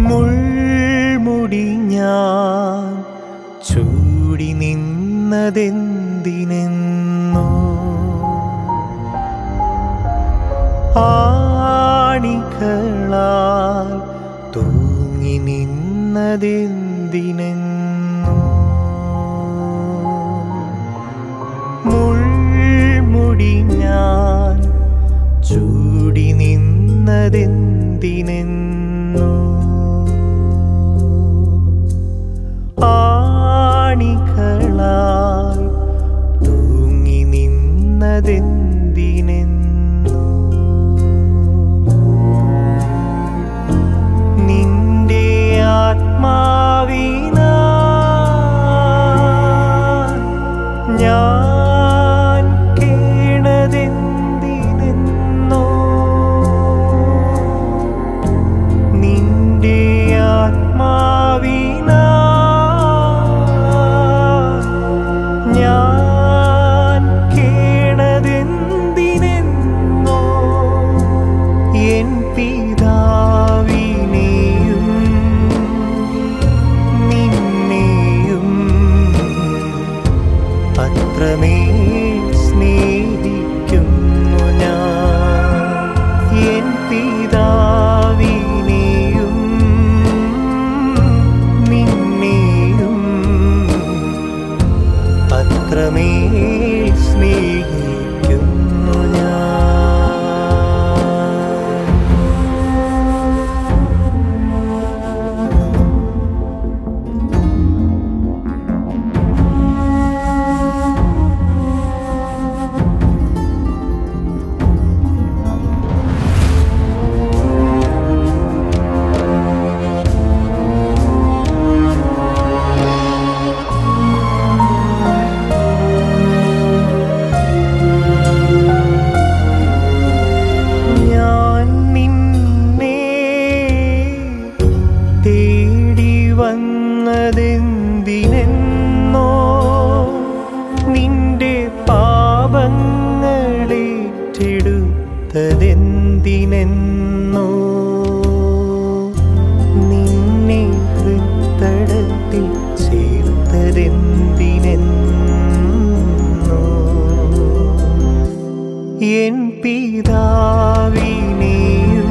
മുൾമുടി ഞാൻ ചൂടി നിന്നതെന്തിനെന്നോ ആണികളാൽ തൂങ്ങി നിന്നതെന്തിനെന്നോ മുൾമുടി ഞാൻ ചൂടി നിന്നതെന്തിനെന്നോ ആണികളാൽ തൂങ്ങി നിന്നതെന്തിനെന്നോ നിന്റെ ആത്മാവിനാ ഞാൻ കേണതെന്തിനെന്നോ നിന്റെ ആത്മാവിനാ ഞാൻ കേണതെന്തിനെന്നോ എൻ പിതാവിനെയും നിന്നെയും അത്രമേൽ സ്നേഹിക്കുന്നു ഞാൻ എൻ പിതാവിനെയും നിന്നെയും അത്രമേൽ സ്നേഹിക്കുന്നു ഞാൻ ഞാൻ നിന്നെ തേടി വന്നതെന്തിനെന്നോ നിന്റെ പാപങ്ങളേറ്റെടുത്തതെന്തിനെന്നോ നിന്നെ ഹൃത്തടത്തിൽ ചേർത്തതെന്തിനെന്നോ എൻ പിതാവിനെയും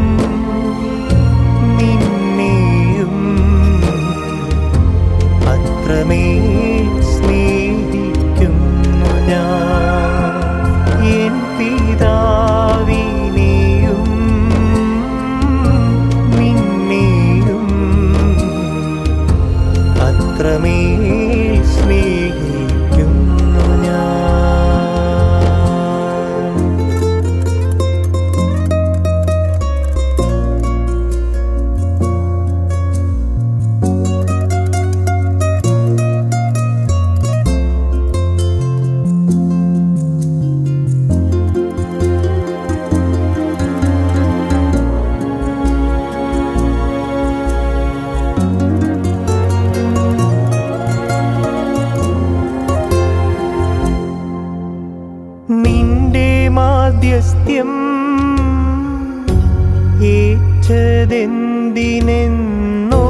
നിന്നെയും അത്രമേൽ സ്നേഹിക്കുന്നു ഞാൻ എൻ പിതാവിനെയും നിന്നെയും അത്രമേൽ സ്നേഹിക്കുന്നു ഞാൻ നിന്റെ മാധ്യസ്ഥ്യം ഏറ്റതെന്തിനെന്നോ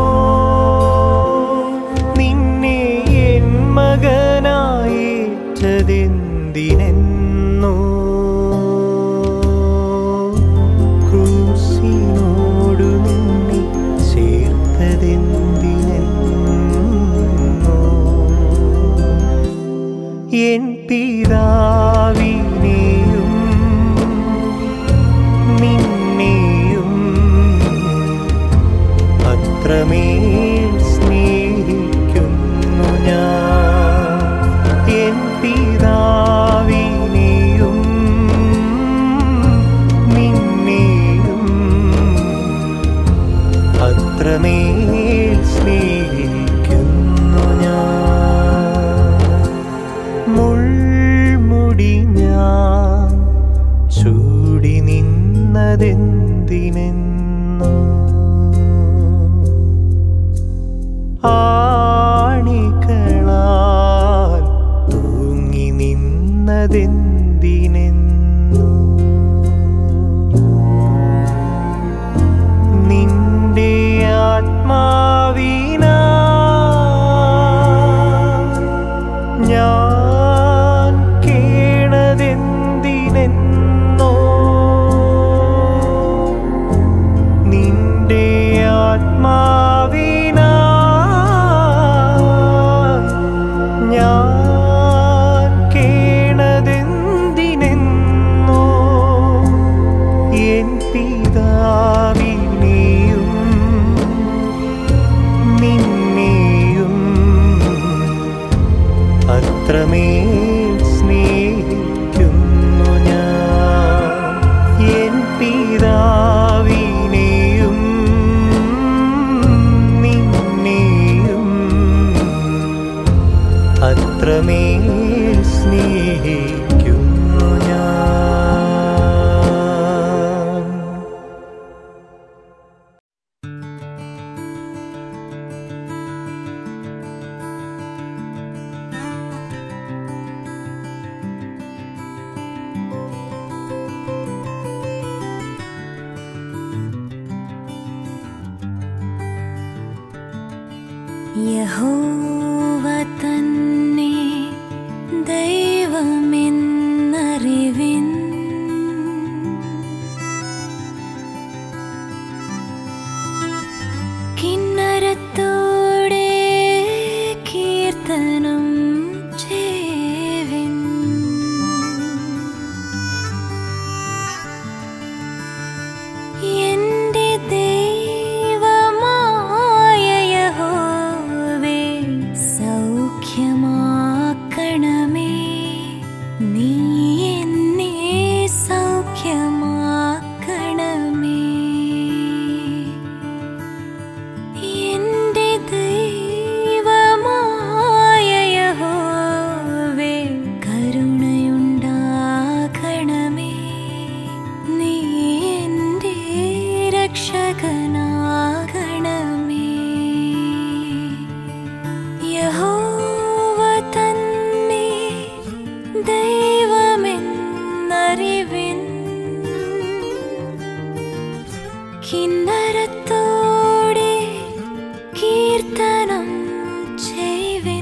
നിന്നെ എൻ മകനായേറ്റതെന്തിനെന്നോ ക്രൂസിനോടു നിന്നെ ചേർത്തതെന്തിനെന്നോ എൻ പിതാവിനെയും നിന്നെയും അത്രമേൽ സ്നേഹിക്കുന്നു ഞാൻ എൻ പിതാവിനെയും നിന്നെയും അത്രമേൽ സ്നേഹിക്കുന്നു ഞാൻ മുൾമുടി ഞാൻ ചൂടി നിന്നതെന്തിനെന്നോ ആണികളാൽ തൂങ്ങി നിന്നതെന്തിനെന്നോ നിന്റെ ഞാൻ കേണതെന്തിനെന്നോ നിന്റെ ആത്മാവിനാ ഞാൻ കേണതെന്തിനെന്നോ എൻ പിതാവിനെയും നിന്നെയും അത്രമേൽ സ്നേഹിക്കുന്നു ഞാൻ എൻ പിതാവിനെയും നിന്നെയും അത്രമേൽ സ്നേഹിക്കുന്നു ഞാൻ യഹോവ തന്നെ ദൈവമെന്നറിവിൻ കിന്നരത്തോടെ കീർത്തനം ചെയ്വിൻ എന്റെ ദൈവമായ യഹോവേ സൗഖ്യമാക്കണമേ നീ എന്നെ സൗഖ്യമാക്കണമേ എന്റെ ദൈവമായ യഹോവേ കരുണയുണ്ടാകണമേ നീ എന്റെ രക്ഷകനാകണമേ യഹോവ തന്നെ ദൈവമെന്നറിവിൻ കിന്നരത്തോടെ കീർത്തനം ചെയ്വിൻ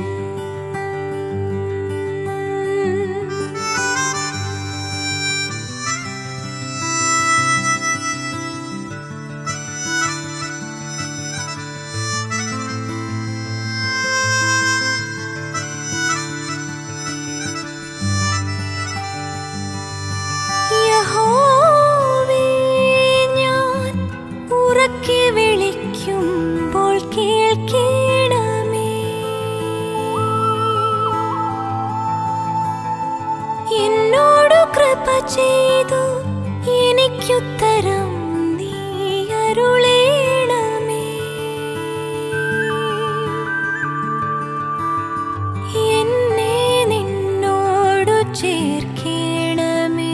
യഹോവേ ഞാൻ ഉറക്കെ വിളിക്കുമ്പോൾ കേൾക്കണമേ എന്നോടു കൃപ ചെയ്തു എനിക്കുത്തരം നീ അരുളേണമേ എന്നെ നിന്നോടു ചേർക്കണമേ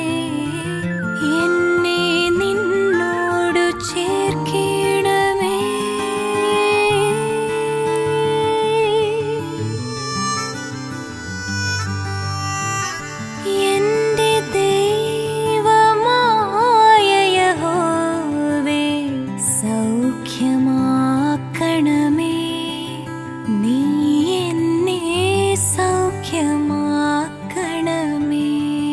എന്നെ നിന്നോടു ചേർക്കണമേ എന്റെ ദൈവമായ യഹോവേ സൗഖ്യമാക്കണമേ നീ എന്നെ സൗഖ്യമാക്കണമേ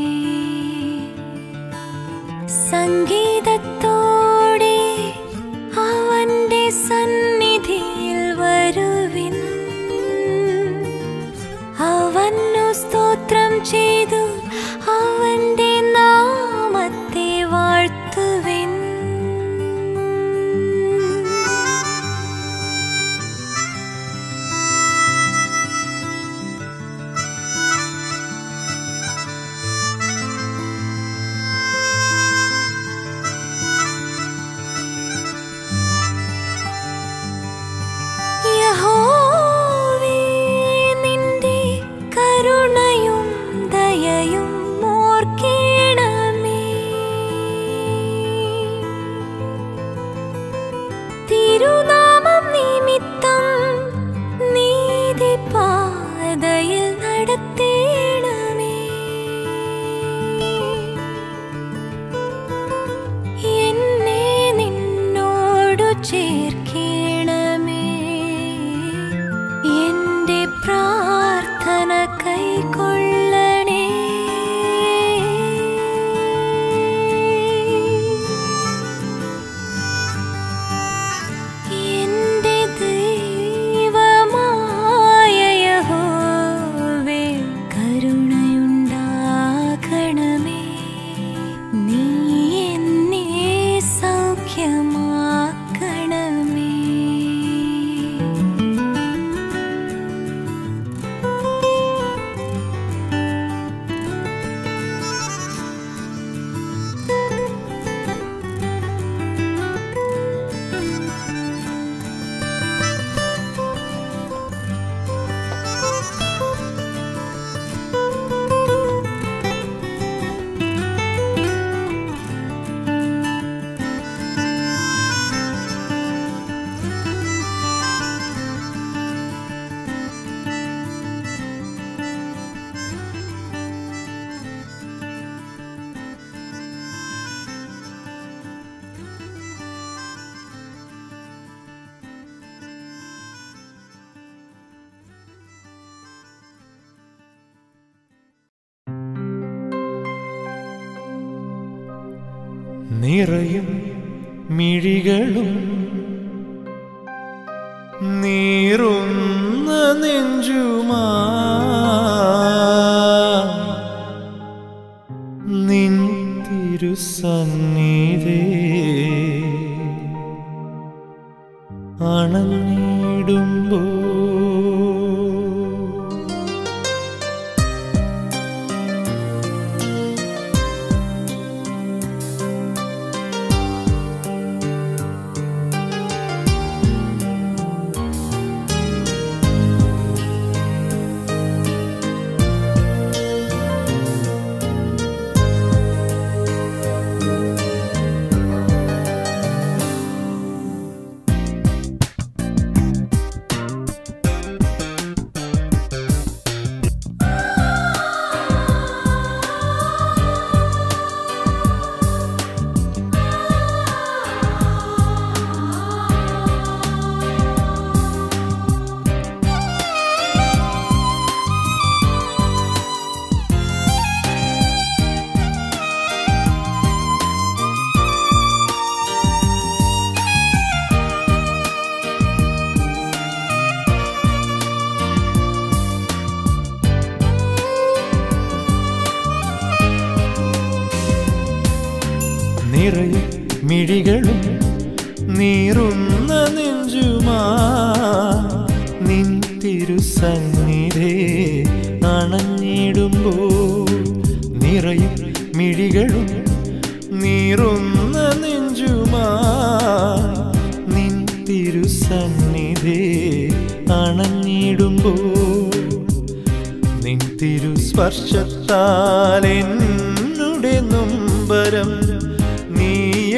സംഗീതത്തോടെ അവന്റെ സന്നിധിയിൽ വരുവിൻ അവന്നു സ്തോത്രം ചെയ്തു അവന്റെ നാമത്തെ വാഴ്ത്തുവിൻ യഹോവേ നിന്റെ കരുണയും ദയയും ഓർക്കണമേ നിറയും മിഴികളും നീറുന്ന നെഞ്ചുമാ നിൻ തിരുസന്നിധേ അണഞ്ഞിടുമ്പോ നിറയും മിഴികളും നീറുന്ന നെഞ്ചുമാ നിൻ തിരുസന്നിധേ അണഞ്ഞിടുമ്പോ നിറയും മിഴികളും നീറുന്ന നെഞ്ചുമാ നിൻ തിരുസന്നിധേ അണഞ്ഞിടുമ്പോ നിൻ തിരുസ്പർശത്താൽ എന്നുടെ നൊമ്പരം നീ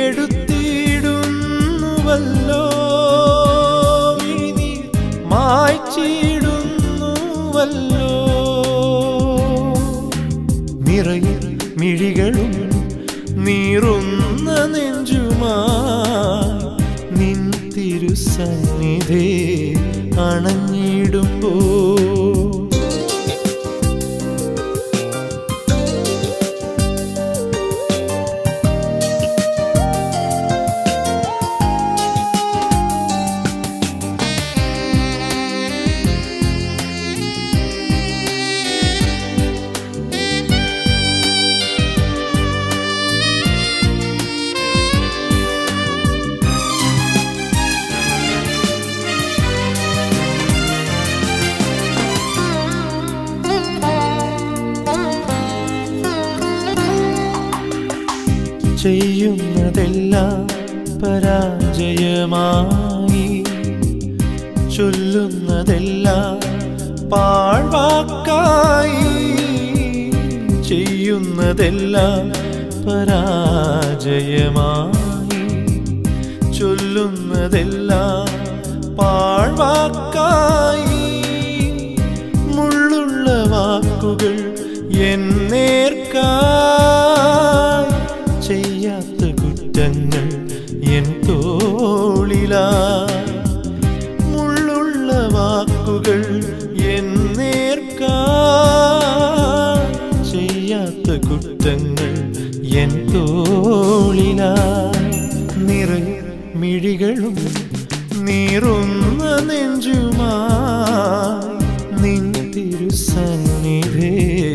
എടുത്തിടുന്നുവല്ലോ ഇനി മായ്ച്ചിടുന്നുവല്ലോ നിറയിൽ മിഴികളും നീറുന്ന നെഞ്ചുമാ നിൻ തിരുസന്നിധേ അണഞ്ഞിടുമ്പോ ചെയ്യുന്നതെല്ലാം പരാജയമായി ചൊല്ലുന്നതെല്ലാം പാഴ്വാക്കായി ചെയ്യുന്നതെല്ലാം പരാജയമായി ചൊല്ലുന്നതെല്ലാം പാഴ്വാക്കായി മുള്ളുള്ള വാക്കുകൾ എന്നേർക്കായി ചെയ്യാത്ത കുറ്റങ്ങൾ എൻ തോളിലായി മുള്ളുള്ള വാക്കുകൾ എന്നേർക്കായി ചെയ്യാത്ത കുറ്റങ്ങൾ എൻ തോളിലായി നിറയെ മിഴികളും നീറുന്ന നെഞ്ചുമായി നിൻ തിരുസന്നിധേ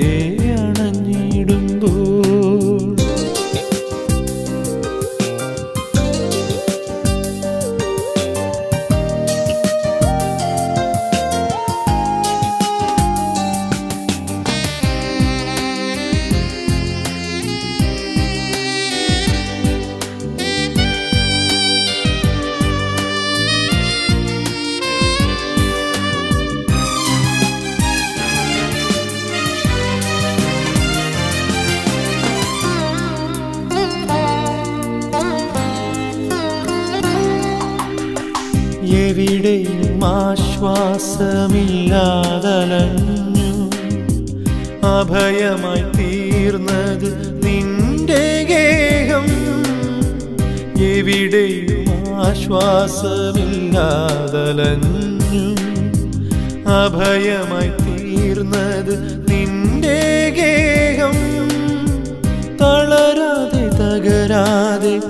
അണഞ്ഞിടുമ്പോൾ എവിടെയും ആശ്വാസമില്ലാതലഞ്ഞു അഭയമായി തീർന്നത് നിന്റെ ഗേഹം എവിടെയും ആശ്വാസമില്ലാതലഞ്ഞു അഭയമായി തീർന്നത് നിന്റെ ഗേഹം തളരാതെ തകരാതെ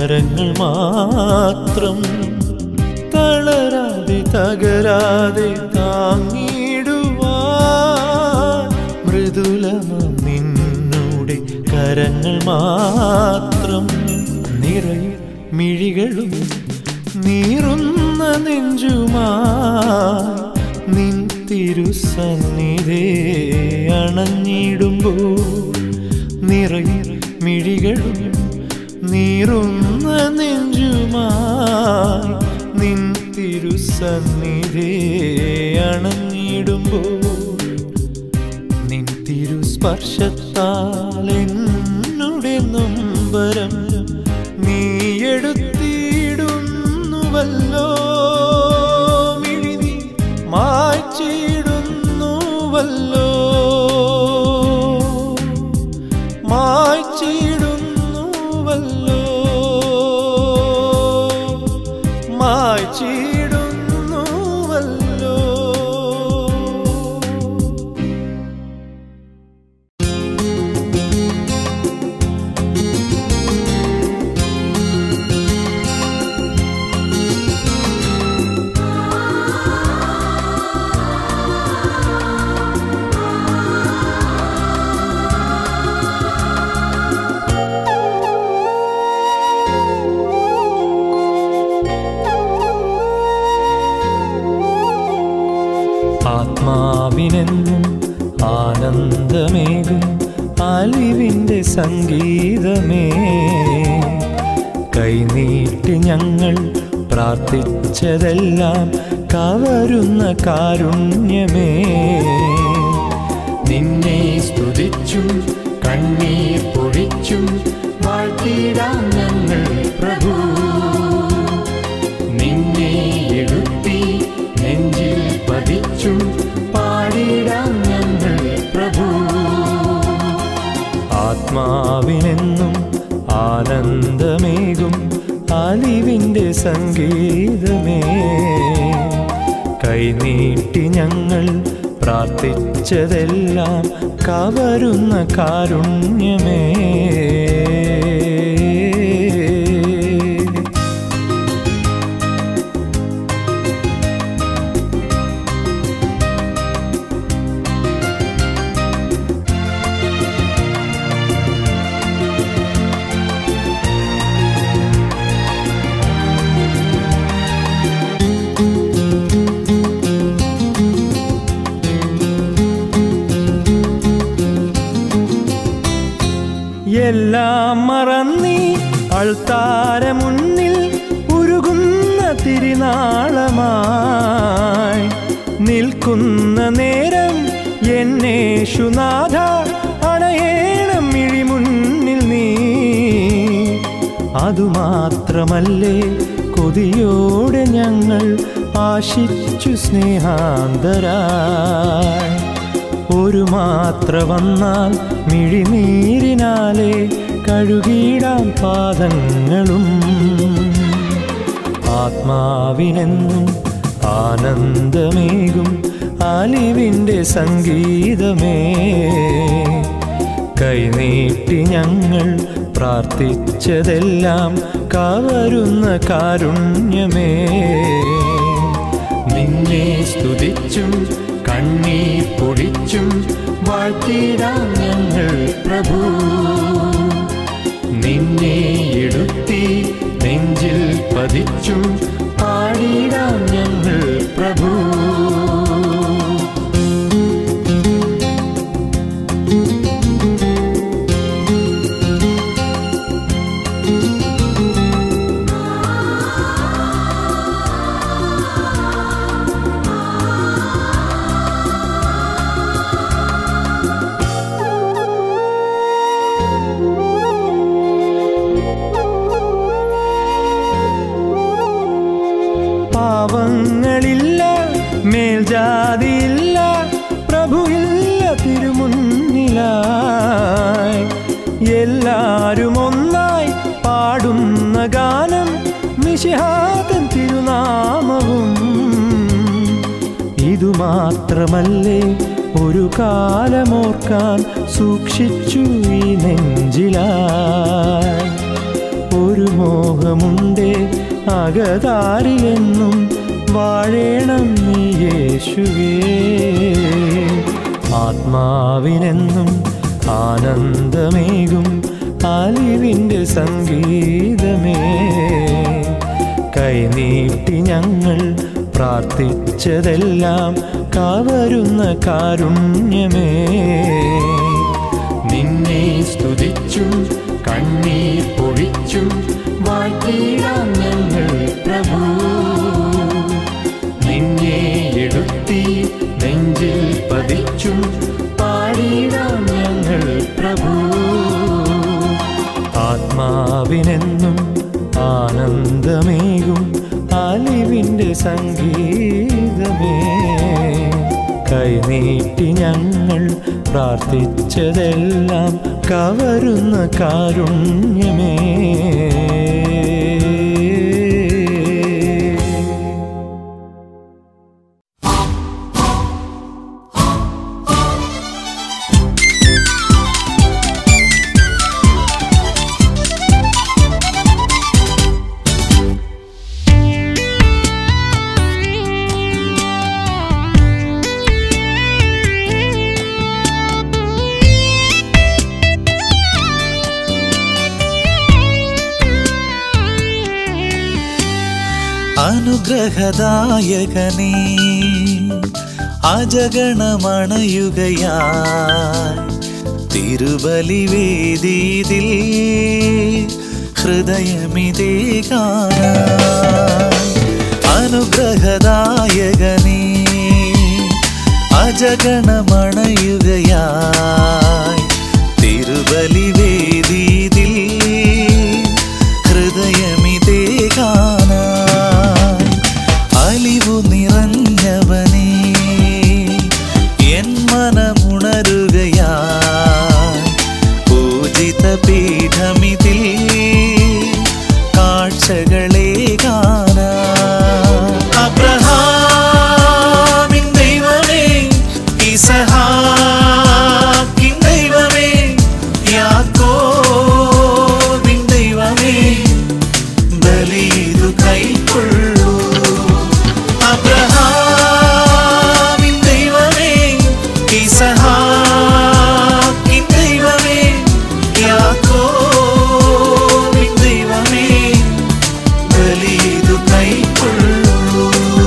കരങ്ങൾ മാത്രം തളരാതെ തകരാതെ താങ്ങിടുവാൻ മൃദുലമാം നിന്നുടെ കരങ്ങൾ മാത്രം നിറയും മിഴികളും നീറുന്ന നെഞ്ചുമായി നിൻ തിരുസന്നിധേ അണഞ്ഞിടുമ്പോൾ നിറയും മിഴികളും നീറുന്ന നെഞ്ചുമായി നിൻ തിരുസന്നിധേ അണഞ്ഞിടുമ്പോൾ നിൻ തിരുസ്പർശത്താൽ എന്നുടെ നൊമ്പരം നീ എടുത്തിടുന്നുവല്ലോ മിഴിനി മായ്ച്ചിടുന്നുവല്ലോ മായ്ച്ചിടുന്നുവല്ലോ മായ്ച്ചിടുന്നുവല്ലോ ആത്മാവിനെന്നും ആനന്ദമേകും അലിവിൻ്റെ സംഗീതമേ കൈനീട്ടി ഞങ്ങൾ പ്രാർത്ഥിച്ചതെല്ലാം കവരുന്ന കാരുണ്യമേ നിന്നെ സ്തുതിച്ചും കണ്ണീർ പൊഴിച്ചും വാഴ്ത്തിടാം ഞങ്ങൾ പ്രഭു നിന്നെ എടുത്തി നെഞ്ചിൽ പതിച്ചും പാടിടാം ഞങ്ങൾ പ്രഭു ആത്മാവിനെന്നും ആനന്ദമേകും അലിവിൻ്റെ സംഗീതമേ കൈനീട്ടി ഞങ്ങൾ പ്രാർത്ഥിച്ചതെല്ലാം കവരുന്ന കാരുണ്യമേ എല്ലാം മറന്നീ അൾത്താര മുന്നിൽ ഉരുകുന്ന തിരുനാളമായി നിൽക്കുന്ന നേരം എന്നേശുനാഥ അണയേണം മിഴിമുന്നിൽ നീ അതുമാത്രമല്ലേ കൊതിയോടെ ഞങ്ങൾ ആശിച്ചു സ്നേഹാന്തരായി ഒരു മാത്ര വന്നാൽ മിഴിനീരിനാലെ കഴുകിടാൻ പാദങ്ങളും ആത്മാവിനെന്നും ആനന്ദമേകും അലിവിൻ്റെ സംഗീതമേ കൈനീട്ടി ഞങ്ങൾ പ്രാർത്ഥിച്ചതെല്ലാം കവരുന്ന കാരുണ്യമേ നിന്നെ സ്തുതിച്ചും കണ്ണീർ പൊടിച്ചും വാഴ്ത്തിടാം ഞങ്ങൾ പ്രഭു നിന്നെ എടുത്തി നെഞ്ചിൽ പതിച്ചും പാടിടാം ഞങ്ങൾ പ്രഭു പാവങ്ങളില്ല മേൽജാതിയില്ല പ്രഭുയില്ല തിരുമുന്നിലായി എല്ലാരും ഒന്നായി പാടുന്ന ഗാനം നിശിഹാതൻ തിരുനാമവും ഇതുമാത്രമല്ലേ ഒരു കാലമോർക്കാൻ സൂക്ഷിച്ചു ഈ നെഞ്ചിലായി ഒരു മോഹമുണ്ടേ അകതാരിലെന്നും വാഴേണം നീ യേശുവേ ആത്മാവിനെന്നും ആനന്ദമേകും അലിവിൻ്റെ സംഗീതമേ കൈനീട്ടി ഞങ്ങൾ പ്രാർത്ഥിച്ചതെല്ലാം കവരുന്ന കാരുണ്യമേ നിന്നെ സ്തുതിച്ചും കണ്ണീർ പൊഴിച്ചും വാഴ്ത്തിടാം ഞങ്ങൾ പ്രഭു നിന്നെ എടുത്തി നെഞ്ചിൽ പതിച്ചും പാടിടാം ഞങ്ങൾ പ്രഭു ആത്മാവിനെന്നും ആനന്ദമേകും അലിവിൻ്റെ സംഗീതമേ കൈനീട്ടി ഞങ്ങൾ പ്രാർത്ഥിച്ചതെല്ലാം കവരുന്ന കാരുണ്യമേ അനുഗ്രഹദായകനേ അജഗണമണയുകയായി തിരുബലിവേദീതിൽ ഹൃദയമിതേ കാണാൻ അനുഗ്രഹദായകനേ അജഗണമണയുകയായി തിരുബലിവേദീതിൽ ഹൃദയമിതേ കാണാൻ അലിവു നിറഞ്ഞവനേ എൻ മനമുണരുകയായി പൂജിത പീഠമിതിൽ കാഴ്ചകളെ കാണാൻ അബ്രഹാമിൻ ദൈവമേ ഇസഹാക്കിൻ ദൈവമേ യാക്കോബിൻ ദൈവമേ ബലിതു കൈക്കൊള്ളൂ അബ്രഹാമിൻ ദൈവമേ ഇസഹാക്കിൻ ദൈവമേ യാക്കോബിൻ ദൈവമേ ബലിതു കൈക്കൊള്ളൂ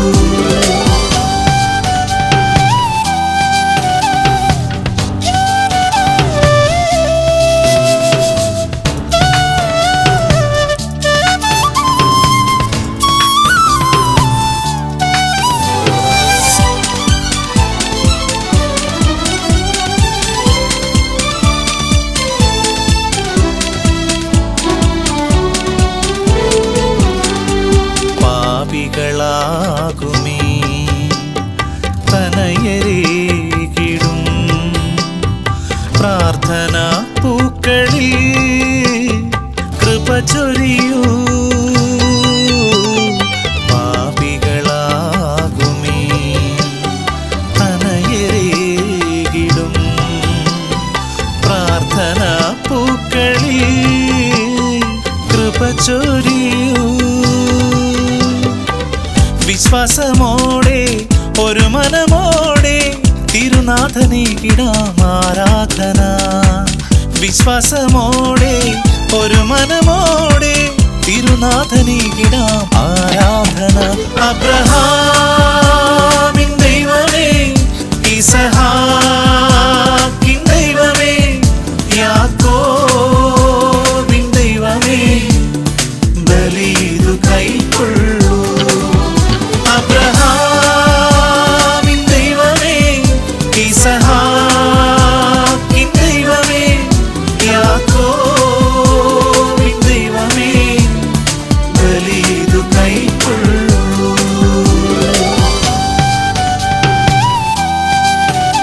പാപികളാകുമീ തനയരേകിടും പ്രാർത്ഥന പൂക്കളിൽ കൃപ ചൊരിയൂ പാപികളാകുമീ തനയരേകിടും പ്രാർത്ഥന പൂക്കളിൽ കൃപ ചൊരിയൂ വിശ്വാസമോടെ ഒരു മനമോടെ തിരുനാഥനെ കിടാം ആരാധന വിശ്വാസമോടെ ഒരു മനമോടെ തിരുനാഥനെ കിടാം ആരാധന അബ്രഹാമിൻ ദൈവമേ ഇസഹാക്കിൻ ദൈവമേ യാക്കോബിൻ ദൈവമേ ബലിതു കൈക്കൊള്ളൂ അബ്രഹാമിൻ ദൈവമേ ഇസഹാക്കിൻ ദൈവമേ യാക്കോബിൻ ദൈവമേ ബലിതു കൈക്കൊള്ളൂ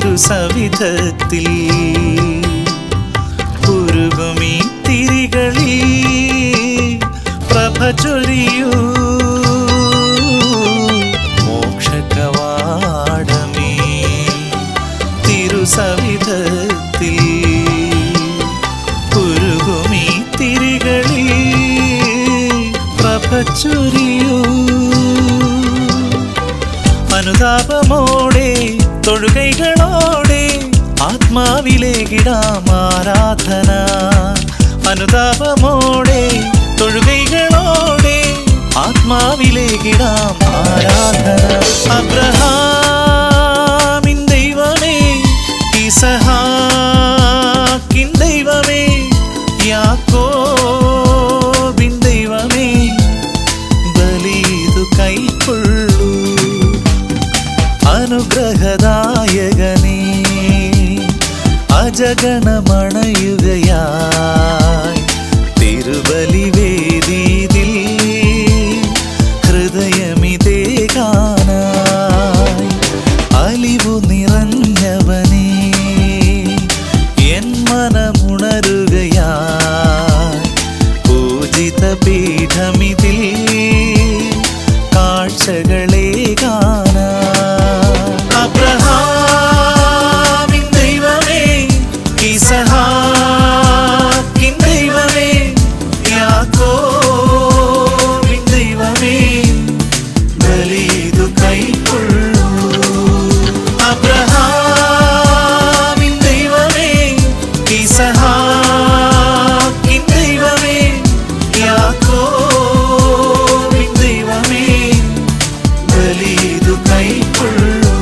തിരുസവിധത്തിൽ ഉരുകുമീ തിരികളിൽ പ്രഭ ചൊരിയൂ മോക്ഷകവാടമേ തിരുസവിധത്തിൽ ഉരുകുമീ തിരികളിൽ പ്രഭ ചൊരിയൂ അനുതാപമോടെ തൊഴുകൈകളോടെ ആത്മാവിലേകിടാം ആരാധന അനുതാപമോടെ തൊഴുകൈകളോടെ ആത്മാവിലേകിടാം ആരാധന അബ്രഹാമിൻ ദൈവമേ ഇസഹാക്കിൻ ദൈവമേ യാക്കോബിൻ ദൈവമേ ബലിതു കൈക്കൊള്ളൂ അനുഗ്രഹദായകനേ അജഗണമണയുകയായി തിരുബലിവേദീതിൽ ഹൃദയമിതേ കാണായി അലിവു നിറഞ്ഞവനേ എൻ മനമുണരുകയായി പൂജിത പീഠമിതിൽ കാഴ്ചകളെ കാണാം അബ്രഹാമിൻ ദൈവമേ ഇസഹാക്കിൻ ദൈവമേ യാക്കോബിൻ ദൈവമേ ബലിതു കൈക്കൊള്ളൂ അബ്രഹാമിൻ ദൈവമേ ഇസഹാക്കിൻ ദൈവമേ യാക്കോബിൻ ദൈവമേ ബലിതു കൈക്കൊള്ളൂ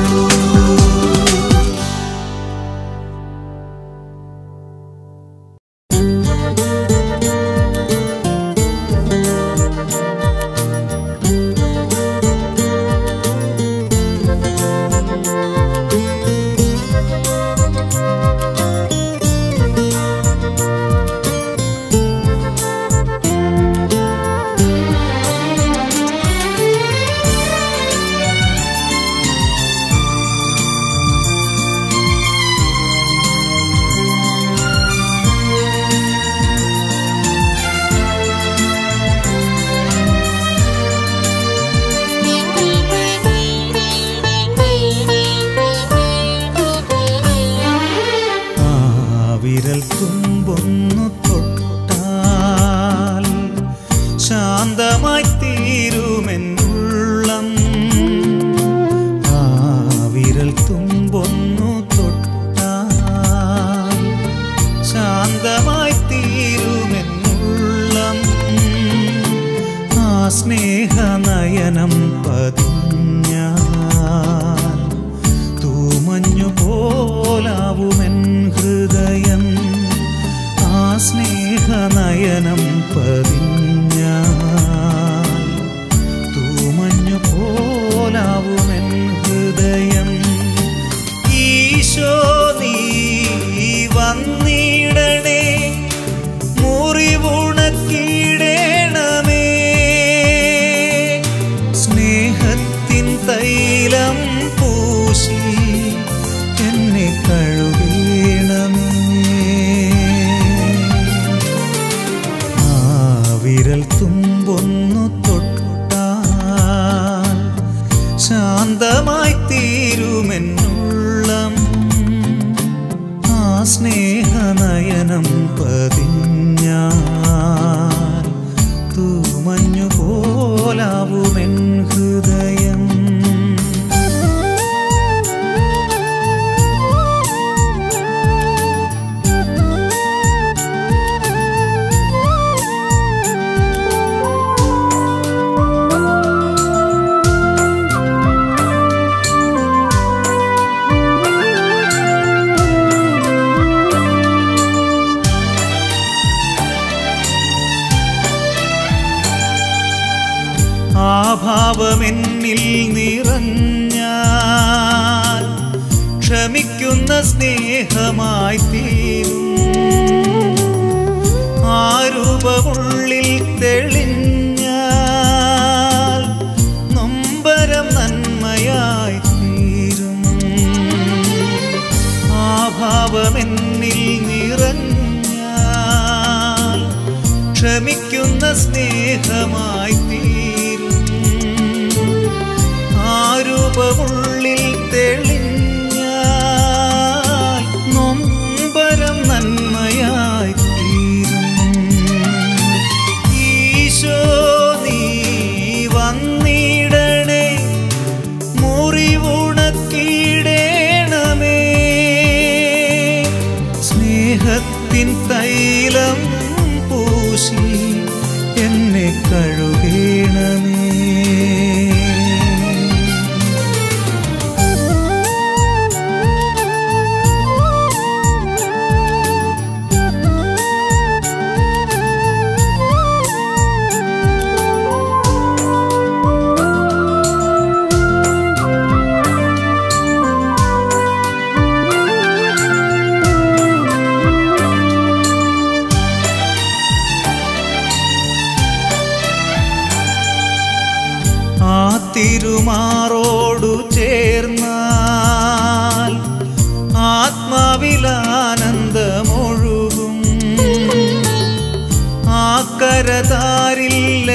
ആ വിരൽ തുമ്പൊന്നു തൊട്ടാൽ ശാന്തമായി തീരുമെന്നുള്ളം ആ വിരൽ തുമ്പൊന്നു തൊട്ടാൽ ശാന്തമായി തീരുമെന്നുള്ളം ആ സ്നേഹനയനം പതിഞ്ഞാൽ തൂമഞ്ഞു പോലാവുമെൻ ഹൃദയം ആ സ്നേഹനയനം പതിഞ്ഞാൽ തൂമഞ്ഞു പോലാവുമെൻ ഹൃദയം ഈശോ നീ വന്നിടണേ മുറിവുണക്കിടേണമേ സ്നേഹത്തിൻ തൈലം പൂശി എന്നെ കഴുകണമേ ആ വിരൽ തുമ്പൊന്നു തൊട്ടാൽ ശാന്തമായി തീരുമെന്നുള്ളം ആ സ്നേഹനയനം പതിഞ്ഞാൽ തൂമഞ്ഞു പോലാവുമെൻ ഹൃദയം ആ ഭാവമെന്നിൽ നിറഞ്ഞാൽ ക്ഷമിക്കുന്ന സ്നേഹമായി തീരും ആ രൂപമുള്ളിൽ തെളിഞ്ഞാൽ നൊമ്പരം നന്മയായി തീരും കഴുകേണമേ ആ തിരുമാറോടു ചേർന്നാൽ ആത്മാവിലാനന്ദമൊഴുകും ആ കരതാരിൽ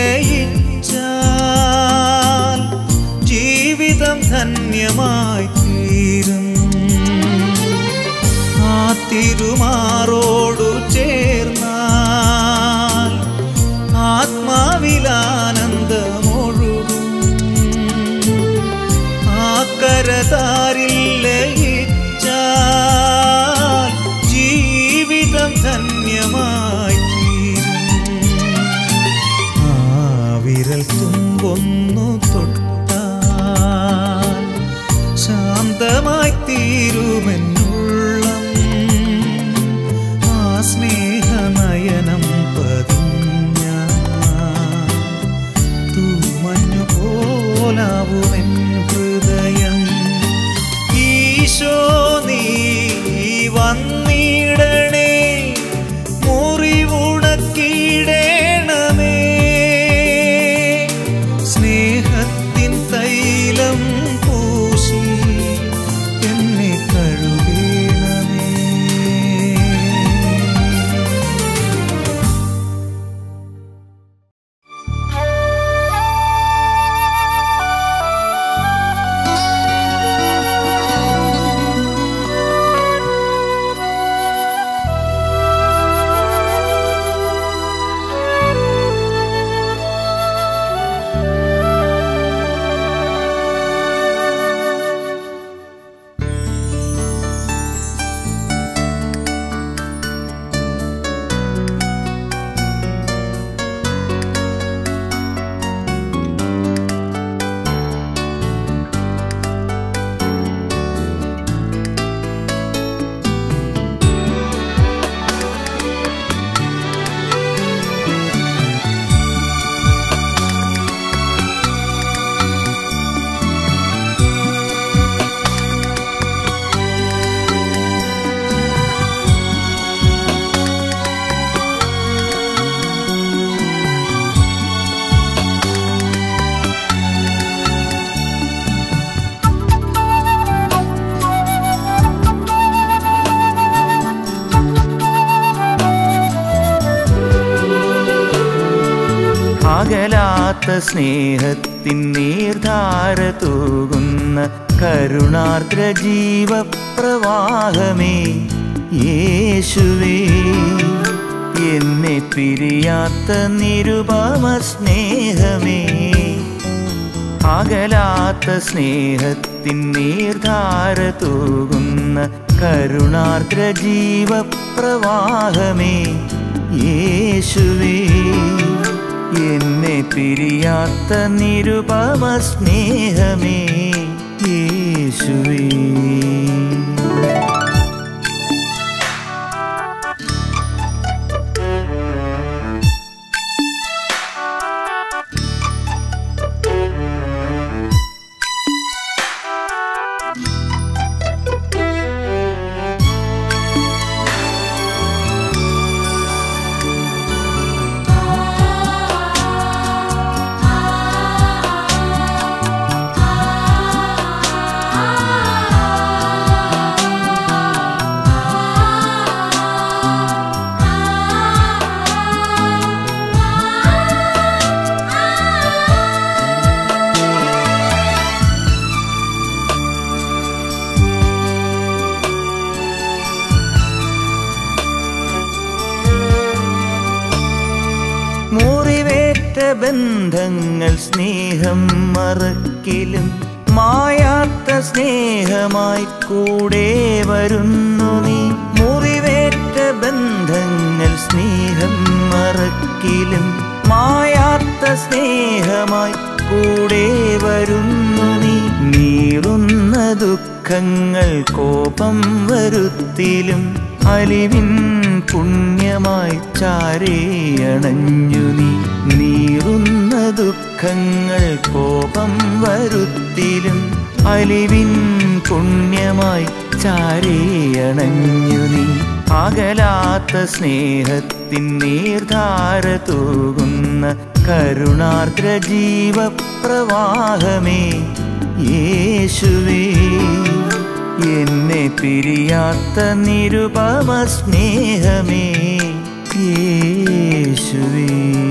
ലയിച്ചാൽ ജീവിതം ധന്യമായി തീരും ആ തിരുമാറോടു ചേർന്നാൽ ആത്മാവിലാനന്ദമൊഴുകും ആ കരതാരിൽ ലയിച്ചാൽ ജീവിതം ധന്യമായി തീരും ആ വിരൽ തുമ്പൊന്നു തൊട്ടാൽ ശാന്തമായി തീരുമെന്നുള്ളം ആ സ്നേഹനയനം പതിഞ്ഞ തൂമഞ്ഞു പോലാവുമെൻ ഹൃദയം ഈശോ നീ വന്നിടണേ മുറിവുണക്കിടേണമേ സ്നേഹത്തിൻ തൈലം പൂശി എന്നെ കഴുകേണമേ അകലാത്ത സ്നേഹത്തിൻ നീർധാര തൂകുന്ന കരുണാർദ്ര ജീവപ്രവാഹമേ യേശുവേ എന്നെ പിരിയാത്ത നിരുപമ സ്നേഹമേ അകലാത്ത സ്നേഹത്തിൻ നീർധാര തൂകുന്ന കരുണാർദ്ര ജീവപ്രവാഹമേ യേശുവേ എന്നെ പിരിയാത്ത നിരുപമ സ്നേഹമേ യേശുവേ മുറിവേറ്റ ബന്ധങ്ങൾ സ്നേഹം മറക്കിലും മായാത്ത സ്നേഹമായി കൂടെ വരുന്നു നീ മുറിവേറ്റ ബന്ധങ്ങൾ സ്നേഹം മറക്കിലും മായാത്ത സ്നേഹമായി കൂടെ വരുന്നു നീ നീറുന്ന ദുഃഖങ്ങൾ കോപം വരുത്തിലും അലിവിൻ പുണ്യമായി ചാരേയണഞ്ഞു നീ നീറുന്ന ദുഃഖങ്ങൾ കോപം വരുത്തിലും അലിവിൻ പുണ്യമായി ചാരേയണഞ്ഞു നീ അകലാത്ത സ്നേഹത്തിൻ നീർധാര തൂകുന്ന കരുണാർദ്ര ജീവപ്രവാഹമേ യേശുവേ എന്നെ പിരിയാത്ത നിരുപമ സ്നേഹമേ യേശുവേ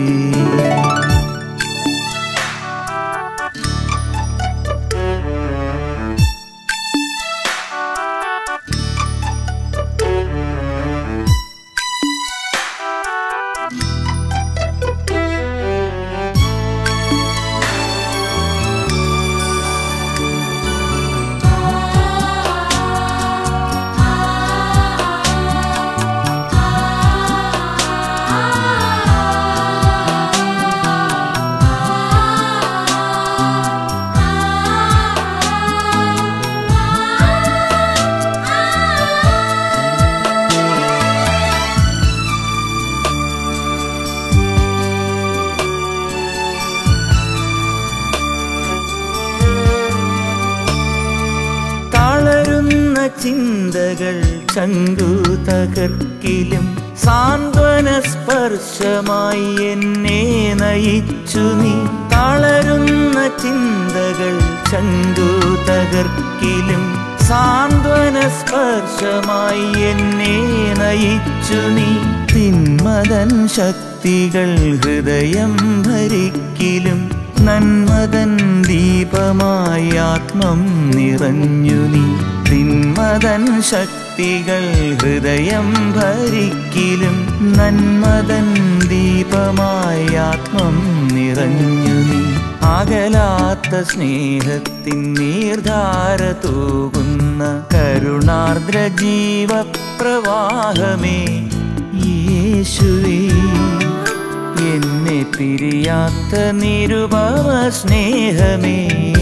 തളരുന്ന ചിന്തകൾ ചങ്കു തകർക്കിലും സാന്ത്വന സ്പർശമായി എന്നെ നയിച്ചു നീ തളരുന്ന ചിന്തകൾ ചങ്കു തകർക്കിലും സാന്ത്വന സ്പർശമായി എന്നെ നയിച്ചു നീ തിന്മതൻ ശക്തികൾ ഹൃദയം ഭരിക്കിലും നന്മതൻ ദീപമായി ആത്മം നിറഞ്ഞു നീ തിന്മതൻ ശക്തികൾ ഹൃദയം ഭരിക്കിലും നന്മതൻ ദീപമായി ആത്മം നിറഞ്ഞു നീ അകലാത്ത സ്നേഹത്തിൻ നീർധാര തൂകുന്ന കരുണാർദ്ര ജീവപ്രവാഹമേ യേശുവേ എന്നെ പിരിയാത്ത നിരുപമ സ്നേഹമേ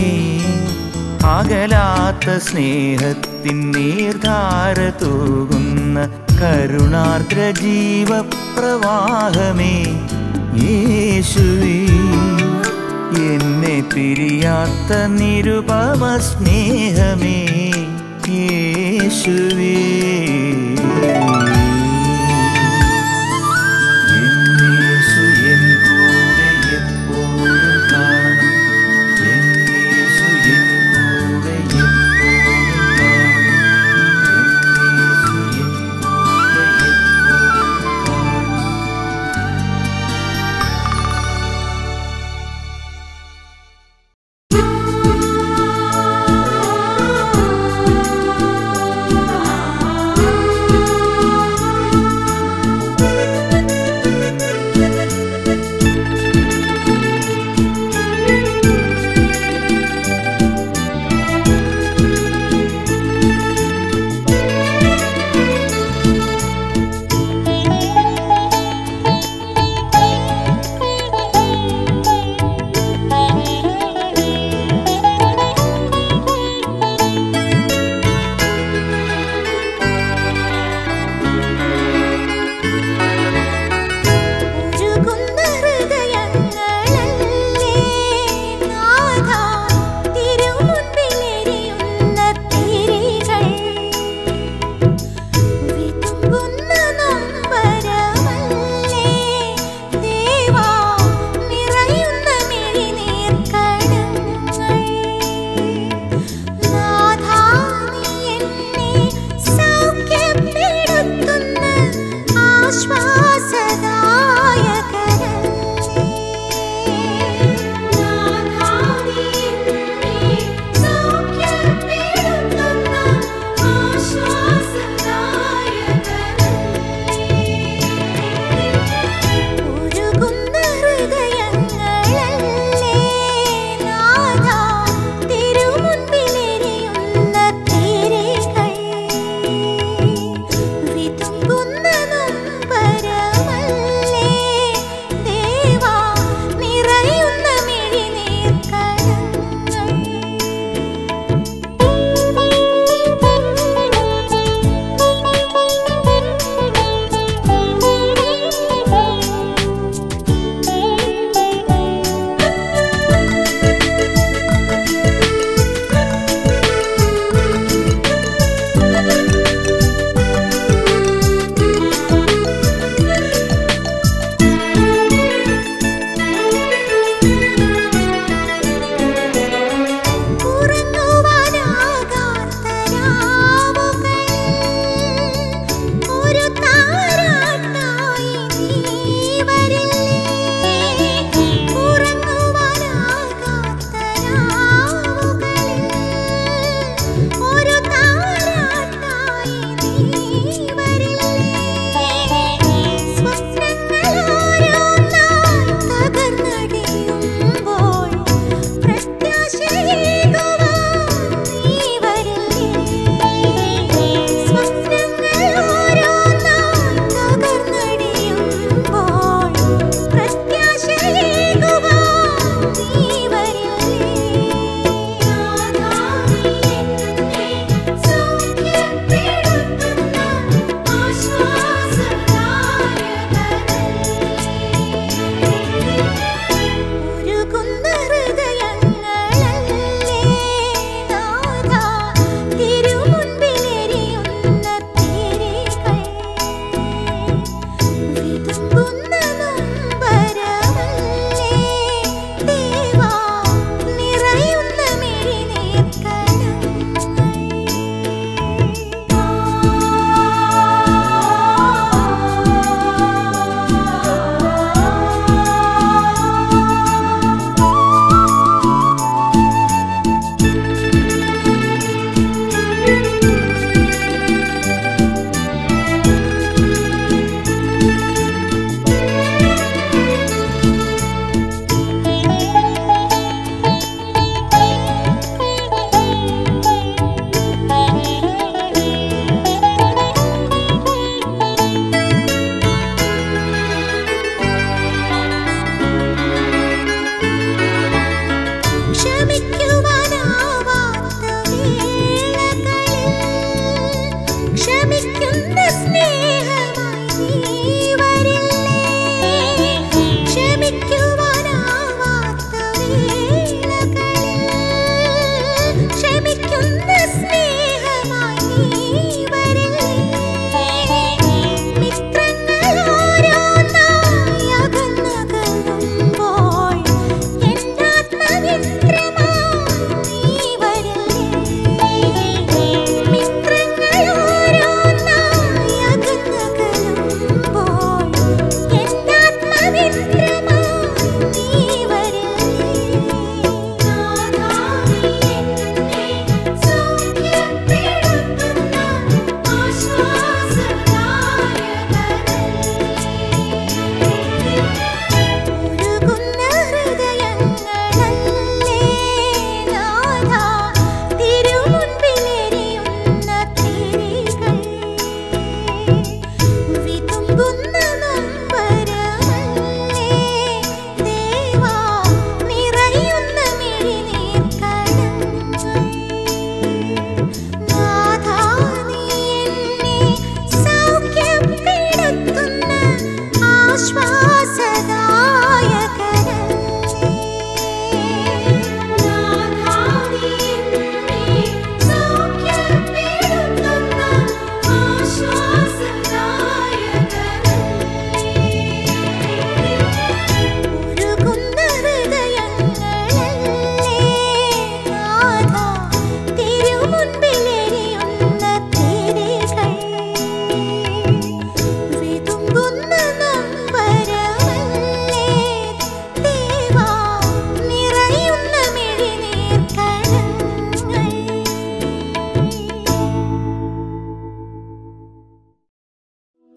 അകലാത്ത സ്നേഹത്തിൻ നീർധാര തൂകുന്ന കരുണാർദ്ര ജീവപ്രവാഹമേ യേശുവേ എന്നെ പിരിയാത്ത നിരുപമ സ്നേഹമേ യേശുവേ എന്നേശു എൻ കൂടെ എപ്പോഴും കാണും എന്നേശു എൻ കൂടെ എപ്പോഴും കാണും എന്നേശു എൻ കൂടെ എപ്പോഴും കാണും ആ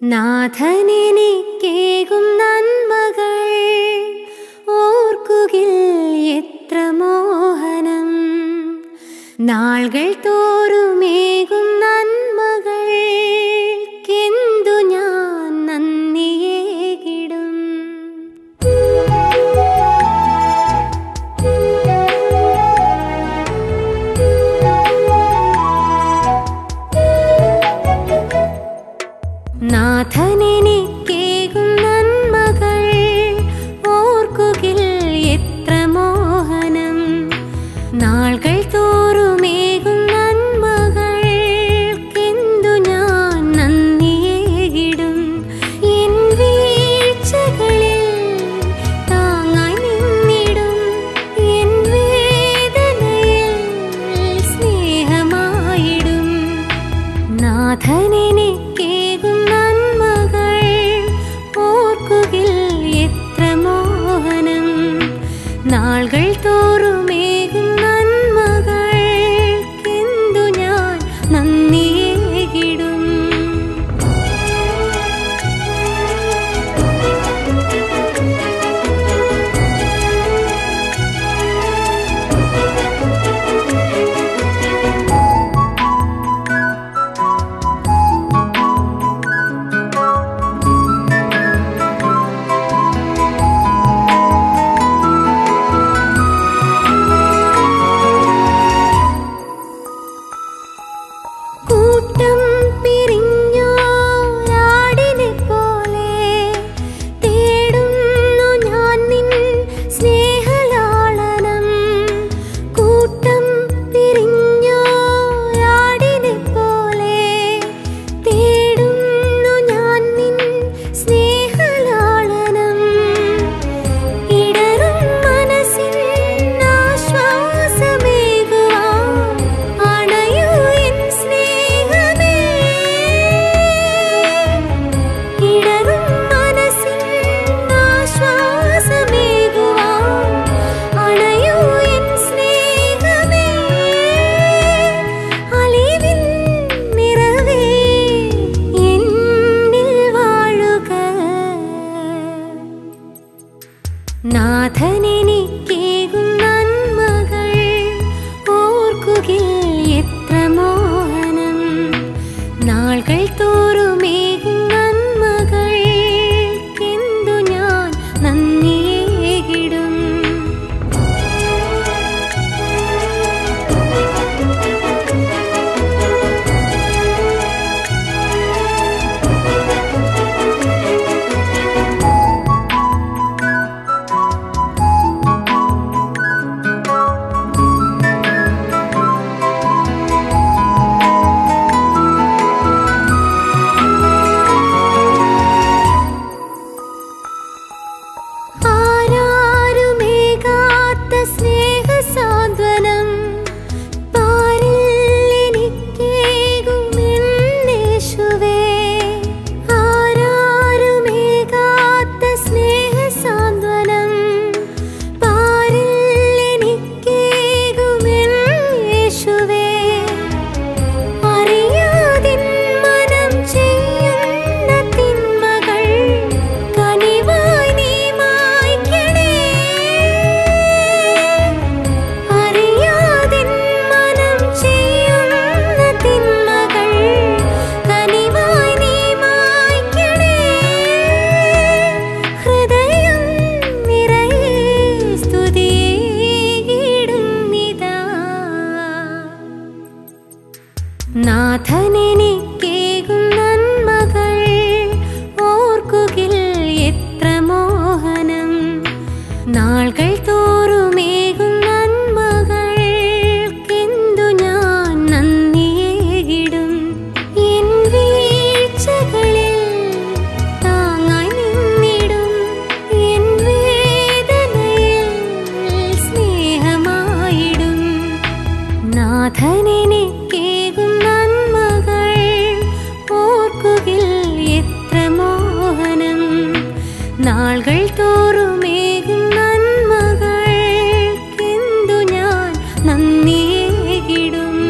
നാഥനെനിക്കേകും നന്മകൾ ഓർക്കുകിൽ എത്ര മോഹനം നാൾകൾ തോറുമേകും നന്മകൾക്കെന്തു ഞാൻ നന്ദിയേകിടും നാഥനെനിക്കേകും നന്മകൾ ഓർക്കുകിൽ എത്ര മോഹനം നാൾകൾ തോറുമേകും നന്മകൾക്കെന്തു ഞാൻ നന്ദിയേകിടും എൻ വീഴ്ചകളിൽ താങ്ങായി നിന്നിടും എൻ വേദനയിൽ സ്നേഹമായിടും നാഥനെനിക്കേകും നന്മകൾ ഓർക്കുകിൽ എത്ര മോഹനം നാൾകൾ തോറുമേകും നന്മകൾക്കെന്തു ഞാൻ നന്ദിയേകിടും കൂട്ടം പിരിഞ്ഞോരാടിനെ പോലെ തേടുന്നു ഞാൻ നിൻ സ്നേഹലാളനം കൂട്ടം പിരിഞ്ഞോരാടിനെ പോലെ തേടുന്നു ഞാൻ നിൻ സ്നേഹലാളനം ഇടറും മനസ്സിൻ ആശ്വാസമേകുവാൻ അണയൂ എൻ സ്നേഹമേ ഇടറും മനസ്സിൻ ആശ്വാസമേകുവാൻ അണയൂ എൻ സ്നേഹമേ അലിവിൻ നിറവേ എന്നിൽ വാഴുക നാഥനെനിക്കേകും നന്മകൾ ഓർക്കുകിൽ എത്ര മോഹനം നാൾകൾ തോറുമേകും നന്മകൾക്കെന്തു ഞാൻ നന്ദിയേകിടും ആരാരുമേകാത്ത സ്നേഹസാന്ത്വനം പാരിൽ എനിക്കേകുമെന്നേശുവേ ആരാരുമേകാത്ത സ്നേഹസാന്ത്വനം പാരിൽ എനിക്കേകുമെന്നേശുവേ അറിയാതിൻ മനം ചെയ്യുന്ന തിന്മകൾ കനിവായി നീ മായ്ക്കണേ അറിയാതിൻ മനം ചെയ്യുന്ന തിന്മകൾ കനിവായി നീ മായ്ക്കണേ ഹൃദയം നിറയെ സ്തുതിയിടുന്നിതാ നാഥനെനിക്കേകും നന്മകൾ ഓർക്കുകിൽ എത്ര മോഹനം നാൾകൾ തോറുമേകും നന്മകൾക്കെന്തു ഞാൻ നന്ദിയേകിടും എൻ വീഴ്ചകളിൽ താങ്ങായി നിന്നിടും എൻ വേദനയിൽ സ്നേഹമായിടും നാഥനെനിക്കേകും നന്മകൾ ഓർക്കുകിൽ എത്ര മോഹനം നാൾകൾ തോറുമേകും നന്മകൾക്കെന്തു ഞാൻ നന്ദിയേകിടും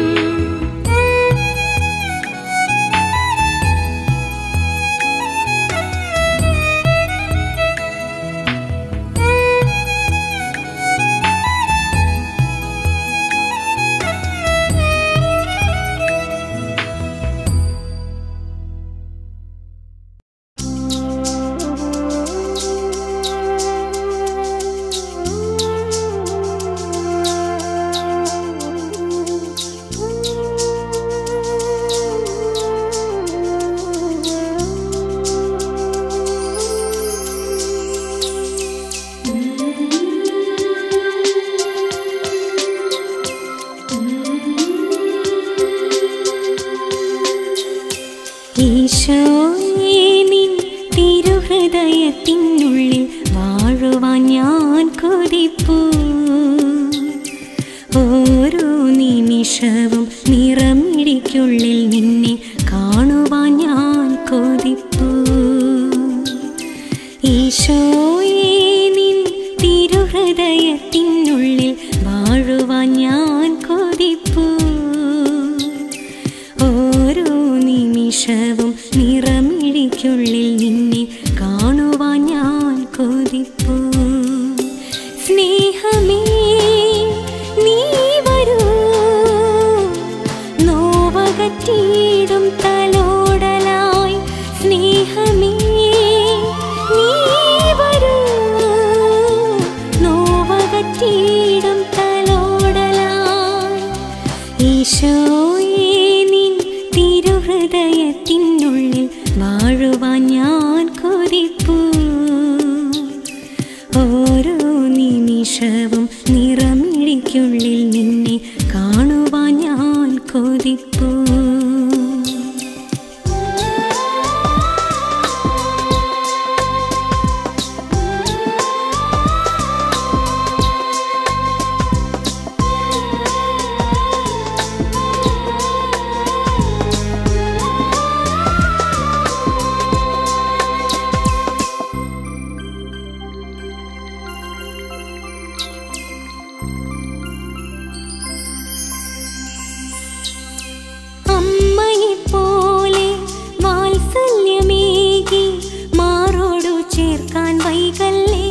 ഈശോയേ നിൻ തിരുഹൃദയത്തിനുള്ളിൽ വാഴുവാൻ ഞാൻ കൊതിപ്പൂ ഓരോ നിമിഷവും നിറമിടിക്കുള്ളിൽ നിന്നെ കാണുവാൻ ഞാൻ കൊതിപ്പൂ ഈശോയേ നിൻ തിരുഹൃദയത്തിനുള്ളിൽ വാഴുവാൻ ഞാൻ കൊതിപ്പൂ ഓരോ നിമിഷവും നിറമിടിക്കുള്ളിൽ നിന്നെ കാണുവാൻ ഞാൻ കൊതിപ്പൂ സ്നേഹമേ നീ വരൂ നോവകറ്റീടും തലോടലായി സ്നേഹമേ നീ വരൂ നോവകറ്റീടും തലോടലായി ഈശോയേ നിൻ തിരുഹൃദയത്തിനുള്ളിൽ വാഴുവാൻ ഞാൻ കൊതിപ്പൂ ഓരോ നിമിഷവും നിറമിടിക്കുള്ളിൽ നിന്നെ കാണുവാൻ ഞാൻ കൊതിപ്പൂ അമ്മയെപ്പോലെ വാത്സല്യമേകി മാറോടു ചേർക്കാൻ വൈകല്ലേ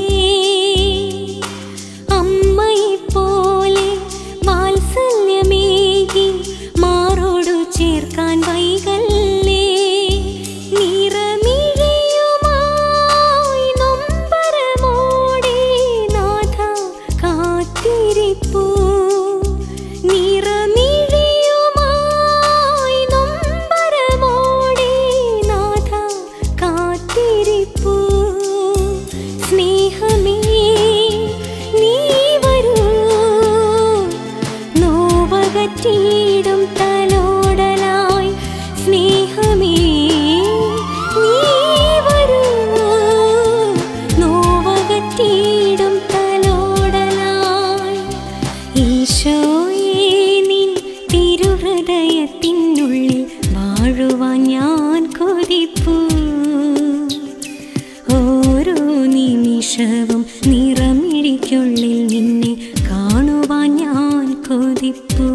അമ്മയെപ്പോലെ വാത്സല്യമേകി മാറോടു ചേർക്കാൻ വൈകല്ലേ നിറമിഴിയുമായി നൊമ്പരമോടെ നാഥ കാത്തിരിപ്പൂ നിറമിഴിയുമായി നൊമ്പരമോടെ നാഥ കാത്തിരിപ്പൂ സ്നേഹമേ നീ വരൂ നോവകറ്റീടും തലോടലായി സ്നേഹമേ നീ വരൂ നോവകറ്റീടും തലോടലായി ഈശോയേ നിൻ തിരുഹൃദയത്തിനുള്ളിൽ വാഴുവാൻ ഞാൻ കൊതിപ്പൂ ഓരോ നിമിഷവും നിറമിടിക്കുള്ളിൽ നിന്നെ കാണുവാൻ ഞാൻ കൊതിപ്പൂ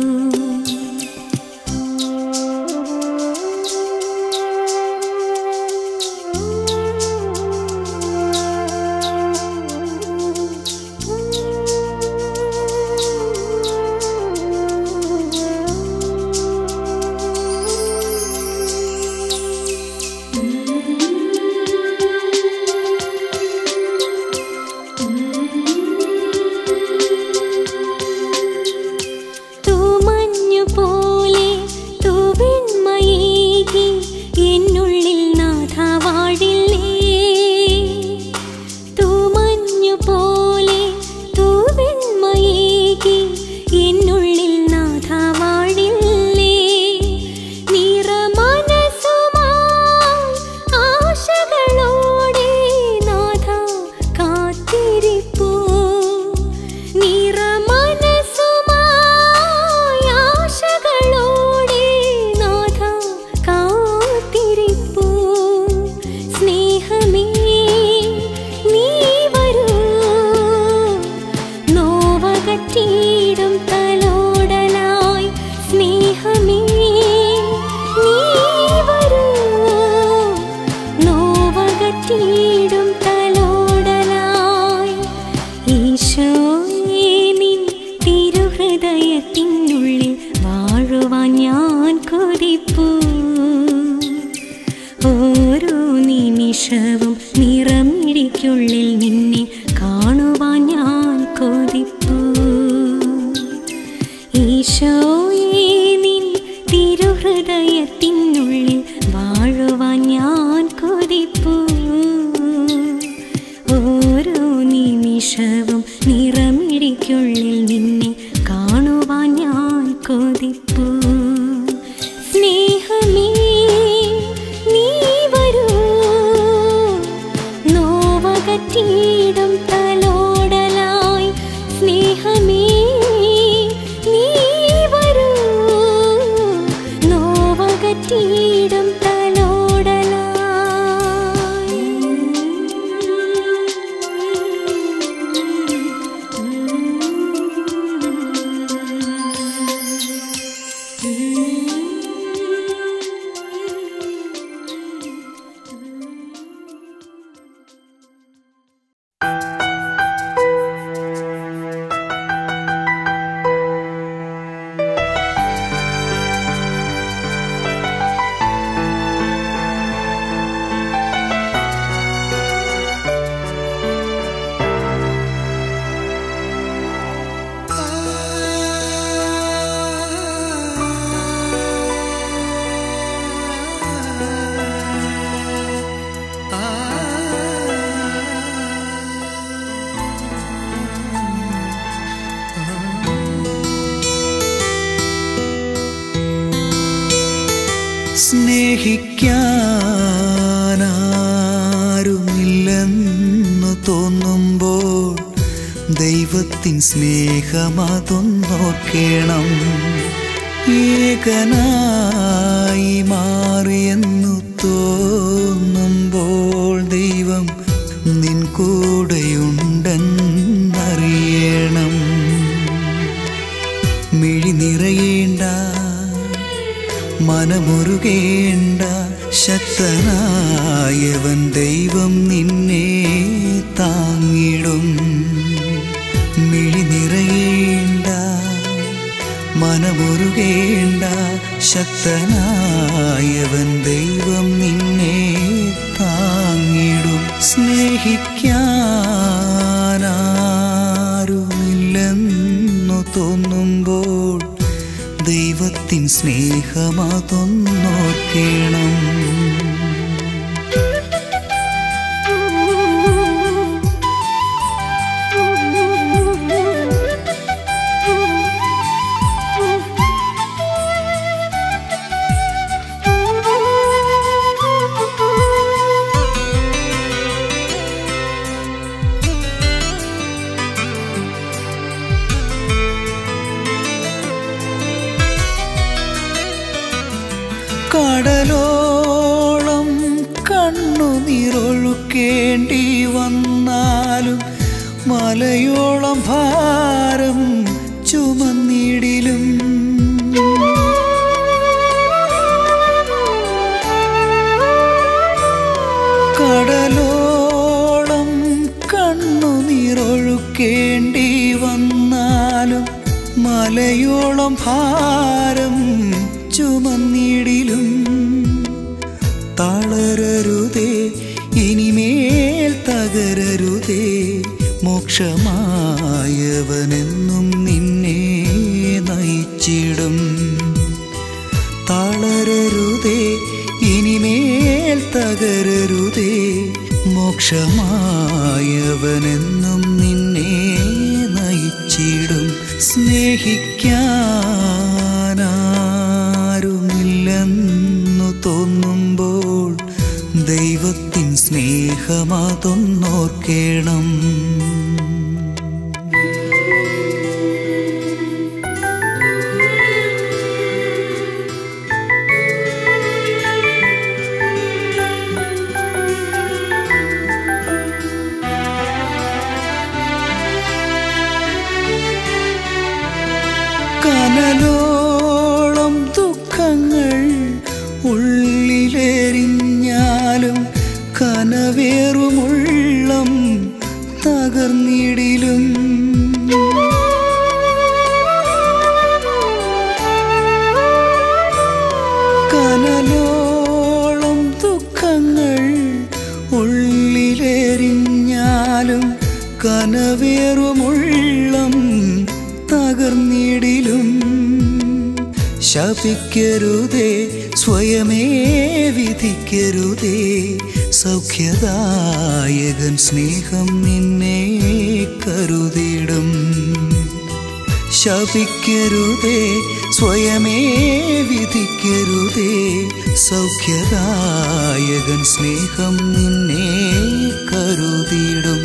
തൂമഞ്ഞു പോലെ തൂവെണ്മയേകി എന്നുള്ളിൽ നാഥ വാഴില്ലേ തൂമഞ്ഞു പോലെ തൂവെണ്മയേകി എന്നുള്ളിൽ നാഥ വാഴില്ലേ നിറമനസുമായി ആശകളോടെ നാഥ കാത്തിരിപ്പൂ നിറമനസുമായി ആശകളോടെ നാഥ കാത്തിരിപ്പൂ സ്നേഹമേ നീ വരൂ നോവകറ്റീടും തലോടലായി സ്നേഹമേ നീ വരൂ നോവകറ്റീടും തലോടലായി ഈശോയേ നിൻ തിരുഹൃദയത്തിനുള്ളിൽ വാഴുവാൻ ഞാൻ കൊതിപ്പൂ ഓരോ നിമിഷവും നിറമിടിക്കുള്ളിൽ നിന്നെ കാണുവാൻ ഞാൻ കൊതിപ്പൂ ഈശോയേ നിൻ തിരുഹൃദയത്തിനുള്ളിൽ വാഴുവാൻ ഞാൻ കൊതിപ്പൂ ഓരോ നിമിഷവും നിറമിടിക്കുള്ളിൽ നിന്നെ കാണുവാൻ ഞാൻ കൊതിപ്പൂ സ്നേഹമേ അകറ്റിയിടും സ്നേഹിക്കാനാരുമില്ലെന്നു തോന്നുമ്പോൾ ദൈവത്തിൻ സ്നേഹമതൊന്നോർക്കണം ഏകനായി മാറിയെന്നു തോന്നുമ്പോൾ ദൈവം നിൻ കൂടെയുണ്ടെന്നറിയണം മിഴി നിറയേണ്ട മനമുരുകേണ്ട ശക്തനായവൻ ദൈവം നിന്നെ താങ്ങിടും മിഴി നിറയേണ്ട മനമുരുകേണ്ട ശക്തനായവൻ ദൈവം നിന്നെ താങ്ങിടും സ്നേഹിക്കാനാരുമില്ലെന്നു തോന്നുമ്പോൾ ദൈവത്തിൻ സ്നേഹമതൊന്നോർക്കണം കടലോളം കണ്ണുനീരൊഴുക്കേണ്ടി വന്നാലും മലയോളം ഭാരം ചുമന്നിടിലും കടലോളം കണ്ണുനീരൊഴുക്കേണ്ടി വന്നാലും മലയോളം ഭാരം ചുമന്നിടിലും തളരരുതേ ഇനിമേൽ തകരരുതേ മോക്ഷമായവനെന്നും നിന്നെ നയിച്ചിടും തളരരുതേ ഇനിമേൽ തകരരുതേ മോക്ഷമായവനെന്നും നിന്നെ നയിച്ചിടും സ്നേഹിക്കാനാരുമില്ലെന്നു തോന്നുമ്പോൾ ദൈവത്തിൻ സ്നേഹമതൊന്നോർക്കണം കനലോളം ദുഃഖങ്ങൾ ഉള്ളിലെറിഞ്ഞാലും കനവേറുമുള്ളം തകർന്നിടിലും കനലോളം ദുഃഖങ്ങൾ ഉള്ളിലെറിഞ്ഞാലും കനവേറുമുള്ളം തകർന്നിടിലും ശപിക്കരുതേ സ്വയമേ വിധിക്കരുതേ സൗഖ്യദായകൻ സ്നേഹം നിന്നെ കരുതിടും ശപിക്കരുതേ സ്വയമേ വിധിക്കരുതേ സൗഖ്യദായകൻ സ്നേഹം നിന്നെ കരുതിടും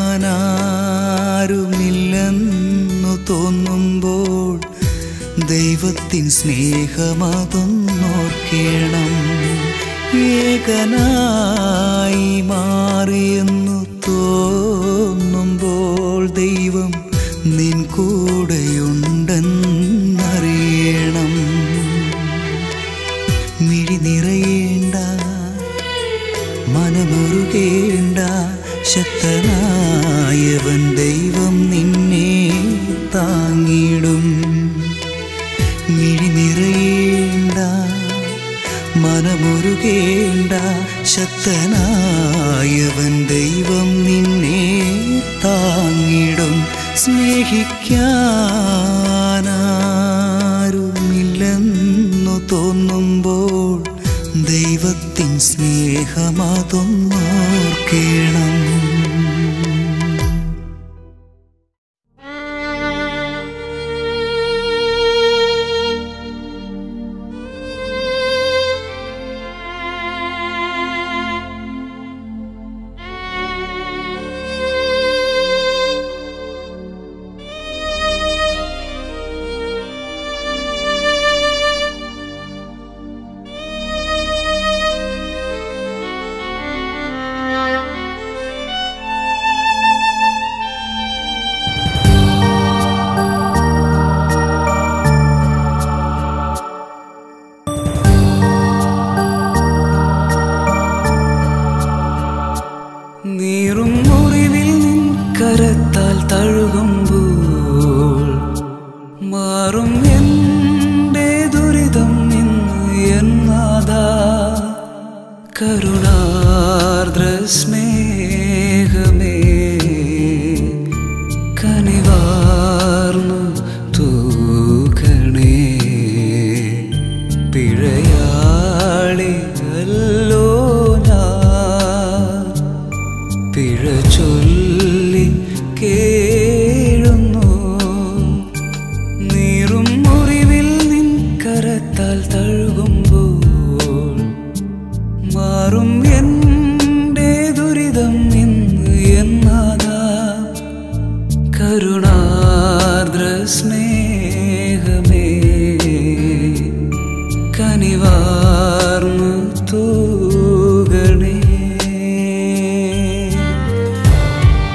സ്നേഹിക്കാനാരുമില്ലെന്നു തോന്നുമ്പോൾ ദൈവ ദൈവത്തിൻ സ്നേഹമതൊന്നോർക്കേണം ഏകനായി മാറിയെന്നു തോന്നുമ്പോൾ ദൈവം നിൻ കൂടെയുണ്ടെന്നറിയണം മിഴി നിറയേണ്ട മനമുരുകേണ്ട ശക്തനായവൻ ദൈവം നിന്നെ താങ്ങിടും മിഴി നിറയേണ്ട മനമുരുകേണ്ട ശക്തനായവൻ ദൈവം നിന്നെ താങ്ങിടും സ്നേഹിക്കാനാരുമില്ലെന്നു തോന്നുമ്പോൾ ദൈവത്തിൻ സ്നേഹമതൊന്നോർക്കേണം നീറും മുറിവിൽ നിൻ കരത്താൽ തഴുകുമ്പോൾ മാറും എൻ്റെ ദുരിതം ഇന്ന് എന്നാതാ കരുണാർദ്ര സ്നേഹമേ കനിവാർന്നു തൂക്കണേ പിഴയാളിയല്ലോ ഞാൻ പിഴ ചൊല്ലി കേഴുന്നു നീറും മുറിവിൽ നിൻ കരത്താൽ തഴുകുമ്പോൾ മാറും എൻ്റെ ദുരിതം ഇന്ന് എന്നാതാ കരുണാർദ്ര സ്നേഹമേ കനിവാർന്നു തൂകണേ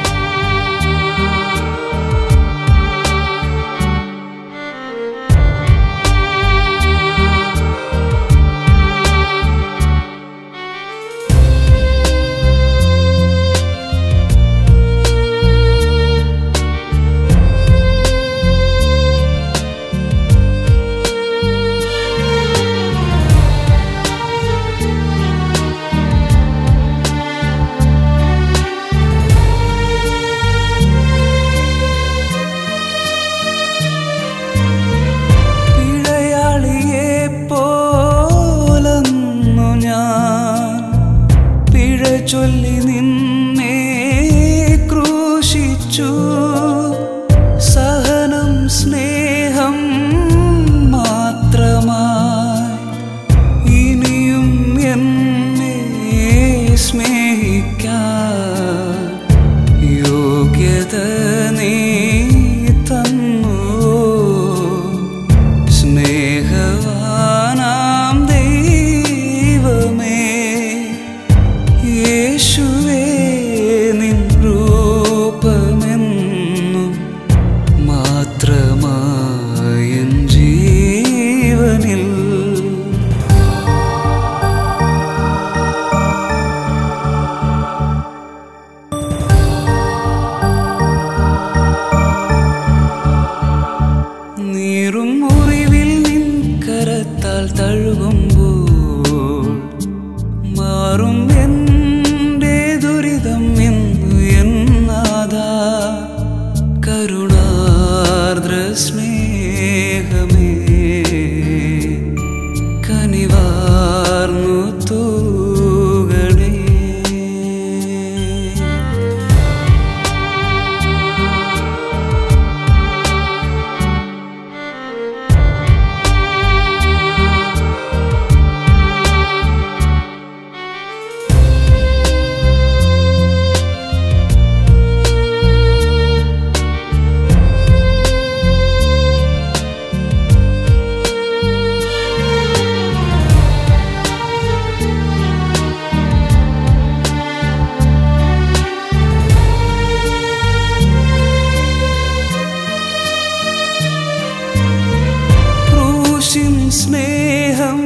സ്നേഹം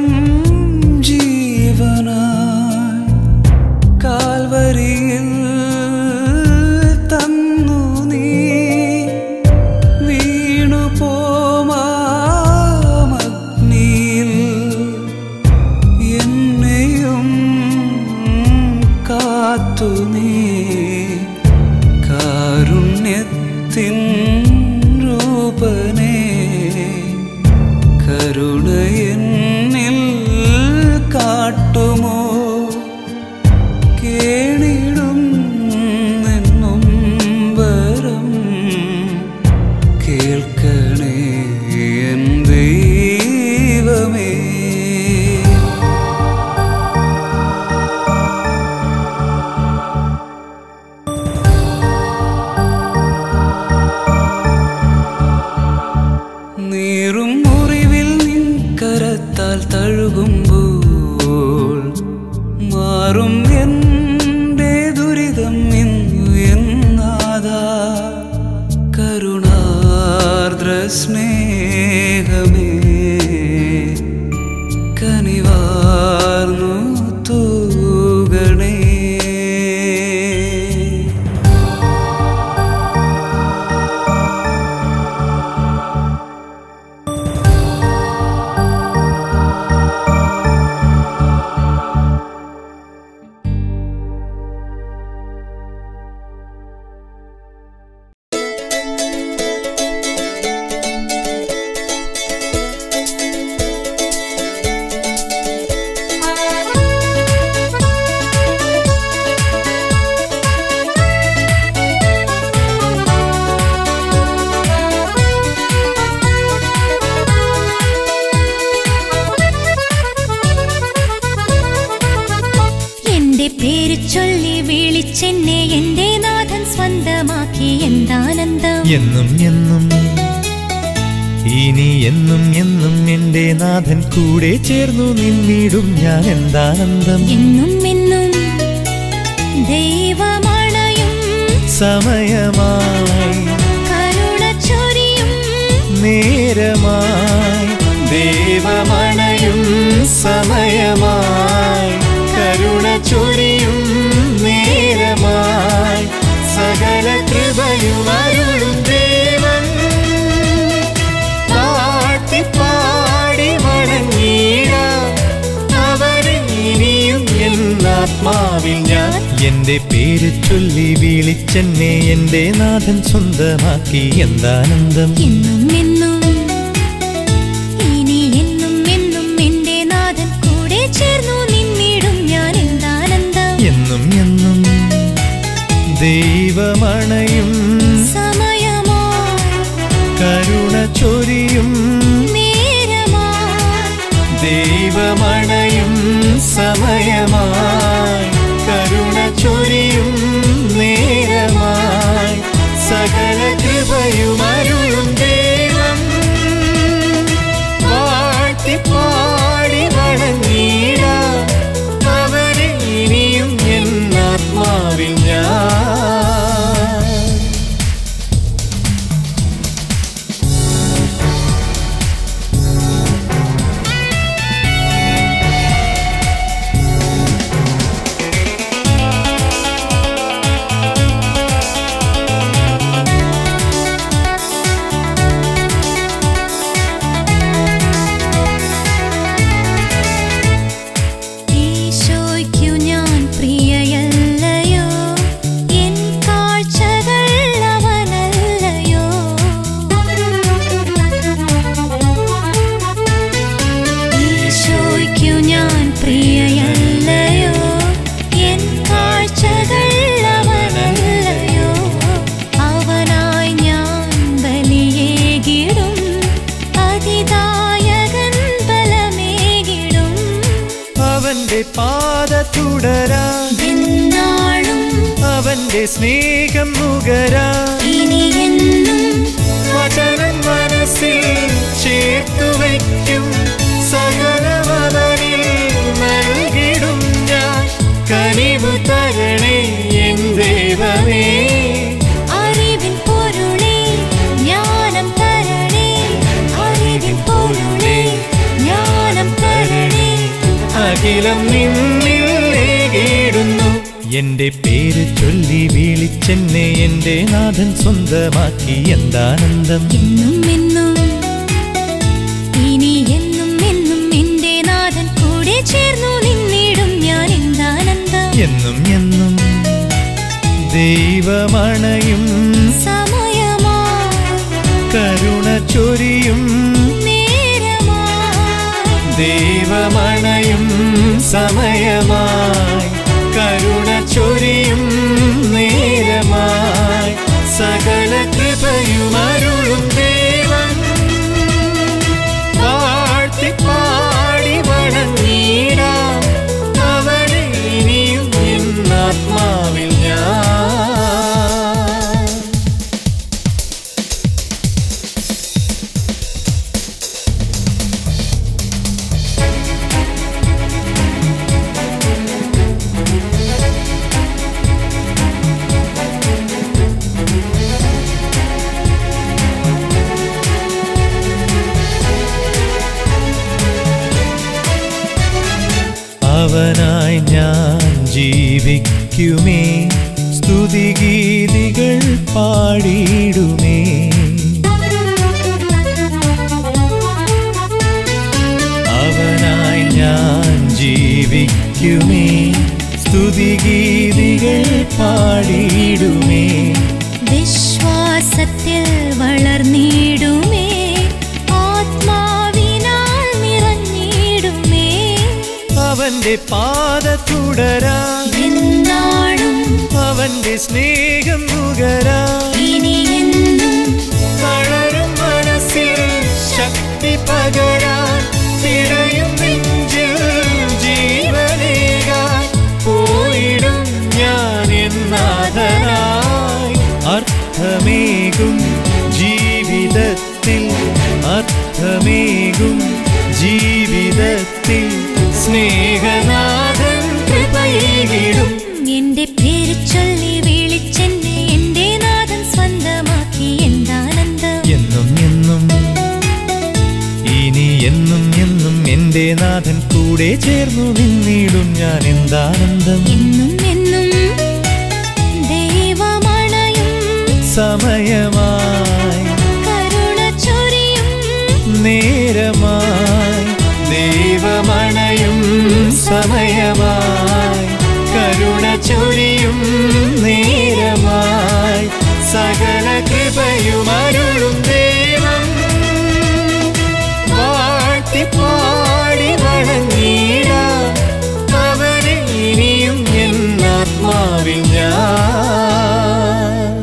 ജീവനായി കാൽവരിയിൽ തന്നു നീ വീണു പോമാമഗ്നിയിൽ എന്നെയും കാത്തു നീ കാരുണ്യത്തിൻ രൂപനേ കരുണയെന്നിൽ കാട്ടുമോ കേണിടും നിന്നും വരം കേൾക്കണേ എൻ ദൈവമേ നീറും മുറിവിൽ നിൻ കരത്താൽ തഴുകുമ്പോൾ മാറും എൻ്റെ ദുരിതം ഇന്നു എന്നാതാ കരുണാർദ്ര സ്നേഹമേ കനിവാർന്നു തൂകണേ എന്റെ പേര് ചൊല്ലി വിളിച്ചെന്നെ എന്റെ നാഥൻ സ്വന്തമാക്കി എന്താനന്ദം എന്നും എന്നും ഇനി എന്നും എന്നും എന്റെ നാഥൻ കൂടെ ചേർന്നു നിന്നിടും ഞാൻ എന്താനന്ദം എന്നും എന്നും ദൈവമണയും സമയമായി കരുണ ചൊരിയും നേരമായി ദേവമണയും സമയമായി കരുണ ചൊരിയും നേരമായി സകല കൃപയും അരുളും ദേവൻ പാട്ടി പാടി വണങ്ങിടാം അവരെ ഇനിയും എന്നാത്മാവിൽ ഞാൻ എന്റെ പേര് ചൊല്ലി വിളിച്ചെന്നെ എന്റെ നാഥൻ സ്വന്തമാക്കി എന്താനന്ദം എന്നും എന്നും ഇനി എന്നും എന്നും എന്റെ നാഥൻ കൂടെ ചേർന്നു നിന്നിടും ഞാൻ എന്താനന്ദം എന്നും എന്നും ദൈവമണയും സമയമായി കരുണ ചൊരിയും നേരമായി ദൈവമണയും സമയമായി കരുണ ചൊരിയും നേരമായി സകല കൃപയും അരുളും ദൈവം വാഴ്ത്തി പാടി വണങ്ങിടാം അവരെ ഇനിയും എന്നാത്മാവിൽ ഞാൻ ഈശോയ്ക്കു ഞാൻ പ്രിയയല്ലയോ എൻ കാഴ്ചകൾ അവനല്ലയോ ഈശോയ്ക്കു ഞാൻ പ്രിയയല്ലയോ എൻ കാഴ്ചകൾ അവനല്ലയോ അവനായി ഞാൻ ബലിയേകിടും അതിദായകൻ ബലമേകിടും അവന്റെ പാത തുടരാൻ എന്നാളും അവന്റെ സ്നേഹം നുകരാൻ ഇനിയെന്നും വചനം മനസ്സിൽ ചേർത്തു വയ്ക്കും സകലവനിൽ നൽകിടും ഞാൻ കനിവ് തരണേ എൻ ദൈവമേ അറിവിൻ പൊരുളേ ജ്ഞാനം തരണേ അറിവിൻ പൊരുളേ ജ്ഞാനം അഖിലം നിന്നിൽ ഏകിടുന്നു എന്റെ പേര് ചൊല്ലി വിളിച്ചെന്നെ എന്റെ നാഥൻ സ്വന്തമാക്കി എന്താനന്ദം എന്നും എന്നും ഇനി എന്നും എന്നും എന്റെ നാഥൻ കൂടെ ചേർന്നു നിന്നിടും ഞാൻ എന്താനന്ദം എന്നും എന്നും ദൈവമണയും സമയമാ കരുണ ചൊരിയും നേരമായി ദൈവമണയും സമയമായി കരുണ ചൊരിയും നേരമായി സകല കൃപയും അരുളും ദേവൻ വാഴ്ത്തി പാടി വണങ്ങിടാം അവനെ ഇനിയും എന്നാത്മാവിൽ ഞാൻ അവനായി ഞാൻ ജീവിക്കുമേ സ്തുതിഗീതികൾ പാടിയിടുമേ അവനായി ഞാൻ ജീവിക്കുമേ സ്തുതിഗീതികൾ പാടിയിടുമേ വിശ്വാസത്തിൽ വളർന്നിടുമേ ആത്മാവിനാൽ നിറഞ്ഞിടുമേ അവന്റെ പാത തുടരാൻ എന്നാളും അവന്റെ സ്നേഹം നുകരാൻ ഇനി എന്നും തളരും മനസ്സിൽ ശക്തി പകരാൻ തിരയും നെഞ്ചിൽ ജീവനേകാൻ പോയിടും ഞാൻ എന്നാഥനായി അർത്ഥമേകും ജീവിതത്തിൽ അർത്ഥമേകും ജീവിതത്തിൽ സ്നേഹനാഥൻ കൃപയിടും എന്റെ പേര് ചൊല്ലി വിളിച്ചെന്നെ എന്റെ നാഥൻ സ്വന്തമാക്കി എന്താനന്ദം എന്നും എന്നും ഇനി എന്നും എന്നും എന്റെ നാഥൻ കൂടെ ചേർന്നു നിന്നിടും ഞാൻ എന്താനന്ദം എന്നും എന്നും ദൈവമണയും സമയമായി കരുണ ചൊരിയും നേരമായി ദൈവമണയും സമയമായി കരുണ ചൊരിയും നേരമായി സകല കൃപയും അരുളും ദൈവം വാഴ്ത്തി പാടി വണങ്ങിടാം അവനെ ഇനിയും എന്നാത്മാവിൽ ഞാൻ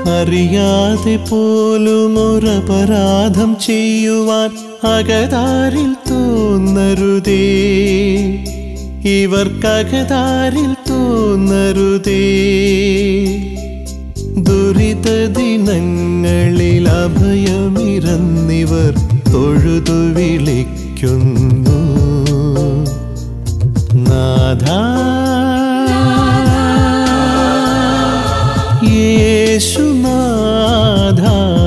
അറിയാതെ പോലും ഒരപരാധം ചെയ്യുവാൻ അകതാരിൽ തോന്നരുതേ ഇവർക്കകതാരിൽ തോന്നരുതേ ദുരിത ദിനങ്ങളിൽ അഭയമിരന്നിവർ തൊഴുതു വിളിക്കുന്നു നാഥ യേശുനാഥ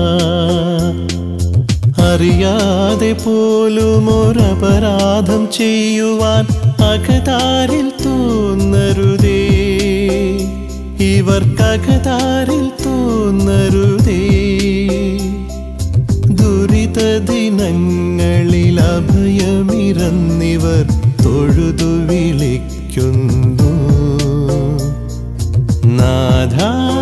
അറിയാതെ പോലും ഒരപരാധം ചെയ്യുവാൻ അകതാരിൽ തോന്നരുതേ ഇവർക്കകതാരിൽ തോന്നരുതേ ദുരിത ദിനങ്ങളിൽ അഭയമിരന്നിവർ തൊഴുതു വിളിക്കുന്നു നാഥ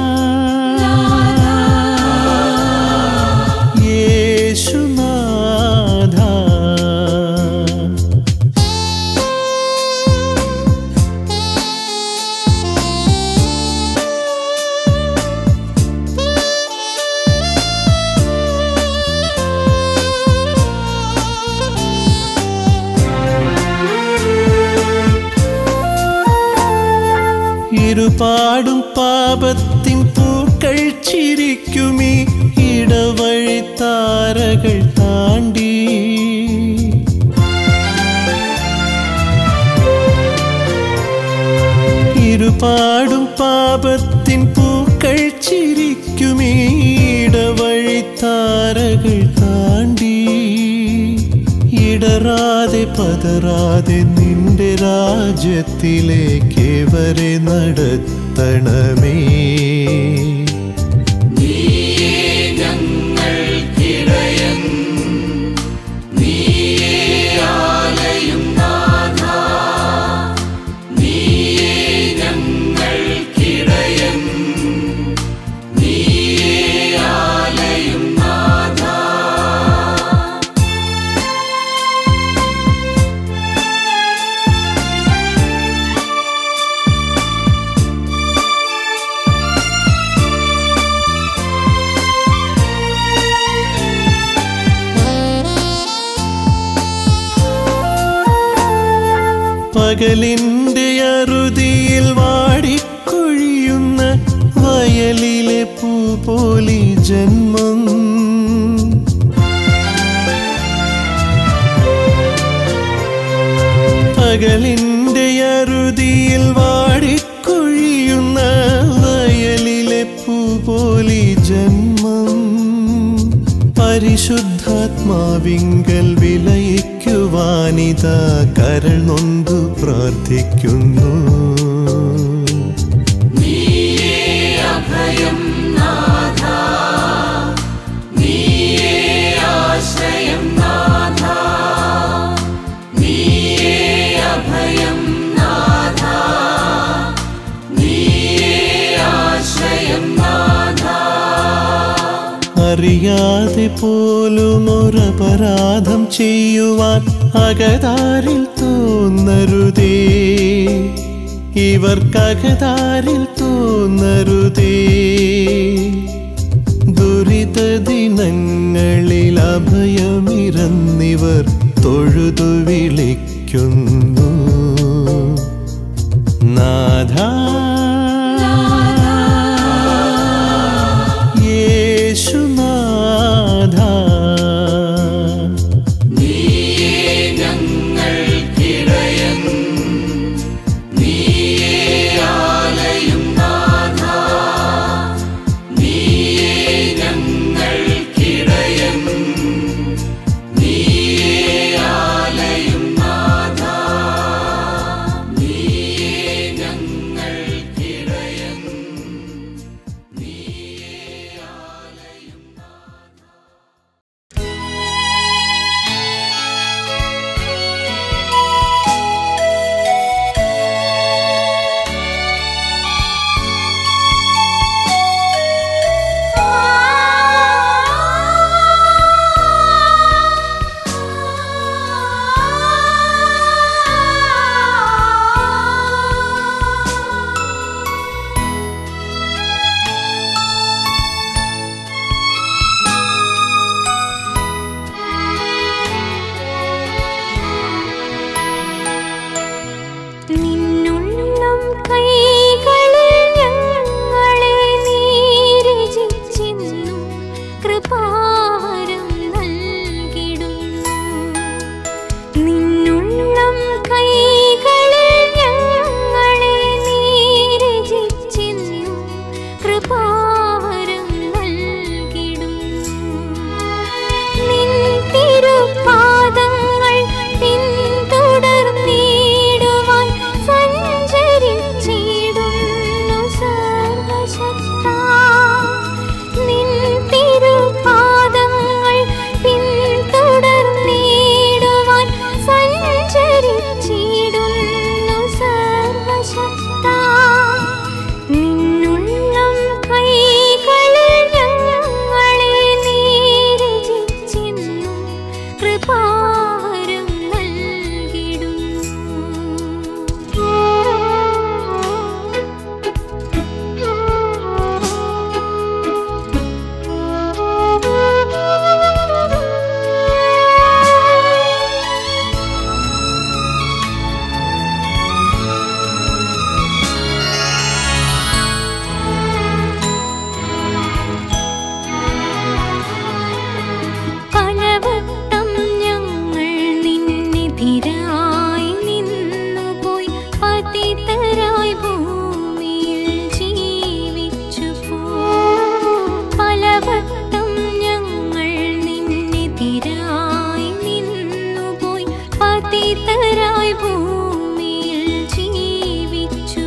യേശുനാഥ ഇരുപാടും പാപത്തിൻ പൂക്കൾ ചിരിക്കുമീ ഇടവഴി താരകൾ താണ്ടി ഇരുപാടും പാപത്തിൻ പൂക്കൾ ചിരിക്കുമീ ഇടവഴി താരകൾ താണ്ടി ഇടറാതെ പതറാതെ നിന്റെ രാജ്യത്തിലേക്ക് വരെ നടത്തണമേ പകലിന്റെ അറുതിയിൽ വാടിക്കൊഴിയുന്ന വയലിലെ പൂ പോലി ജന്മം പകലിന്റെ അറുതിയിൽ വാടിക്കൊഴിയുന്ന വയലിലെ പൂ പോലി ജന്മം പരിശുദ്ധാത്മാവിങ്കൽ വിലയിക്കുവാനിതാ കരൾ നൊന്തു പ്രാർത്ഥിക്കുന്നു അറിയാതെ പോലും ഒരപരാധം ചെയ്യുവാൻ അകതാരിൽ തോന്നരുതേ ഇവർക്കകതാരിൽ തോന്നരുതേ ദുരിത ദിനങ്ങളിൽ അഭയമിരന്നിവർ തൊഴുതു വിളിക്കുന്നു നാഥ യേശുനാഥ ഞങ്ങൾക്കിടയൻ നീയേ ആലയും നാഥ കൃപാവരം നൽകിടും നിൻ തിരുപാദങ്ങൾ പിന്തുടർന്നിടുവാൻ സഞ്ചരിച്ചിടുന്നു സർവശക്ത നിൻ തിരുപാദങ്ങൾ പിന്തുടർന്നിടുവാൻ സഞ്ചരിച്ചിടുന്നു സർവശക്ത നിന്നുള്ളം കൈകളിൽ ഞങ്ങളെ നീരജിച്ചെന്നും കൃപാവരം നൽകിടും പലവട്ടം ഞങ്ങൾ നിന്നെതിരായി നിന്നുപോയി പതിതരായി ഭൂമിയിൽ ജീവിച്ചു പലവട്ടം ഞങ്ങൾ നിന്നെതിരായി നിന്നുപോയി പതിതരായി ഭൂമിയിൽ ജീവിച്ചു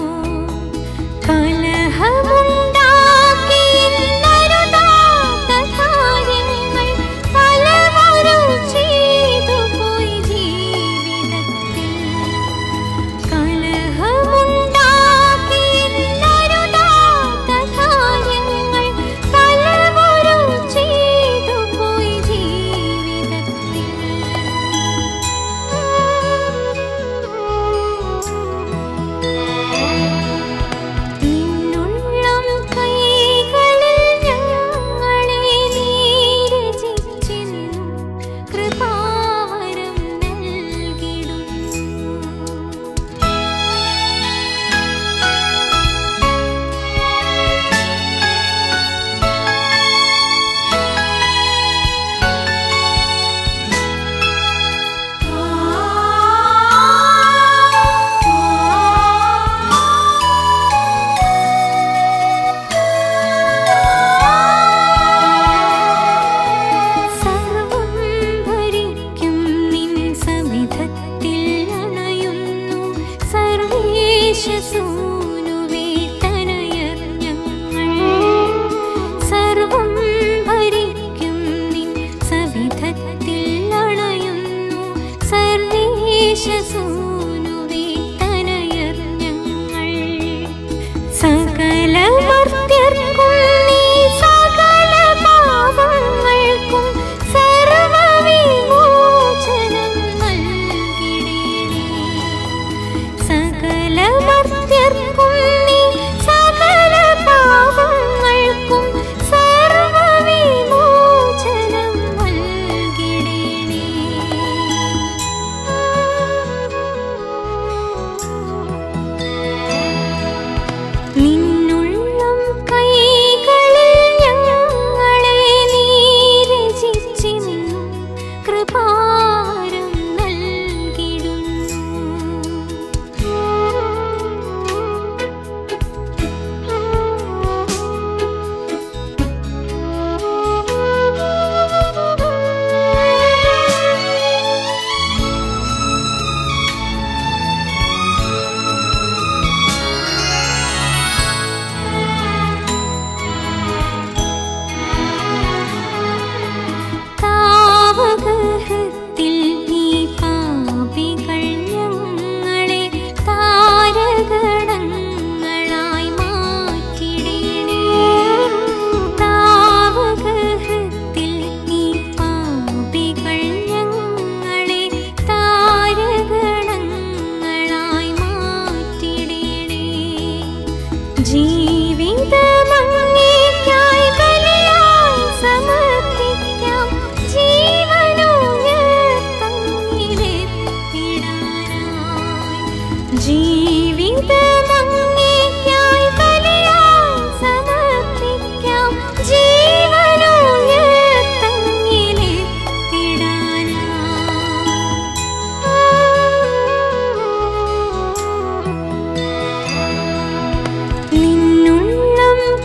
കലഹമുണ്ടാക്കി നരുതാത്ത കാര്യങ്ങൾ പലവരും ചെയ്തു പോയി ജീവിതത്തിൽ കലഹമുണ്ടാക്കി നരുതാത്ത കാര്യങ്ങൾ പലവരും ചെയ്തു പോയി ജീവിതത്തിൽ നിന്നുള്ളം കൈകളിൽ ഞങ്ങളെ നീരജിച്ചെന്നും കൃപാവരം നൽകിടും സർവം ഭരിക്കും നിൻ സവിധത്തിൽ അണയുന്നു സർവേശ സൂനുവേ തനയർ ഞങ്ങൾ സർവം ഭരിക്കും നിൻ സവിധത്തിൽ അണയുന്നു സർവേശ സൂനുവേ തനയർ ഞങ്ങൾ സകല മർത്യർക്കും നീ സകല പാപങ്ങൾക്കും സർവവിമോചനം നൽകിടേണേ സകല മർത്യർക്കും നീ സകല പാപങ്ങൾക്കും സർവവിമോചനം നൽകിടേണേ നിന്നുള്ളം കൈകളിൽ ഞങ്ങളെ നീരജിച്ചെന്നും കൃപാരം നൽകിടും താവകഹത്തിൽ നീ പാപികൾ ഞങ്ങളെ താരകണങ്ങളായി മാറ്റിടണേ താവകഹത്തിൽ നീ പാപികൾ ഞങ്ങളെ താരകണങ്ങളായി മാറ്റിടണേ ജീവിതമങ്ങേക്കായി ബലിയായി സമർപ്പിക്കാം ജീവനുയർത്തങ്ങിലെത്തിടാനായി ജീവിതമങ്ങേക്കായി ബലിയായി സമർപ്പിക്കാം ജീവനുയർത്തങ്ങിലെത്തിടാനായി നിന്നുള്ളം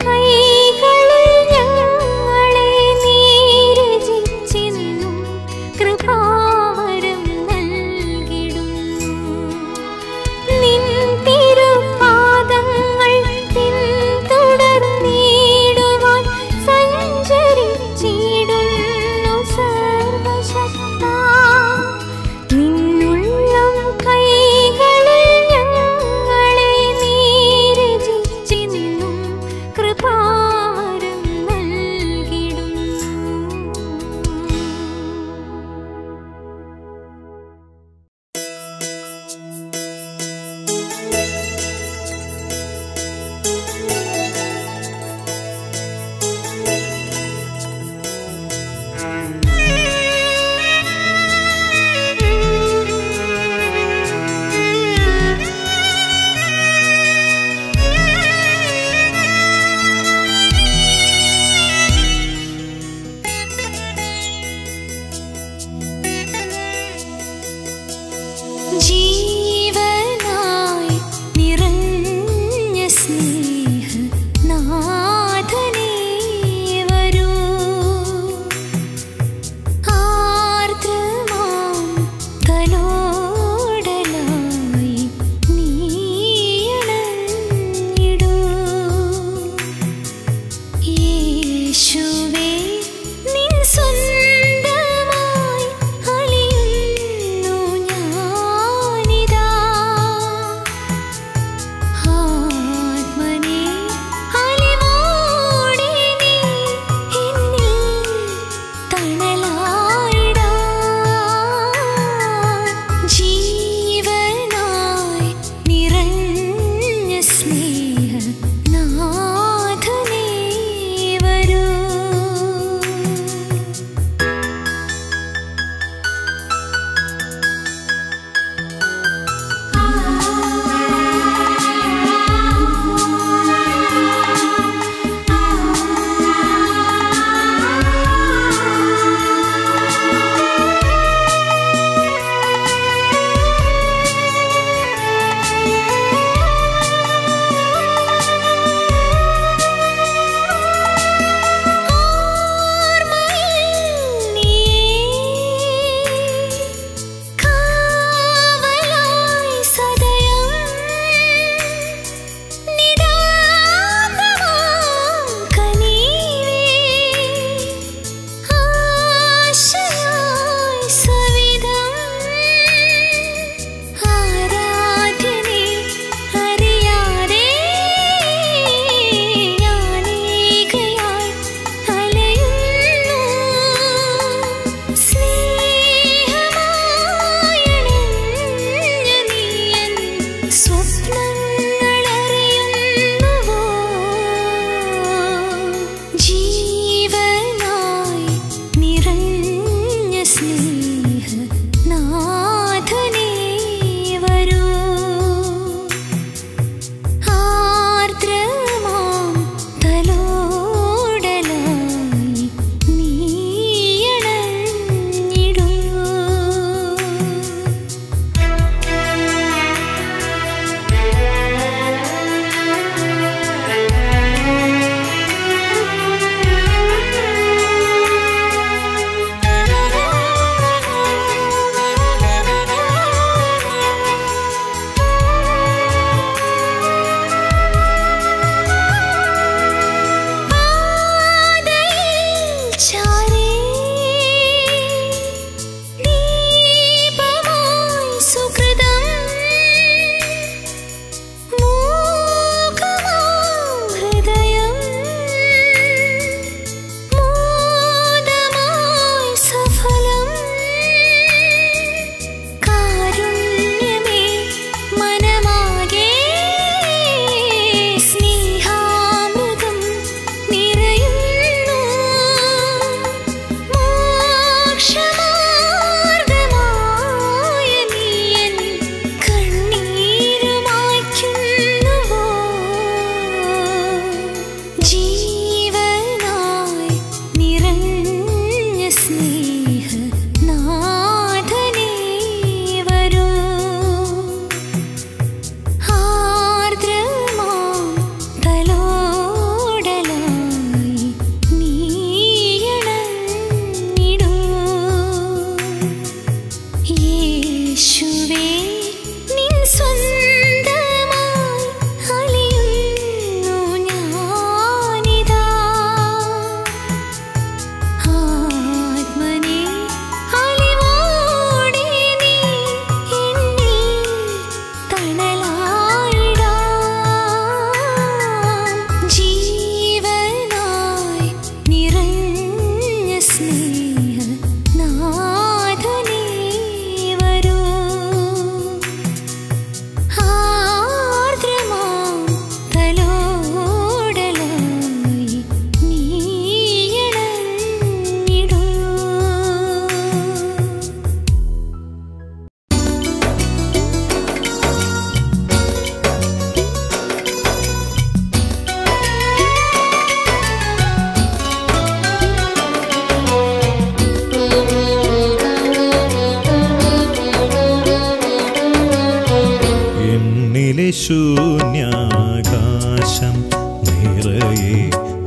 നിറയെ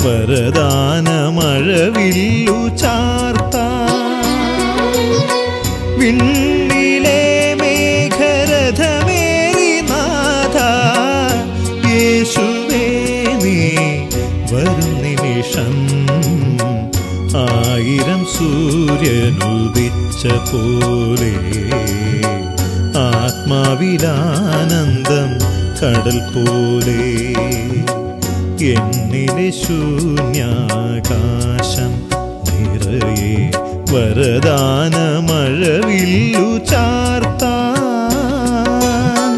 വരദാനമഴവില്ലു ചാർത്താൻ വിണ്ണിലെ മേഘരഥമേറി നാഥ യേശുവേ നീ വരും നിമിഷം ആയിരം സൂര്യനുദിച്ച പോലെ ആത്മാവിലാനന്ദം കടൽ പോലെ എന്നിലെ ശൂന്യാകാശം നിറയെ വരദാനമഴവില്ലു ചാർത്താൻ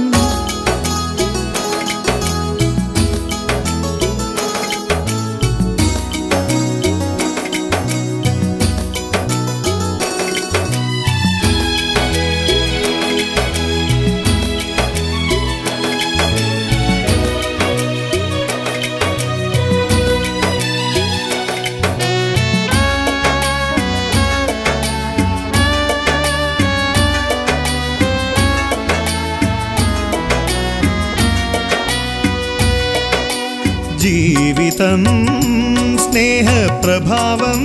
ജീവിതം സ്നേഹപ്രഭാവം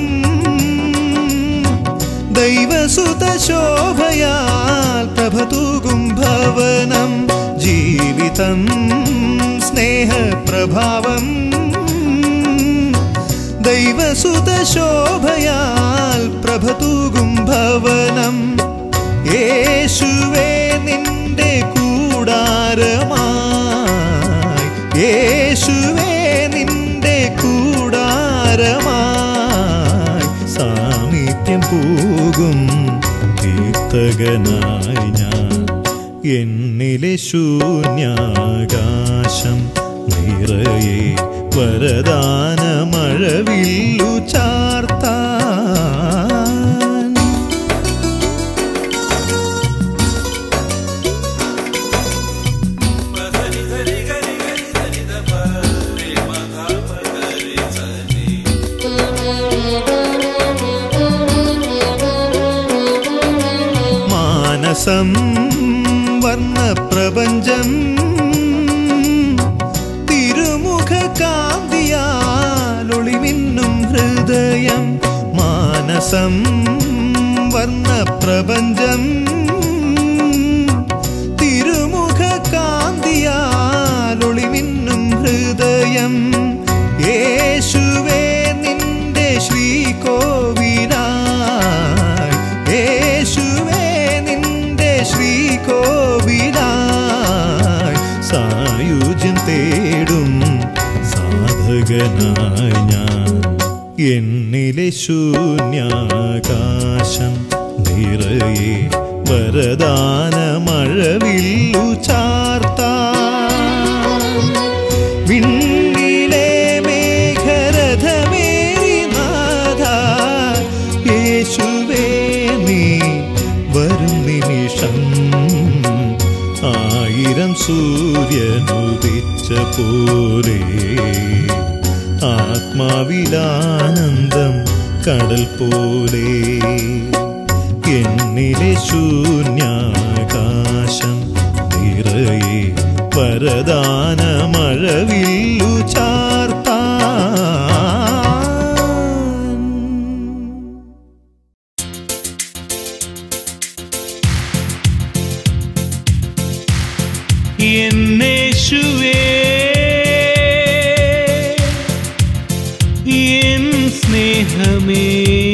ദൈവസുതശോഭയാൽ പ്രഭതൂകും ഭവനം ജീവിതം സ്നേഹപ്രഭാവം ദൈവസുതശോഭയാൽ പ്രഭതൂകും ഭവനം യേശുവേ നിന്റെ കൂടാരമായി യേശുവേ നിന്റെ കൂടാരമായി സാമീപ്യം പോകും തീർത്ഥകനായി ഞാൻ എന്നിലെ ശൂന്യാകാശം നിറയെ വരദാനമഴവില്ലു ചാർത്താൻ മാനസം വർണ്ണപ്രപഞ്ചം തിരുമുഖ കാന്തിയാലൊളിമിന്നും ഹൃദയം മാനസം വർണ്ണപ്രപഞ്ചം തിരുമുഖ കാന്തിയാലൊളിമിന്നും ഹൃദയം യേശുവേ നിന്റെ ശ്രീകോവിലായി യേശുവേ നിന്റെ ശ്രീകോവിലായി സായുജ്യം തേടും സാധകനായി ഞാൻ എന്നിലെ ശൂന്യാകാശം നിറയെ വരദാനമഴവില്ലു ചാർത്താൻ വിണ്ണിലെ മേഘരഥമേറി നാഥ യേശുവേ നീ വരും നിമിഷം ആയിരം സൂര്യനുദിച്ച പോലെ ആത്മാവിലാനന്ദം കടൽ പോലെ എന്നിലെ ശൂന്യാകാശം നിറയെ വരദാനമഴവില്ലു ചാർത്താൻ എന്നേശുവേ എൻ സ്നേഹമേ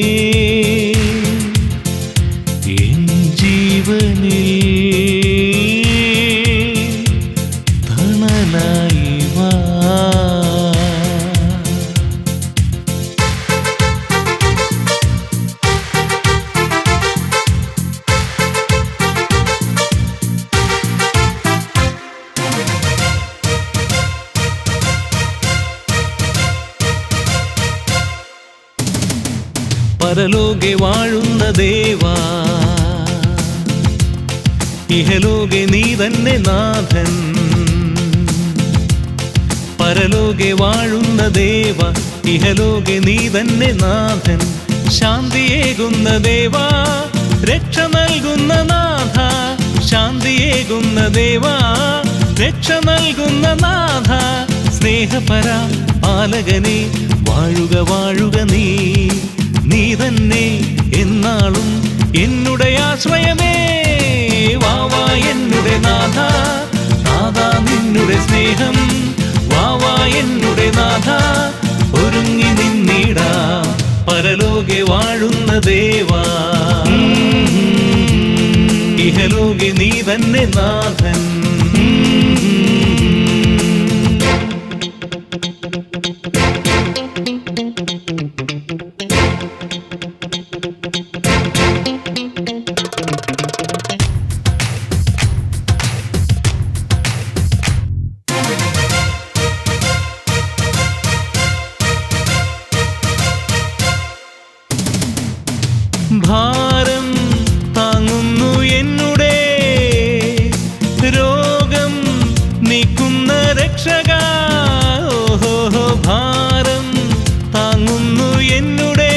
എൻ ജീവനിൽ തണലായി വാ പരലോകെ വാഴുന്ന ദേവാ ഇഹലോകെ നീ തന്നെ നാഥൻ പരലോകെ വാഴുന്ന ദേവ ഇഹലോകെ നീ തന്നെ നാഥൻ ശാന്തിയേകുന്ന ദേവാ രക്ഷ നൽകുന്ന നാഥ ശാന്തിയേകുന്ന ദേവാ രക്ഷ നൽകുന്ന നാഥ സ്നേഹപര പാലകനെ വാഴുക വാഴുക നീ നീ തന്നെ എന്നാളും എന്നുടെ ആശ്രയമേ വാവാ എന്നുടെ നാഥ നാഥ നിന്നുടെ സ്നേഹം വാവാ എന്നുടെ നാഥ ഒരുങ്ങി നിന്നിടാ പരലോകെ വാഴുന്ന ദേവാ ഇഹലോകെ നീ തന്നെ നാഥൻ ഭാരം താങ്ങുന്നു എന്നുടെ രോഗം നീക്കുന്ന രക്ഷക ഓഹോ ഭാരം താങ്ങുന്നു എന്നുടെ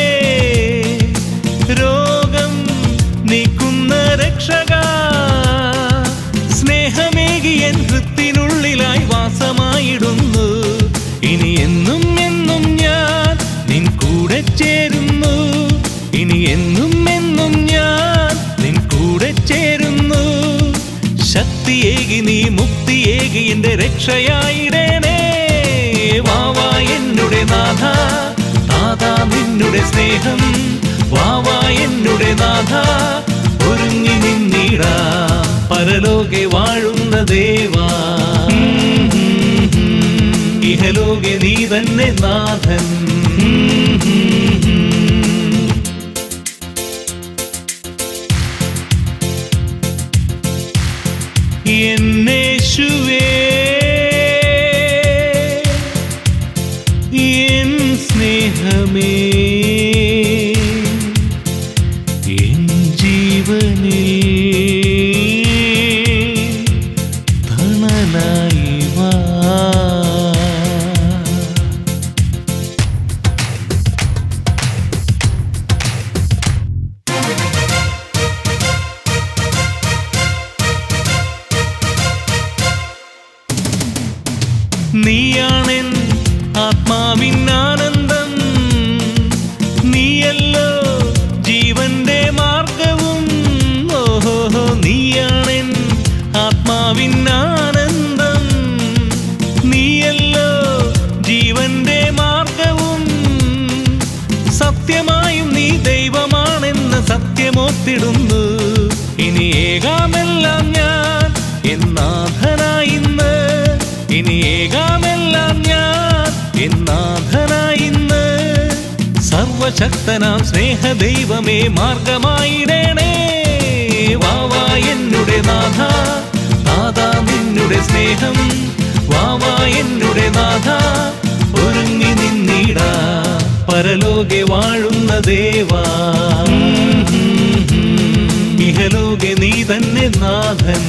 രോഗം നീക്കുന്ന രക്ഷക സ്നേഹമേകിയൻ ഹൃത്തിനുള്ളിലായി വാസമായിടുന്നു ഇനി എന്നും എന്നും ഞാൻ നിൻ കൂടെ ചേരുന്നു ഇനി എന്നും എന്നും ഞാൻ നിൻ കൂടെ ചേരുന്നു ശക്തിയേകി നീ മുക്തിയേകി എന്റെ രക്ഷയായിടേണേ വാവാ എന്നുടെ നാഥ താതാ നിന്നുടെ സ്നേഹം വാവാ എന്നുടെ നാഥ ഒരുങ്ങി നിന്നിടാ പരലോകെ വാഴുന്ന ദേവാ ഇഹലോകെ നീ തന്നെ നാഥൻ എന്നേശുവേ എൻ സ്നേഹമേ എൻ ജീവനേ തണലായി വാ നീയാണെൻ ആത്മാവിൻ ആനന്ദം നീയല്ലോ ജീവന്റെ മാർഗവും ഓഹോ നീയാണെൻ ആത്മാവിൻ ആനന്ദം നീയല്ലോ ജീവന്റെ മാർഗവും സത്യമായും നീ ദൈവമാണെന്ന് സത്യമോത്തിടുന്നു ഇനി ഏകാമെല്ലാം ഞാൻ എന്നാഥനായിന്ന് ഇനി ഏകാമെല്ലാം ഞാൻ എന്നാഥനായിന്ന് സർവശക്തനാം സ്നേഹ ദൈവമേ മാർഗമായിടേണേ വാവാ എന്നുടെ നാഥ നാഥാ നിന്നുടെ സ്നേഹം വാവാ എന്നുടെ നാഥ ഒരുങ്ങി നിന്നിടാ പരലോകെ വാഴുന്ന ദേവാ ഇഹലോകെ നീ തന്നെ നാഥൻ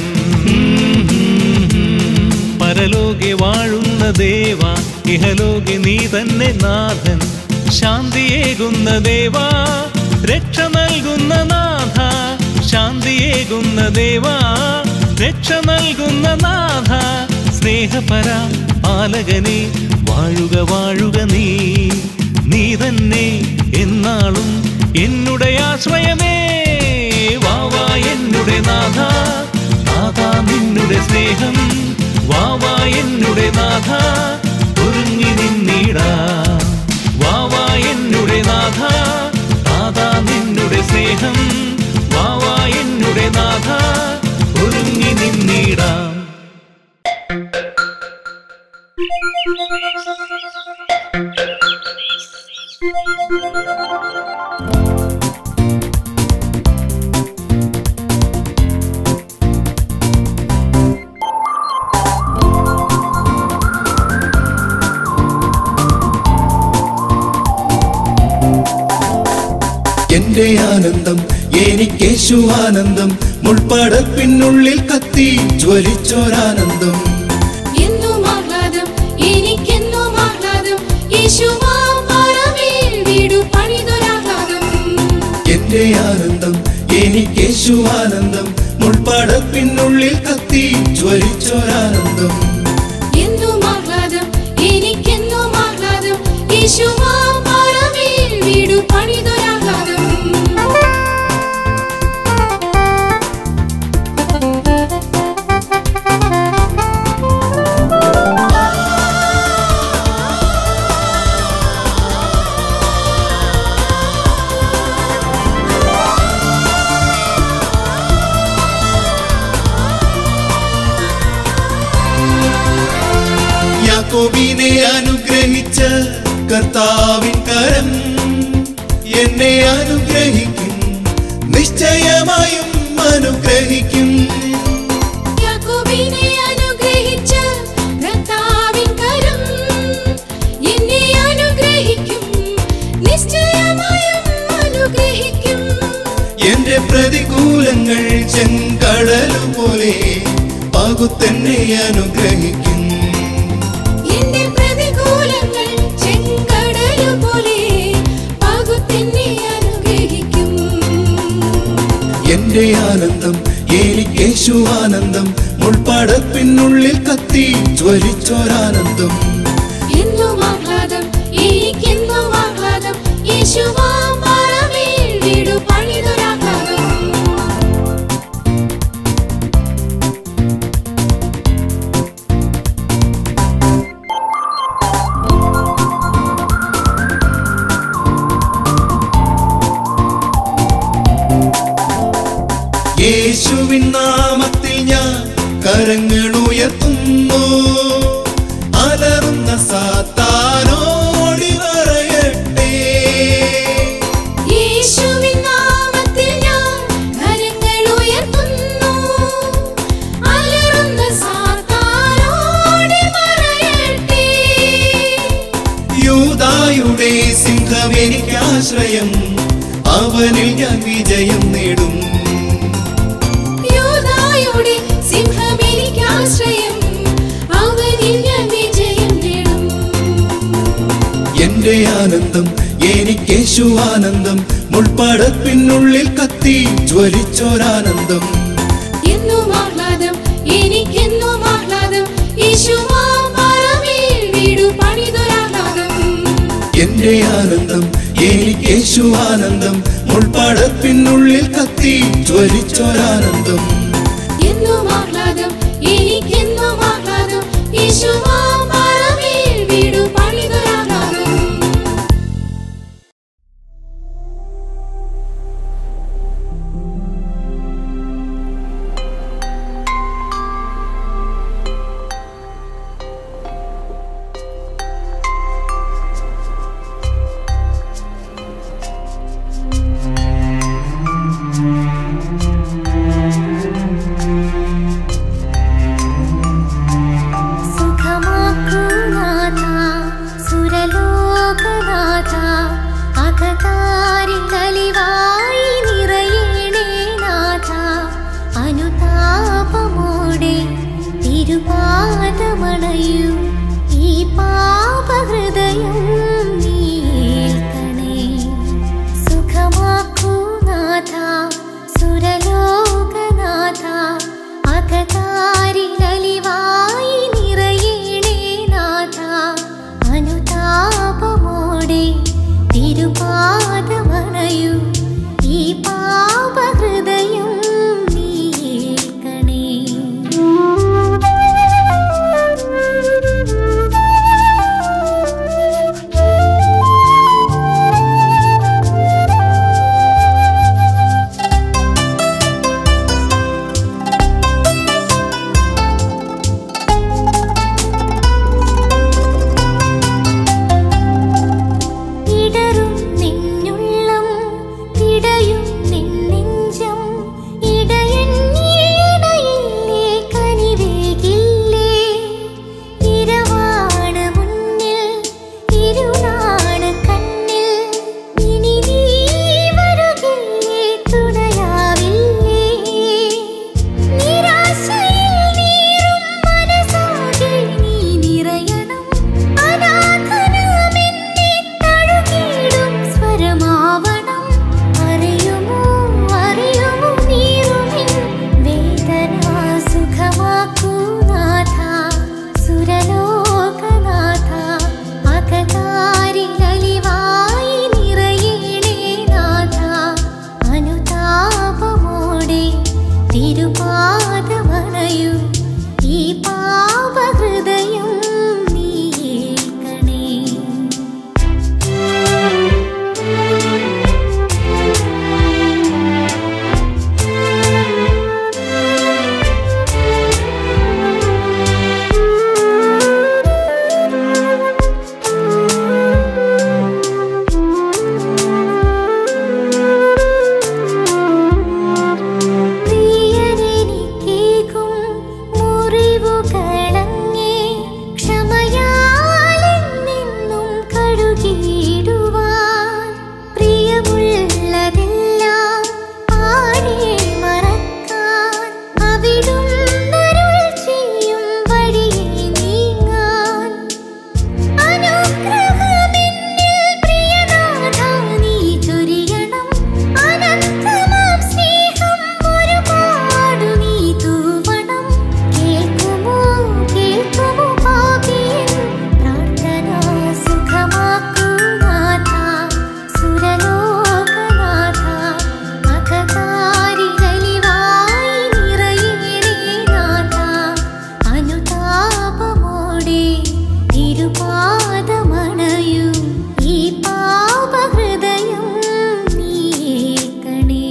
പരലോകെ വാഴുന്ന ദേവ ഇഹലോകെ നീ തന്നെ നാഥൻ ശാന്തിയേകുന്ന ദേവാ രക്ഷ നൽകുന്ന നാഥ ശാന്തിയേകുന്ന ദേവാ രക്ഷ നൽകുന്ന നാഥ സ്നേഹപര പാലകനെ വാഴുക വാഴുക നീ നീ തന്നെ എന്നാളും എന്നുടെ ആശ്രയമേ വാവാ എന്നുടെ നാഥ നാഥ നിന്നുടെ സ്നേഹം വാവാ എന്നുടെ നാഥ ഒരുങ്ങി നിന്നിടാ വാവാ എന്നുടെ നാഥ നാഥ നിന്നുടെ സ്നേഹം വാവാ എന്നുടെ നാഥ ഒരുങ്ങി നിന്നിടാം എന്റെ ആനന്ദം എനിക്കേശു ആനന്ദം മുൾപ്പടപ്പിനുള്ളിൽ കത്തി ജ്വലിച്ചോരാനന്ദം എന്നും ആഹ്ലാദം എനിക്കെന്നും ആഹ്ലാദം യേശുവാം പരമേൽ വീടു പണിതൊരാഹ്ലാദം എന്റെ ആനന്ദം എനിക്കേശു ആനന്ദം മുൾപ്പടപ്പിനുള്ളിൽ കത്തി ജ്വലിച്ചോരാനന്ദം എന്നും ആഹ്ലാദം എനിക്കെന്നും ആഹ്ലാദം യേശുവാം പാറമേൽ വീടു പണിതൊരാഹ്ലാദം യാക്കോബിനെ അനുഗ്രഹിച്ച കർത്താവിൻ കരം എന്നെ അനുഗ്രഹിക്കും നിശ്ചയമായും അനുഗ്രഹിക്കും യാക്കോബിനെ അനുഗ്രഹിച്ച കർത്താവിൻ കരം എന്നെ അനുഗ്രഹിക്കും നിശ്ചയമായും അനുഗ്രഹിക്കും എന്റെ പ്രതികൂലങ്ങൾ ചെങ്കടലുപോലെ പകുത്തെന്നെ അനുഗ്രഹിക്കും എന്റെ പ്രതികൂലങ്ങൾ ചെങ്കടലുപോലെ പകുത്തെന്നെ അനുഗ്രഹിക്കും എന്റെ ആനന്ദം എനിക്കേശു ആനന്ദം മുൾപ്പടപ്പിനുള്ളിൽ കത്തി ജ്വലിച്ചൊരാനന്ദം എന്നും ആഹ്ലാദം എനിക്കെന്നും ആഹ്ലാദം യേശുവാം പാറമേൽ വീടു പണിതൊരാഹ്ലാദം യേശുവിൻ നാമത്തിൽ ഞാൻ കരങ്ങൾ ഉയർത്തുന്നു അലറുന്ന സാത്താനോടി പറയട്ടെ യേശുവിൻ നാമത്തിൽ ഞാൻ കരങ്ങൾ ഉയർത്തുന്നു അലറുന്ന സാത്താനോട് പറയട്ടെ യൂദായുടെ സിംഹം എനിക്കാശ്രയം അവനിൽ ഞാൻ വിജയം നേടും യൂദായുടെ സിംഹം എനിക്കാശ്രയം അവനിൽ ഞാൻ വിജയം നേടും എന്റെ ആനന്ദം എനിക്കേശു ആനന്ദം മുൾപ്പടപ്പിനുള്ളിൽ കത്തി ജ്വലിച്ചൊരാനന്ദം എന്നും ആഹ്ലാദം എനിക്കെന്നും ആഹ്ലാദം യേശുവാം പാറമേൽ വീടു പണിതൊരാഹ്ലാദം എന്റെ ആനന്ദം എനിക്കേശു ആനന്ദം മുൾപ്പടപ്പിനുള്ളിൽ കത്തി ജ്വലിച്ചൊരാനന്ദം എന്നും ആഹ്ലാദം എനിക്കെന്നും ആഹ്ലാദം യേശുവാം പാറമേൽ വീടു പണിതൊരാഹ്ലാദം സുഖം നേടുവാൻ പ്രിയമുള്ളതെല്ലാം ആരെ മറക്കാൻ അവിടുന്നരുൾ ചെയ്യും വഴിയെ നീങ്ങാൻ അനുഗ്രഹമെന്നിൽ പ്രിയനാഥാ നീ ചൊരിയണം അനന്തമാം സ്നേഹം ഒരുപാടു നീ തൂവണം കേൾക്കുമോ കേൾക്കുമോ പാപിയൻ പ്രാർത്ഥന സുഖമാക്കൂ നാഥാ സുരലോകനാഥ അകതാരി വലിവായി നിറയേണേ നാഥാ അനുതാപമോടെ തിരുപാദമണയൂ ഈ പാപഹൃദയം നീക്കണേ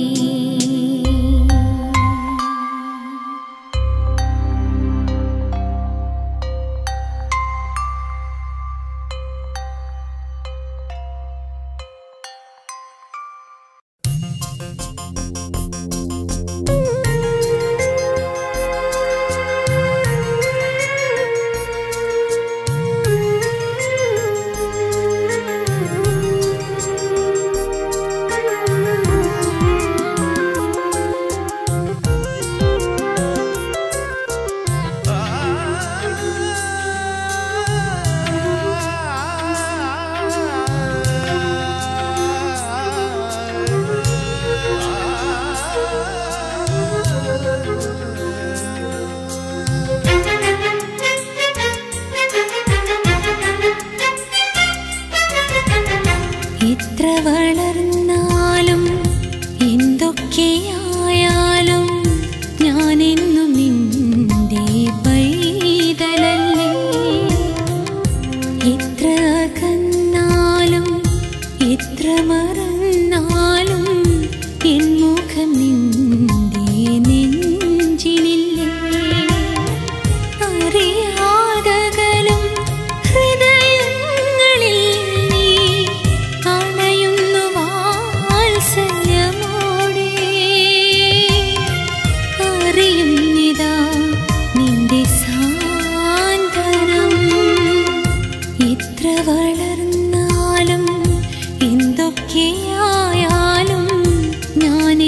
എത്ര വളർന്നാലും എന്തൊക്കെയായാലും ഞാൻ എന്നും നിന്റെ പൈതലല്ലേ എത്ര അകന്നാലും എത്ര മറന്നാലും എൻ മുഖം നിന്റെ നെഞ്ചിനില്ലേ അറിയാതകലും ഹൃദയങ്ങളിൽ നീ അണയുന്നു വാത്സല്യമോടെ അറിയുന്നിതാ നിന്റെ സാന്ത്വനം എത്ര വളർന്നാലും എന്തൊക്കെയായാലും ഞാൻ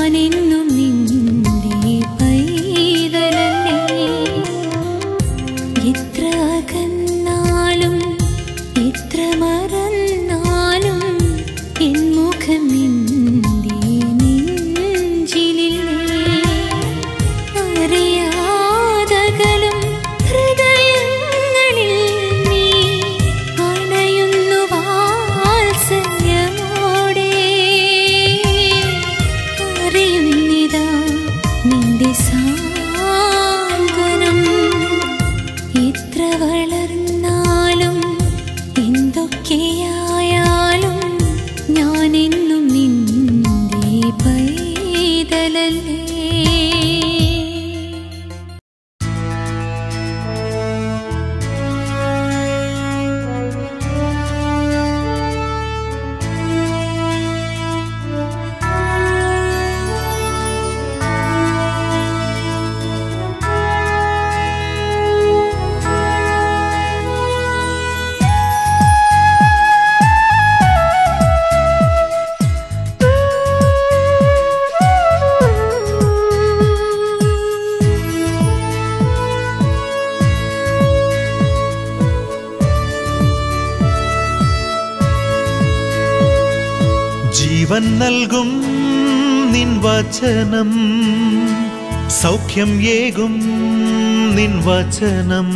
ഞാനെന്നും നിന്റെ പൈതലല്ലേ എത്ര അകന്നാലും എത്ര മറന്നാലും എൻ മുഖം നിന്റെ നെഞ്ചിലില്ലേ അറിയാതകലും ഹൃദയങ്ങളിൽ നീ അണയുന്നു വാത്സല്യമോടെ അറിയുന്നിതാ നിന്റെ സാന്ത്വനം എത്ര വളർന്നാലും എന്തൊക്കെയായാലും ഞാനെന്നും നിന്റെ പൈതലല്ലേ ജീവൻ നൽകും നിൻ വചനം സൗഖ്യം ഏകും നിൻ വചനം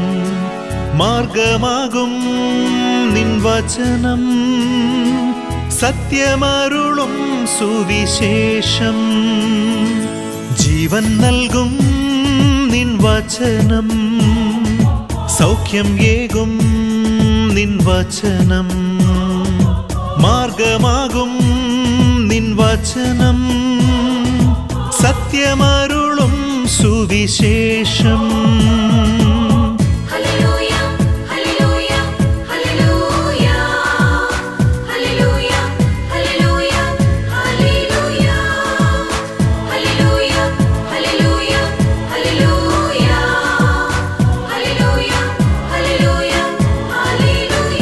മാർഗമാകും നിൻ വചനം സത്യമരുളും സുവിശേഷം ജീവൻ നൽകും നിൻ വചനം സൗഖ്യം ഏകും നിൻ വചനം മാർഗമാകും നിൻ വചനം സത്യമരുളും സുവിശേഷം ഹല്ലേലൂയ ഹല്ലേലൂയ ഹല്ലേലൂയ ഹല്ലേലൂയ ഹല്ലേലൂയ ഹല്ലേലൂയ ഹല്ലേലൂയ ഹല്ലേലൂയ ഹല്ലേലൂയ ഹല്ലേലൂയ ഹല്ലേലൂയ ഹല്ലേലൂയ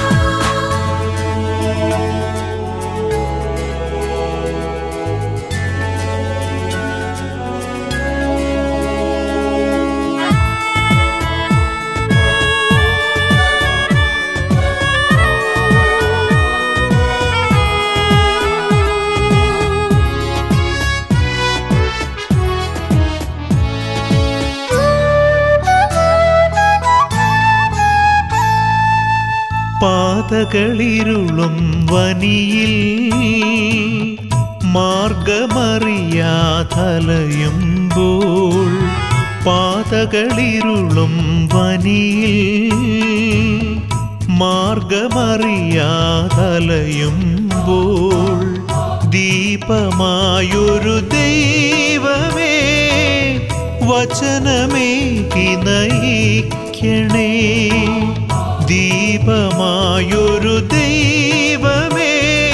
പാതകളിരുളും വനിയിൽ മാർഗമറിയാതലയുമ്പോൾ പാതകളിരുളും വനിയിൽ മാർഗമറിയാതലയുമ്പോൾ ദീപമായൊരു ദൈവമേ വചനമേകി നയിക്കണേ ദീപമായൊരു ദൈവമേ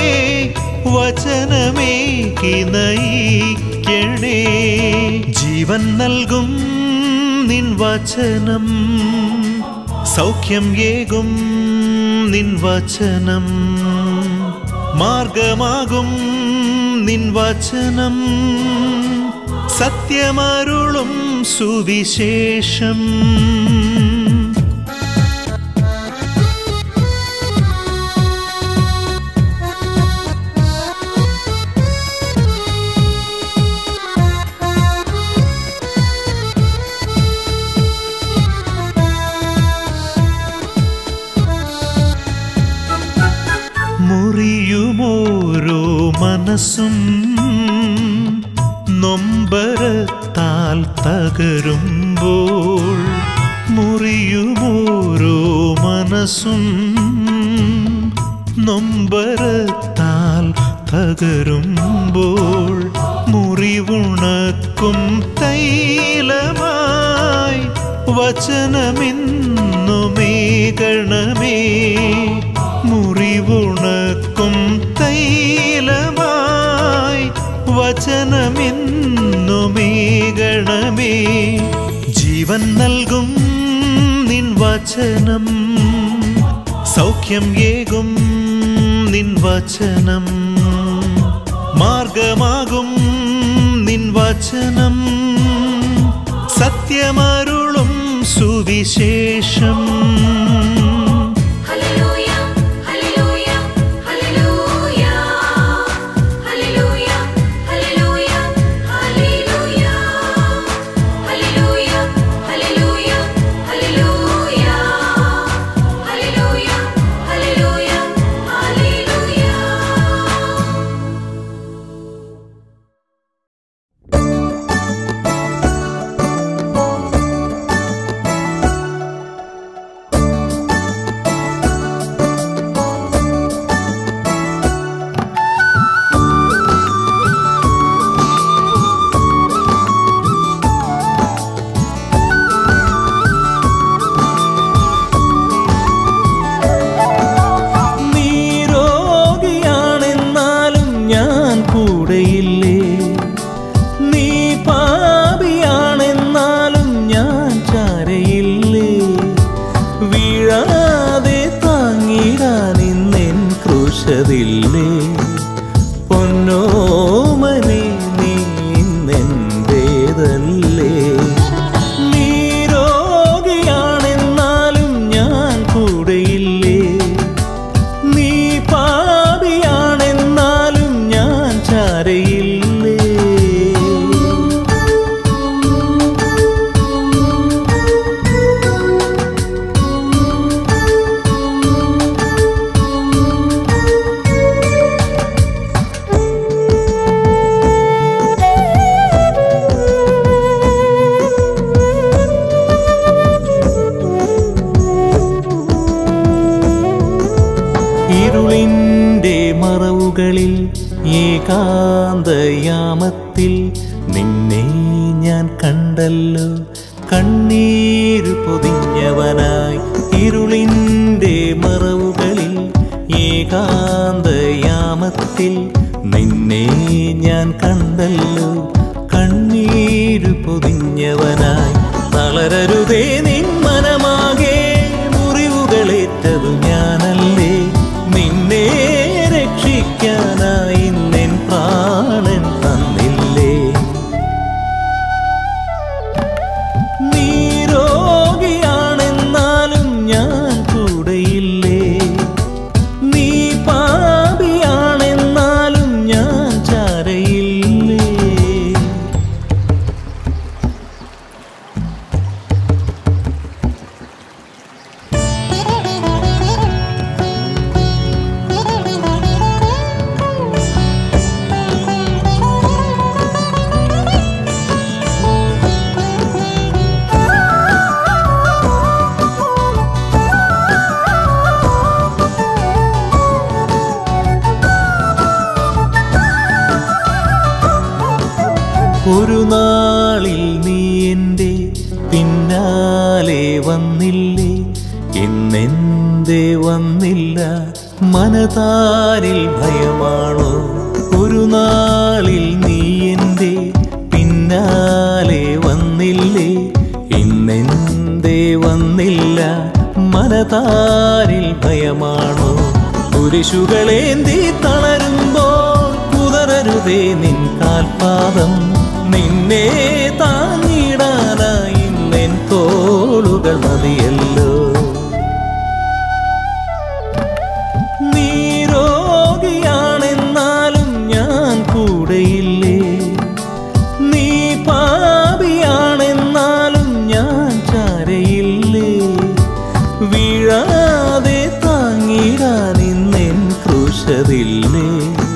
വചനമേകി നയിക്കണേ ജീവൻ നൽകും നിൻ വചനം സൗഖ്യം ഏകും നിൻ വചനം മാർഗമാകും നിൻ വചനം സത്യമരുളും സുവിശേഷം മുറിയുമോരോ മനസ്സും നൊമ്പരത്താൽ തകരുമ്പോൾ മുറിയുമോരോ മനസ്സും നൊമ്പരത്താൽ തകരുമ്പോൾ മുറിവുണക്കും തൈലമായി വചനമെന്നുമേകണമേ മുറിവുണക്കും തൈലമായി വചനമെന്നുമേകണമേ ജീവൻ നൽകും നിൻ വചനം സൗഖ്യം ഏകും നിൻ വചനം മാർഗമാകും വചനം സത്യമരുളും സുവിശേഷം ഹല്ലേലൂയ ഹല്ലേലൂയ ഹല്ലേലൂയ ഹല്ലേലൂയ ഹല്ലേലൂയ ഹല്ലേലൂയ ഹല്ലേലൂയ ഹല്ലേലൂയ ഹല്ലേലൂയ ഹല്ലേലൂയ ഹല്ലേലൂയ ഹല്ലേലൂയ നീ രോഗിയാണെന്നാലും ഞാൻ കൂടെയില്ലേ നീ പാപിയാണെന്നാലും ഞാൻ ചാരയില്ലേ വീഴാതെ താങ്ങിടാൻ ഇന്നെൻ ക്രൂശതില്ലേ പൊന്നോമനെ നീ ഇന്നെന്തേതല്ലേ നീ രോഗിയാണെന്നാലും ഞാൻ കൂടെയില്ലേ നീ പാപിയാണെന്നാലും ഞാൻ ചാരയില്ലേ ഇരുളിൻ്റെ മറവുകളിൽ ഏകാന്തയാമത്തിൽ നിന്നെ ഞാൻ കണ്ടല്ലോ കണ്ണീര് പൊതിഞ്ഞവനായി ഇരുളിൻ്റെ മറവുകളിൽ ഏകാന്തയാമത്തിൽ നിന്നെ ഞാൻ കണ്ടല്ലോ കണ്ണീര് പൊതിഞ്ഞവനായി തളരരുതേ നിൻ മനമാകെ മുറിവുകളേറ്റതു ഞാനല്ലേ നിന്നെ രക്ഷിക്കാനായി നിൻ പ്രാണൻ തന്നില്ലേ നീ രോഗിയാണെന്നാലും ഞാൻ കൂടെയില്ലേ നീ പാപിയാണെന്നാലും ഞാൻ ചാരയില്ലേ ഒരു നാളിൽ നീ എൻ്റെ പിന്നാലെ വന്നില്ലേ ഇന്നെന്തേ വന്നില്ല മനതാരിൽ ഭയമാണോ ഒരു നാളിൽ നീ എൻ്റെ പിന്നാലെ വന്നില്ലേ ഇന്നെന്തേ വന്നില്ല മനതാരിൽ ഭയമാണോ കുരിശുകളേന്തി തളരുമ്പോൾ കുതറരുതേ നിൻ കാൽപാദം നിന്നെ താങ്ങിടാനായി നിൻ തോളുകൾ മതിയല്ലോ നീ രോഗിയാണെന്നാലും ഞാൻ കൂടെയില്ലേ നീ പാപിയാണെന്നാലും ഞാൻ ചാരയില്ലേ വീഴാതെ താങ്ങിടാൻ ഇന്നെൻ ക്രൂശതില്ലേ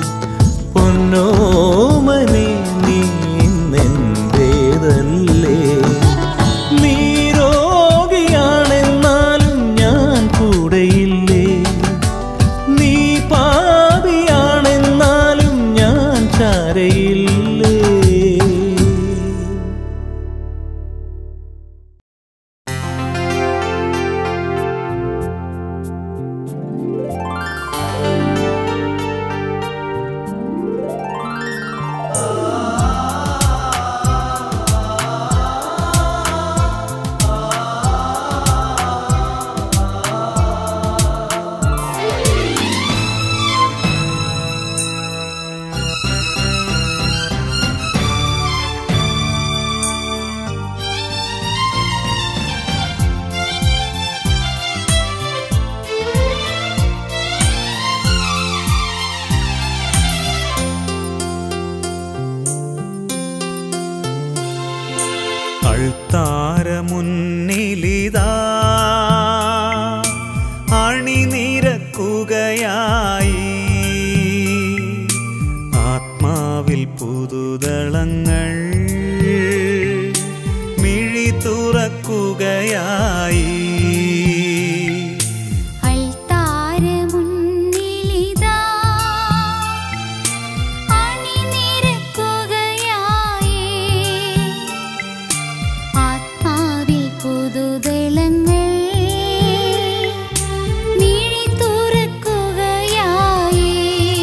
പൊന്നോമനെ നീ ഇന്നെന്തേതല്ലേ നീ രോഗിയാണെന്നാലും ഞാൻ കൂടെയില്ലേ നീ പാപിയാണെന്നാലും ഞാൻ ചാരയില്ലേ അൾത്താര മുന്നിലിതാ അണിനിരക്കുകയായി ആത്മാവിൽ പുതുതളങ്ങൾ മിഴി തുറക്കുകയായി അൾത്താര മുന്നിലിതാ അണിനിരക്കുകയായി ആത്മാവിൽ പുതുതളങ്ങൾ മിഴി തുറക്കുകയായി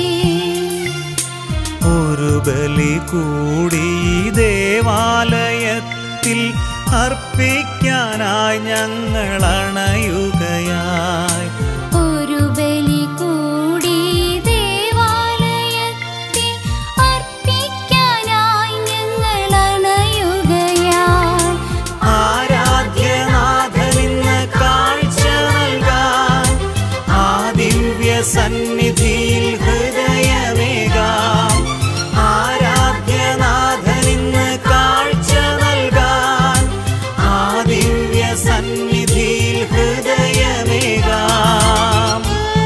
ഒരു ബലി കൂടി ഈ ദേവാലയത്തിൽ അർപ്പിക്കാനായി ഞങ്ങൾ അണയുകയായി ഒരു ബലി കൂടി ദേവാലയത്തിൽ അർപ്പിക്കാനായി ഞങ്ങൾ അണയുകയായി ആരാധ്യനാഥനിന്ന് കാഴ്ച നൽകാൻ ആ ദിവ്യ സന്നിധിയിൽ ഹൃദയമേകാം ആരാധ്യനാഥനിന്ന് കാഴ്ച നൽകാൻ ആ ദിവ്യ സന്നിധിയിൽ ഹൃദയമേകാം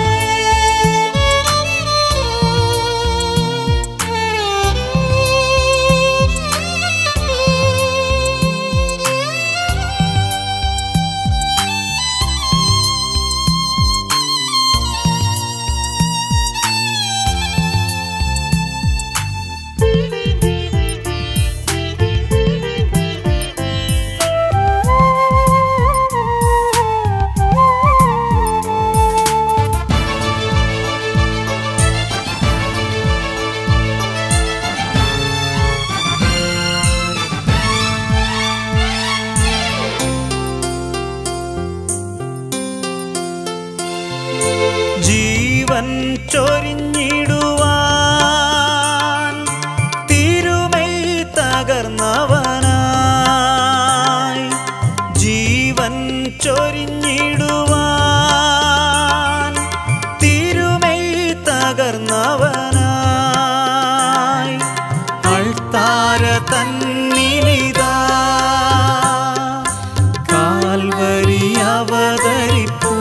ജീവൻ ചൊരിഞ്ഞിടുവാൻ തിരുമൈ തകർന്നവനായി ജീവൻ ചൊരിഞ്ഞിടുവാൻ തിരുമൈ തകർന്നവനായി അൾത്താര തന്നിലിതാ കാൽവരി അവതരിപ്പൂ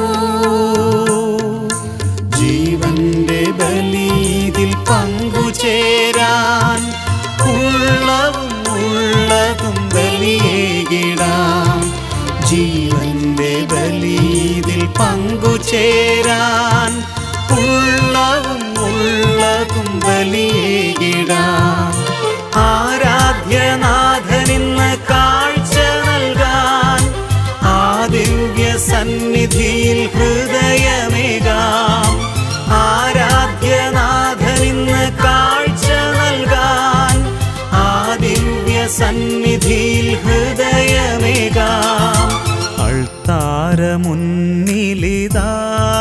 ജീവന്റെ ബലീതിൽ പങ്കുചേരാൻ ഉള്ളവും ഉള്ളതും ബലിയേകിടാം ജീവന്റെ ബലീതിൽ പങ്കുചേരാൻ ഉള്ളവും ഉള്ളതും ബലിയേകിടാം ആരാധ്യനാഥനിന്ന് കാഴ്ച നൽകാൻ ആ ദിവ്യ സന്നിധിയിൽ ഹൃദയമേകാം ആരാധ്യനാഥനിന്ന് കാഴ്ച നൽകാൻ ആ ദിവ്യ സന്നിധിയിൽ ഹൃദയമേകാം അൾത്താര മുന്നിലിതാ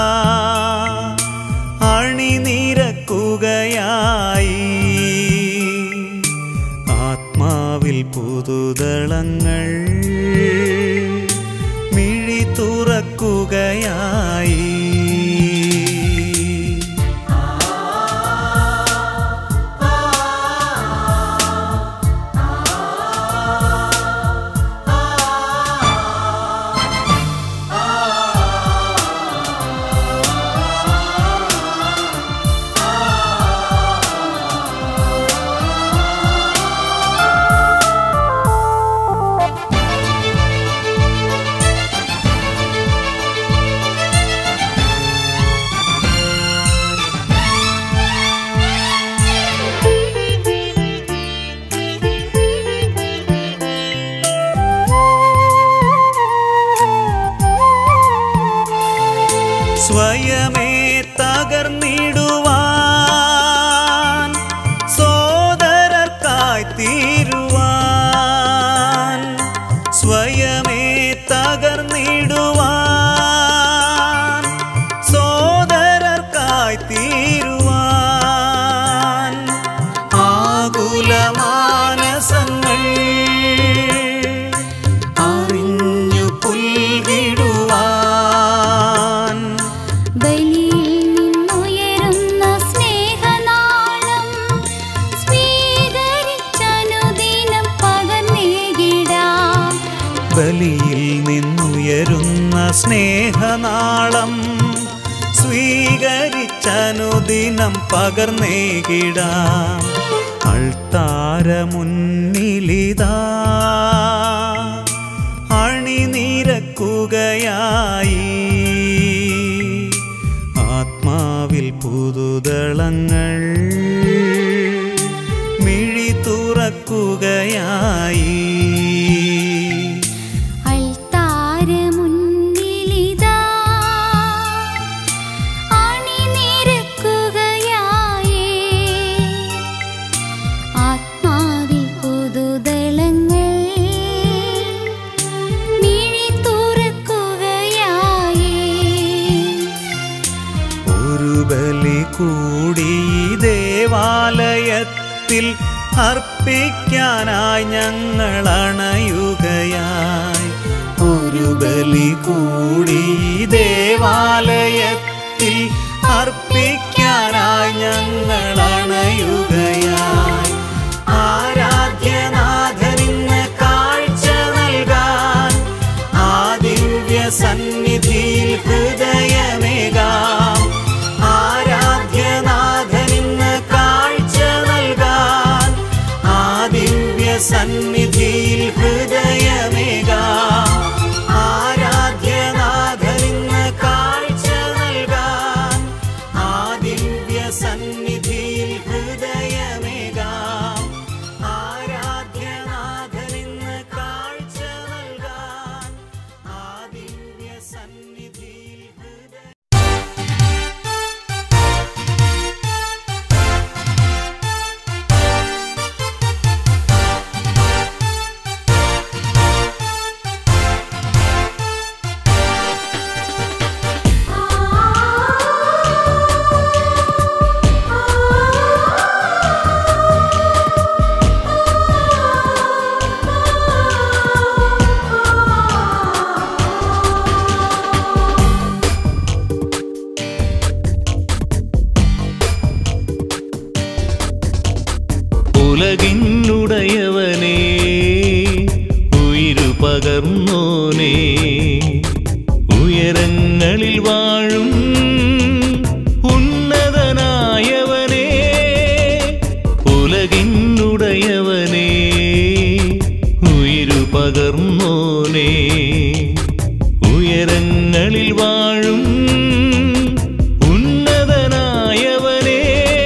അണിനിരക്കുകയായി ആത്മാവിൽ പുതുതളങ്ങൾ മിഴി തുറക്കുകയായി സ്വയമേ തകർന്നിടുവാൻ സോദരർക്കായി തീരുവാൻ സ്വയമേ തകർന്നിടുവാൻ സോദരർക്കായി തീരുവാൻ ആകുലമാനസങ്ങൾ അറിഞ്ഞു പുൽകിടുവാൻ ബലിയിൽ നിന്നുയരുന്ന സ്നേഹനാളം സ്വീകരിച്ചനുദിനം പകർന്നേകിടാം ബലിയിൽ നിന്നുയരുന്ന സ്നേഹനാളം സ്വീകരിച്ചനുദിനം പകർന്നേകിടാം അൾത്താര മുന്നിലിതാ അണിനിരക്കുകയായി ആത്മാവിൽ പുതുതളങ്ങൾ മിഴി തുറക്കുകയായി അൾത്താര മുന്നിലിതാ അണിനിരക്കുകയായേ ആത്മാവിൽ പുതുതളങ്ങൾ മിഴി തുറക്കുകയായേ ഒരു ബലി കൂടി ഈ ദേവാലയത്തിൽ അർപ്പിക്കാനായി ഞങ്ങൾ അണയുകയായി ഒരു ബലി കൂടി ഈ ദേവാലയത്തിൽ അർപ്പിക്കാനായി ഞങ്ങൾ അണയുകയായി ആരാധ്യനാഥനിന്ന് കാഴ്ച നൽകാൻ ആ ദിവ്യ സന്നിധിയിൽ ഹൃദയമേകാം ആരാധ്യനാഥനിന്ന് കാഴ്ച നൽകാൻ ആ ദിവ്യ സന്നിധിയിൽ ഹൃദയമേകാം ആരാധ്യനാഥനിന്ന് കാഴ്ച നൽകാൻ ആ ദിവ്യ സന്നിധിയിൽ ഹൃദയമേകാം ആരാധ്യനാഥനിന്ന് കാഴ്ച നൽകാൻ ആ ദിവ്യ സന്നിധിയിൽ ഹൃദയ ഉലകിന്നുടയവനേ ഉയിരു പകർന്നോനേ ഉയരങ്ങളിൽ വാഴും ഉന്നതനായവനേ ഉലകിന്നുടയവനേ ഉയിരു പകർന്നോനേ ഉയരങ്ങളിൽ വാഴും ഉന്നതനായവനേ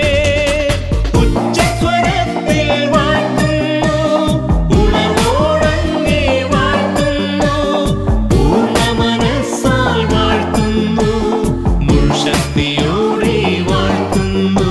ഉച്ചസ്വരത്തിൽ വാഴ്ത്തുന്നു ഉണർവോടങ്ങേ വാഴ്ത്തുന്നു പൂർണ്ണ മനസ്സാൽ വാഴ്ത്തുന്നു മുൾശക്തിയോടെ വാഴ്ത്തുന്നു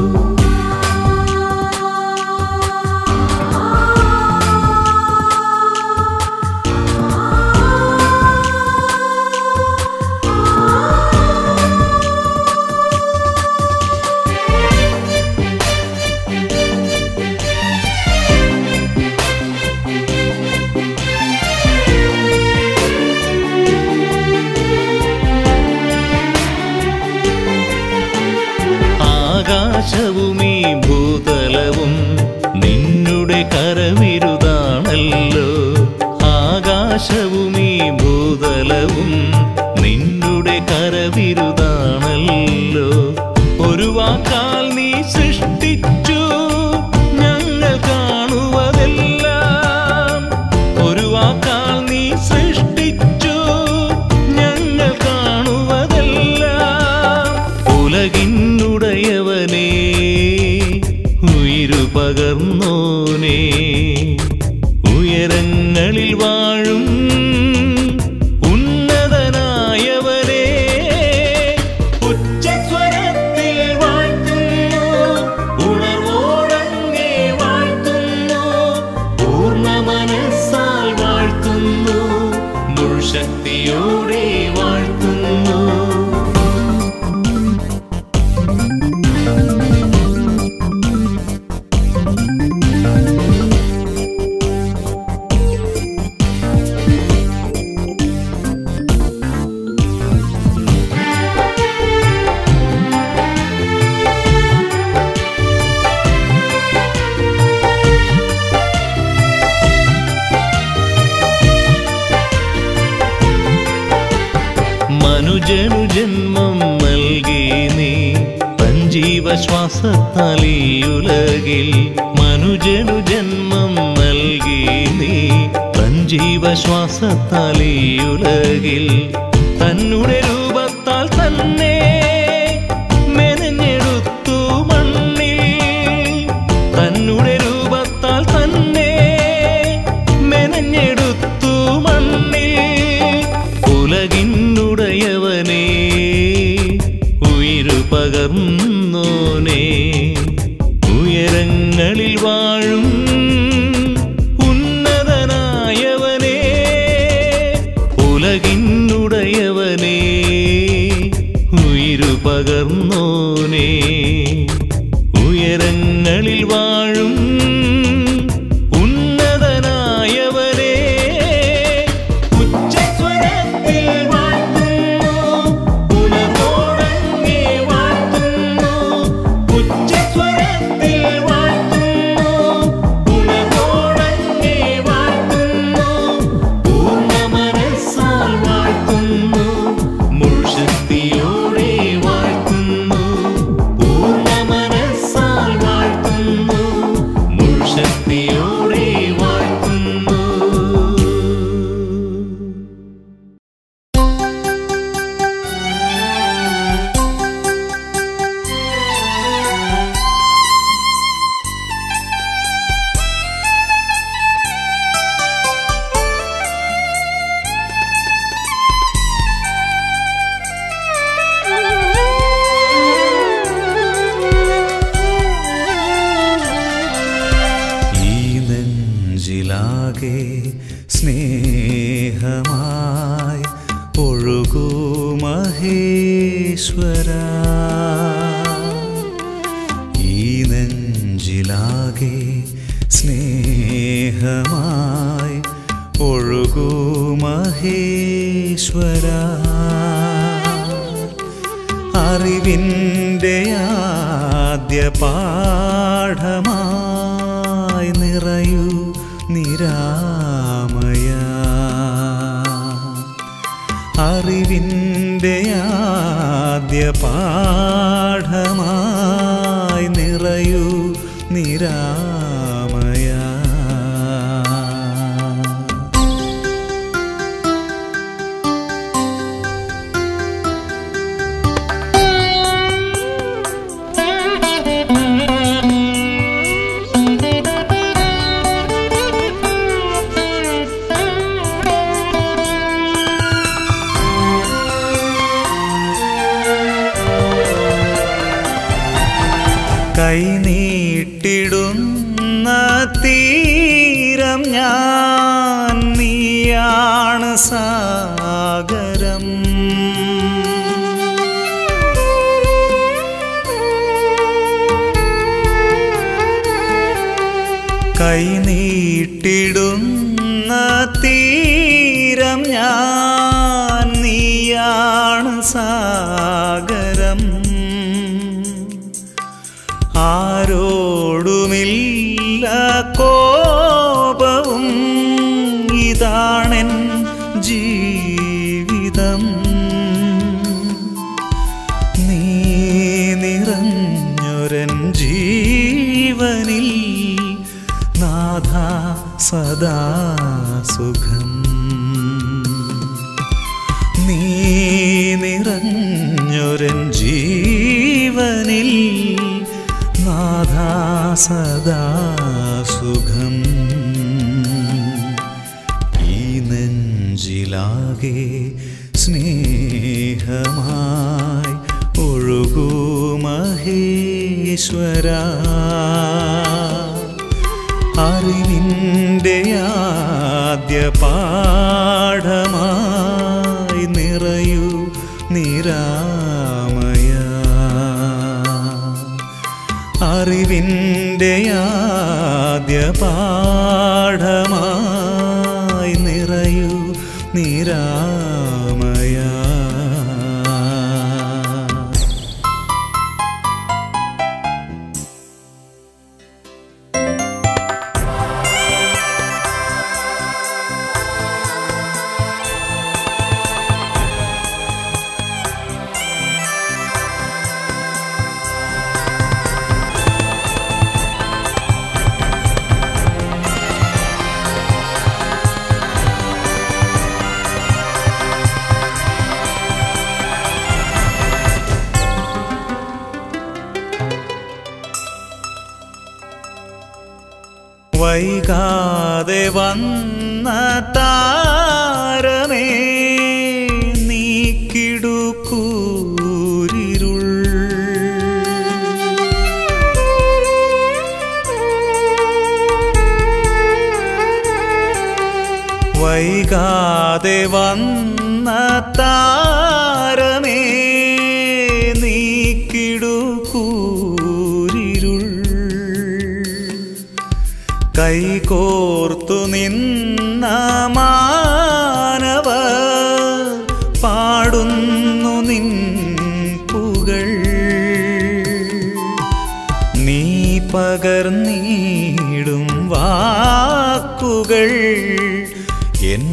ആകാശവും ഈ ഭൂതലവും നിന്നുടെ കരവിരുതാണല്ലോ ആകാശവും ഈ ഭൂതലവും നിന്നുടെ കരവിരുതാണല്ലോ ഒരു വാക്കാൽ നീ സൃഷ്ടിച്ചു ഞങ്ങൾ കാണുവതെല്ലാം ഒരു വാക്കാൽ നീ സൃഷ്ടിച്ചു ഞങ്ങൾ കാണുവതെല്ലാം ഉലകിന്നുടയവനേ ഉയിരു പകർന്നോനേ ഉയരങ്ങളിൽ വാഴും ഉന്നതനായവനേ ഉച്ചസ്വരത്തിൽ വാഴ്ത്തുന്നു ഉണർവോടങ്ങേ വാഴ്ത്തുന്നു പൂർണ്ണ മനസ്സാൽ വാഴ്ത്തുന്നു മുൾശക്തിയോടെ വാഴ്ത്തുന്നു ും സഞ്ജീവശ്വാസത്താൽ ഈ ഉലകിൽ മനുജനു ജന്മം നൽകി നീ സഞ്ജീവശ്വാസത്താൽ ഈ ഉലകിൽ തന്നെ രൂപത്താൽ തന്നെ മെനഞ്ഞെടുത്തു മണ്ണിൽ തന്നെ രൂപത്താൽ തന്നെ മെനഞ്ഞെടുത്തു മണ്ണിൽ ഉലകിനുടയവനേ ഉയിരു പകർന്നോനേ ഉയരങ്ങളിൽ വാഴും ഉന്നതനായവനേ ഉലകിനുടയവനേ ഉയിരു പകർന്നോനേ ഉയരങ്ങളിൽ വാഴും ഉന്നതനായവനേ ഉച്ചസ്വരത്തിൽ വാഴ്ത്തുന്നു ഉണർവോടങ്ങേ വാഴ്ത്തുന്നു ഉച്ചസ്വരത്തിൽ വാഴ്ത്തുന്നു ഉണർവോടങ്ങേ വാഴ്ത്തുന്നു പൂർണ്ണ മനസ്സാൽ വാഴ്ത്തുന്നു മുഴുശക്തിയോടെ വാഴ്ത്തുന്നു പൂർണ്ണ മനസ്സാൽ വാഴ്ത്തുന്നു മുഴുശക്തിയോടെ വാഴ്ത്തുന്നു ഈ നെഞ്ചിലാകെ സ്നേഹമായി ഒഴുകൂ മഹേശ്വര ഈ നെഞ്ചിലാകെ സ്നേഹമായി ഒഴുകൂ മഹേശ്വര അറിവിൻ്റെ ആദ്യ പാഠമായി നിറയൂ നിരാമയ അറിവിൻ്റെ ആദ്യ പാഠമായി നിറയൂ നിരാമയ കൈനീട്ടിടുന്ന തീരം ഞാൻ നീയാണ് സാഗരം കൈനീട്ടിടുന്ന തീരം ഞാൻ നീയാണ് സാഗരം ആരോടുമില്ല കോപവും ഇതാണെൻ ജീവിതം നീ നിറഞ്ഞൊരൻ ജീവനിൽ നാഥ സദാ സുഖം നീ നിറഞ്ഞൊരൻ ജീവനിൽ നാഥ സദാ സുഖം ഈ നെഞ്ചിലാകെ സ്നേഹമായി ഒഴുകൂ മഹേശ്വര അറിവിൻ്റെ ആദ്യ പാഠമായി നിറയൂ നിരാമയ അറിവിൻ്റെ ആദ്യ പാഠമായി നിറയൂ നിരാമയ വൈകാതെ വന്ന താരമേ നീക്കിടുക്കൂരിരുൾ വൈകാതെ വന്ന താരമേ നീക്കിടുക്കൂരിരുൾ കൈകോർത്തു നിന്ന മാനവ പാടുന്നു നിൻ പുകൾ നീ പകർന്നീടും വാക്കുകൾ എൻ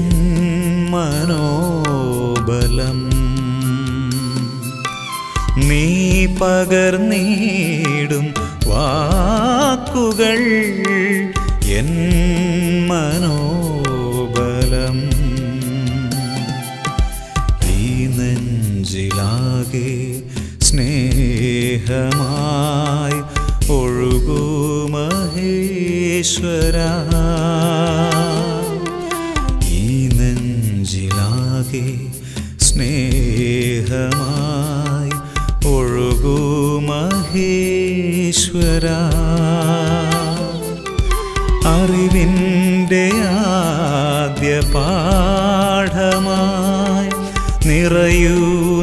മനോബലം നീ പകർന്നീടും വാക്കുകൾ എൻ മനോബലം ഈ നെഞ്ചിലാകെ സ്നേഹമായി ഒഴുകൂ മഹേശ്വര ഈ നെഞ്ചിലാകെ സ്നേഹമായി ഒഴുകൂ മഹേശ്വര അറിവിൻ്റെ ആദ്യ പാഠമായി നിറയൂ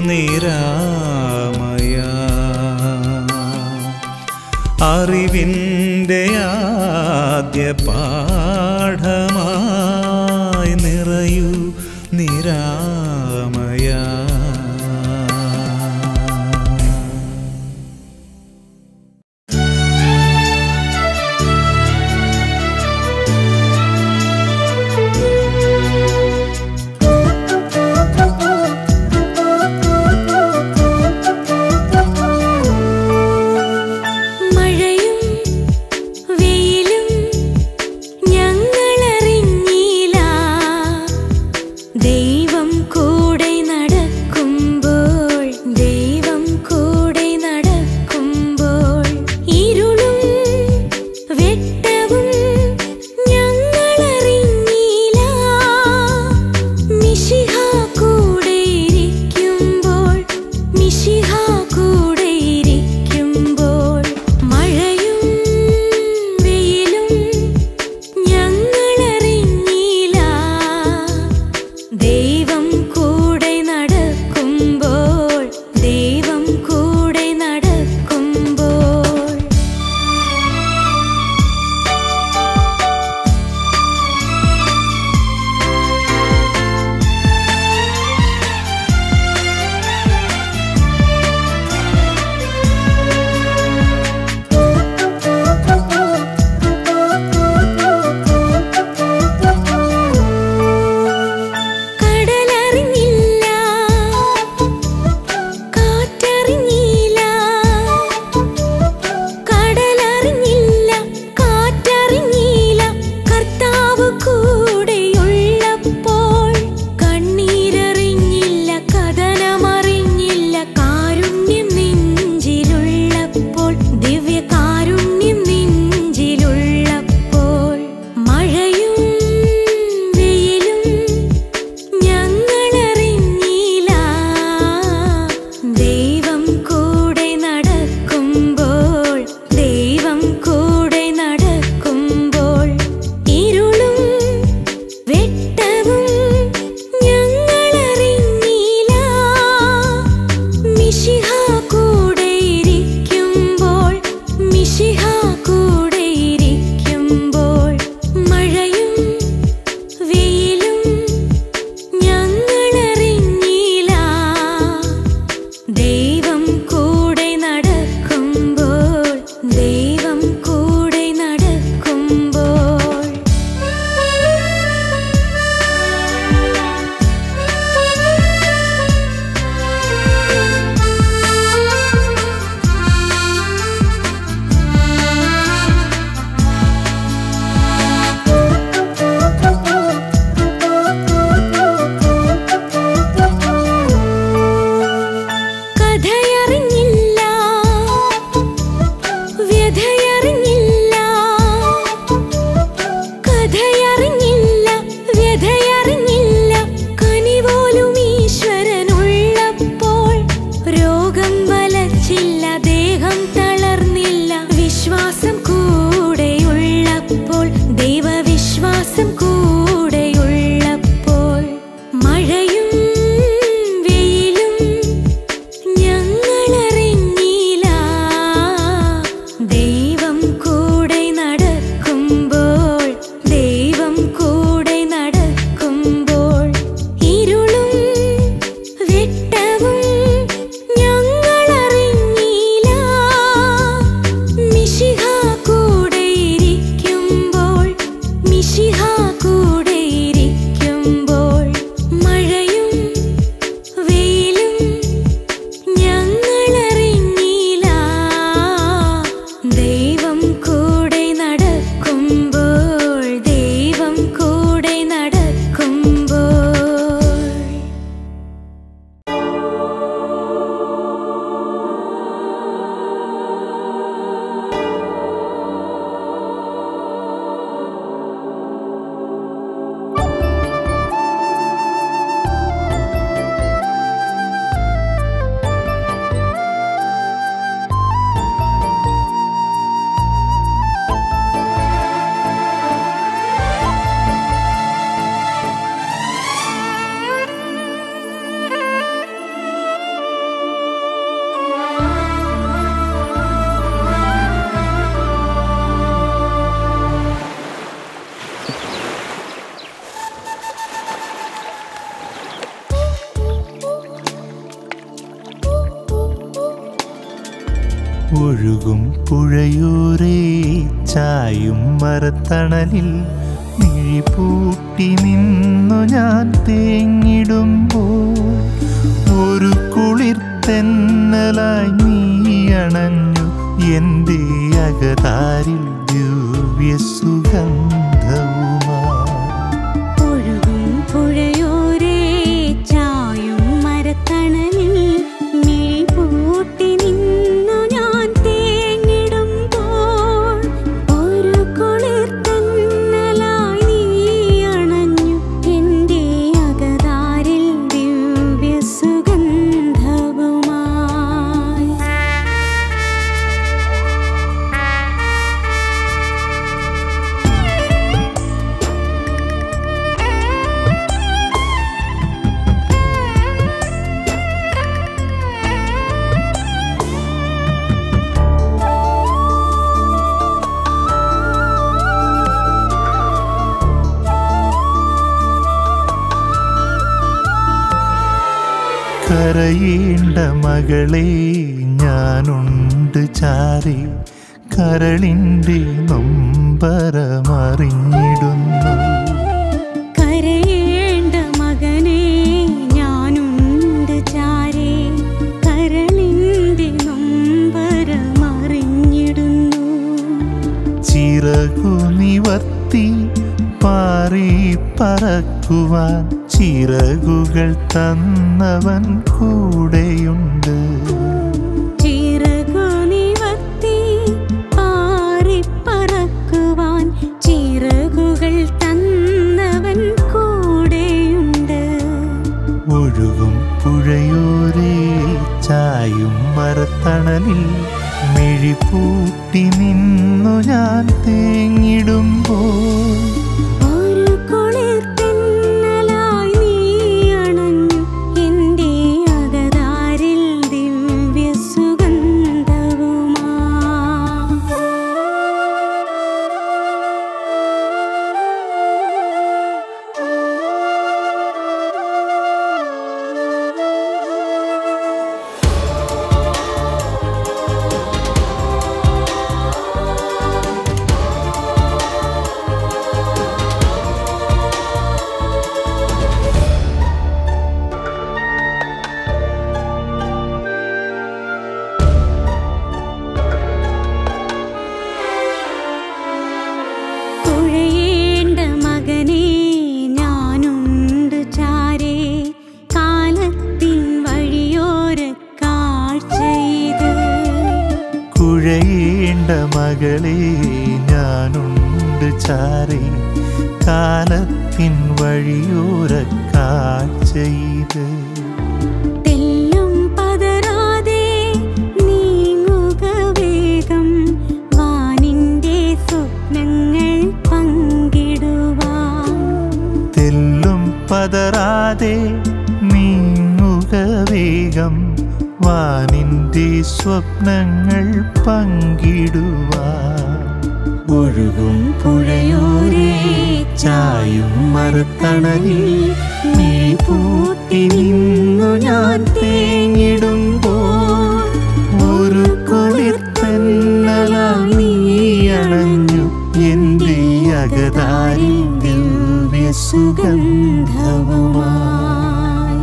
നിരാമയ അറിവിൻ്റെ ആദ്യ പാഠമായി നിറയൂ നിരാമയ മഴയും വെയിലും ഞങ്ങളറിഞ്ഞില്ല ദൈവം കൂടെ നടക്കുമ്പോൾ ദൈവം കൂടെ നടക്കുമ്പോൾ ഇരുളും വെട്ടവും ഞങ്ങളറിഞ്ഞില്ല മിശിഹ കൂടെ ഇരിക്കുമ്പോൾ മിശിഹ കൂടെ ഇരിക്കുമ്പോൾ മഴയും വെയിലും ഞങ്ങളറിഞ്ഞില്ല ദൈവം കൂടെ നടക്കുമ്പോൾ ദൈവം കൂടെ നടക്കുമ്പോൾ കടലറിഞ്ഞില്ല കാറ്ററിഞ്ഞില്ല കടലറിഞ്ഞില്ല കാറ്ററിഞ്ഞില്ല കർത്താവ് കൂടെയുള്ളപ്പോൾ കണ്ണീരറിഞ്ഞില്ല കഥനമറിഞ്ഞില്ല കാരുണ്യം നെഞ്ചിലുള്ളപ്പോൾ ദിവ്യ കാരുണ്യം നെഞ്ചിലുള്ളപ്പോൾ മഴയും വെയിലും ഞങ്ങളറിഞ്ഞില്ല ദൈവം കൂടെ നടക്കുമ്പോൾ ദൈവം കൂടെ നടക്കുമ്പോൾ ഇരുളും വെട്ടവും ഞങ്ങളറിഞ്ഞില്ല മിശിഹ കൂടെ ഇരിക്കുമ്പോൾ മിശിഹ കൂടെ ഇരിക്കുമ്പോൾ മഴയും വെയിലും ഞങ്ങളറിഞ്ഞില്ല ദൈവം കൂടെ നടക്കുമ്പോൾ ദൈവം കൂടെ നടക്കുമ്പോൾ ഒഴുകും പുഴയോരേ ചായും മരത്തണലിൽ മിഴിപൂട്ടി നിന്നു ഞാൻ തേങ്ങിടുമ്പോൾ ഒരു കുളിർ തെന്നലായി നീ അണഞ്ഞു എൻ്റെ അകതാരിൽ ദിവ്യ സുഗന്ധവുമാ ഒഴുകും പുഴയോരേ ചായും മരത്തണലിൽ മിഴിപൂട്ടി നിന്നു ഞാൻ തേങ്ങിടുമ്പോൾ ഒരു കുളിർ തന്നലായി നീ അണഞ്ഞു എൻ്റെ അകതാരിൽ ദിവ്യ സുഗന്ധവുമായി കരയേണ്ട മകളെ ഞാനുണ്ട് ചാരി കരളിൻ്റെ നൊമ്പരമറിഞ്ഞിടുന്നു കരയേണ്ട മകനെ ഞാനുണ്ട് ചാരേ കരളിന്റെ നൊമ്പരമറിഞ്ഞിടുന്നു ചിറകു നിവർത്തി പാറി പറക്കുവാൻ ചിറകുകൾ തന്നവൻ കൂടെയുണ്ട് ചിറകു നിവർത്തി പാറിപ്പറക്കുവാൻ ചിറകുകൾ തന്നവൻ കൂടെയുണ്ട് ഒഴുകും പുഴയോരേ ചായും മരത്തണലിൽ മിഴിപൂട്ടി നിന്നു ഞാൻ തേങ്ങിടുമ്പോൾ ഒരു കുളിർ തെന്നലായി നീ അണഞ്ഞു എൻ്റെ അകതാരിൽ ദിവ്യ സുഗന്ധവുമാ തുഴയേണ്ട മകനെ ഞാനുണ്ട് ചാരേ കാലത്തിൻ വഴിയോര കാഴ്ചയിത് കുഴയേണ്ട മകളെ ഞാനുണ്ട് ചാരി കാലത്തിൻ വഴിയോര കാഴ്ചയിത് തെല്ലും പതറാതെ നീങ്ങുക വേഗം വാനിന്റെ സ്വപ്നങ്ങൾ പങ്കിടുവാൻ തെല്ലും പതറാതെ നീങ്ങുക വേഗം വാനിൻ്റെ സ്വപ്നങ്ങൾ പങ്കിടുവാൻ ഒഴുകും പുഴയോരേ ചായും മരത്തണലിൽ നീ പൂട്ടി നിന്നു ഞാൻ തേങ്ങിടുമ്പോൾ ഒരു കുളിർ തന്നലായി നീ അണഞ്ഞു എൻ്റെ അകതാരിൽ ദിവ്യ സുഗന്ധവുമായി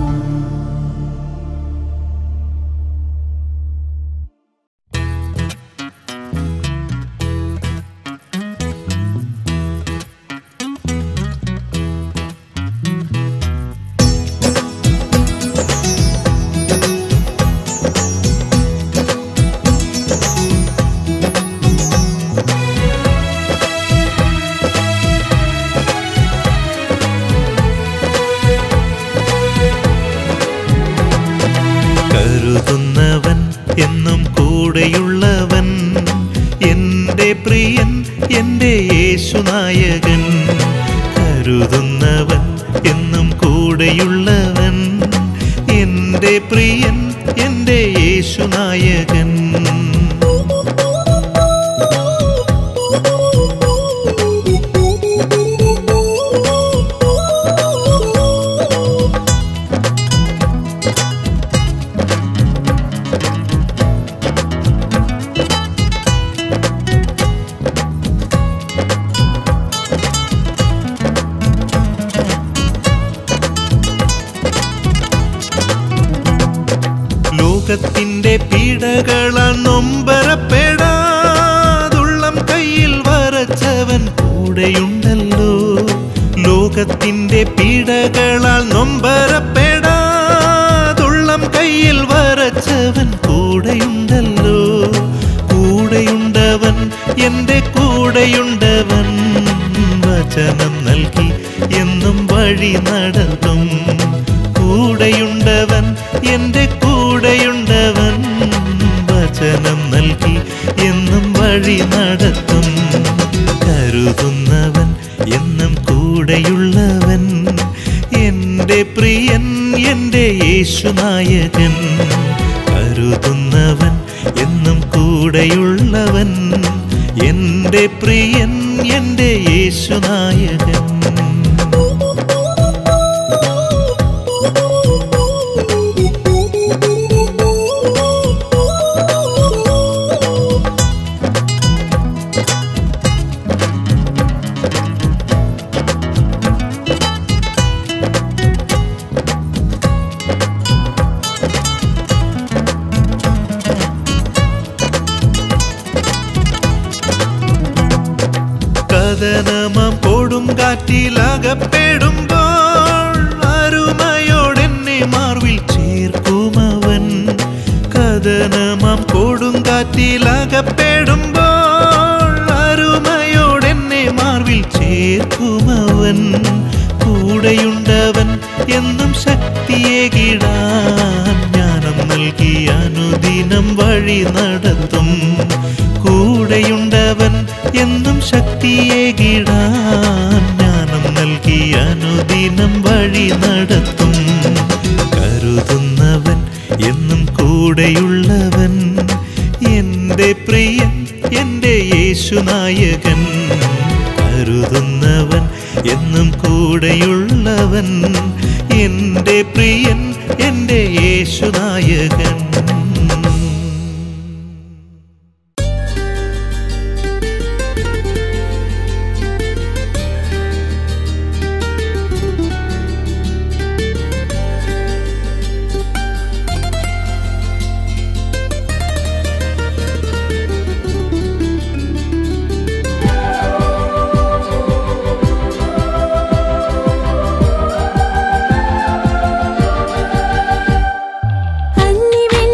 കരുതുന്നവൻ എന്നും കൂടെയുള്ളവൻ എൻ്റെ പ്രിയൻ എൻ്റെ യേശുനായകൻ കരുതുന്നവൻ എന്നും കൂടെയുള്ളവൻ എൻ്റെ പ്രിയൻ എൻ്റെ യേശുനായകൻ പീഡകളാൽ നൊമ്പരപ്പെടാതുള്ളം കയ്യിൽ വരച്ചവൻ കൂടെയുണ്ടല്ലോ ലോകത്തിന്റെ പീഡകളാൽ നൊമ്പരപ്പെടാതുള്ളം കയ്യിൽ വരച്ചവൻ കൂടെയുണ്ടല്ലോ കൂടെയുണ്ടവൻ എൻ്റെ കൂടെയുണ്ടവൻ വചനം നൽകി എന്നും വഴി നടത്തും കൂടെയുണ്ടവൻ എൻ്റെ കൂടെയുണ്ടവൻ വചനം നൽകി എന്നും വഴി നടത്തും കരുതുന്നവൻ എന്നും കൂടെയുള്ളവൻ എൻ്റെ പ്രിയൻ എൻ്റെ യേശുനായകൻ കരുതുന്നവൻ എന്നും കൂടെയുള്ളവൻ എൻ്റെ പ്രിയൻ എൻ്റെ യേശുനായകൻ കഥനമം കൊടുങ്കാറ്റിലകപ്പെടുമ്പോൾ അരുമയോടെന്നെ മാർവിൽ ചേർക്കുമവൻ കഥനമം കൊടുങ്കാറ്റിലകപ്പെടുമ്പോൾ അരുമയോടെന്നെ മാർവിൽ ചേർക്കുമവൻ കൂടെയുണ്ടവൻ എന്നും ശക്തിയേകിടാൻ ജ്ഞാനം നൽകി അനുദിനം വഴി നടത്തും കൂടെയുണ്ടവൻ എന്നും ശക്തിയേകിടാൻ ജ്ഞാനം നൽകി അനുദിനം വഴി നടത്തും കരുതുന്നവൻ എന്നും കൂടെയുള്ളവൻ എൻ്റെ പ്രിയൻ എൻ്റെ യേശുനായകൻ കരുതുന്നവൻ എന്നും കൂടെയുള്ളവൻ എൻ്റെ പ്രിയൻ എൻ്റെ യേശുനായകൻ അന്നി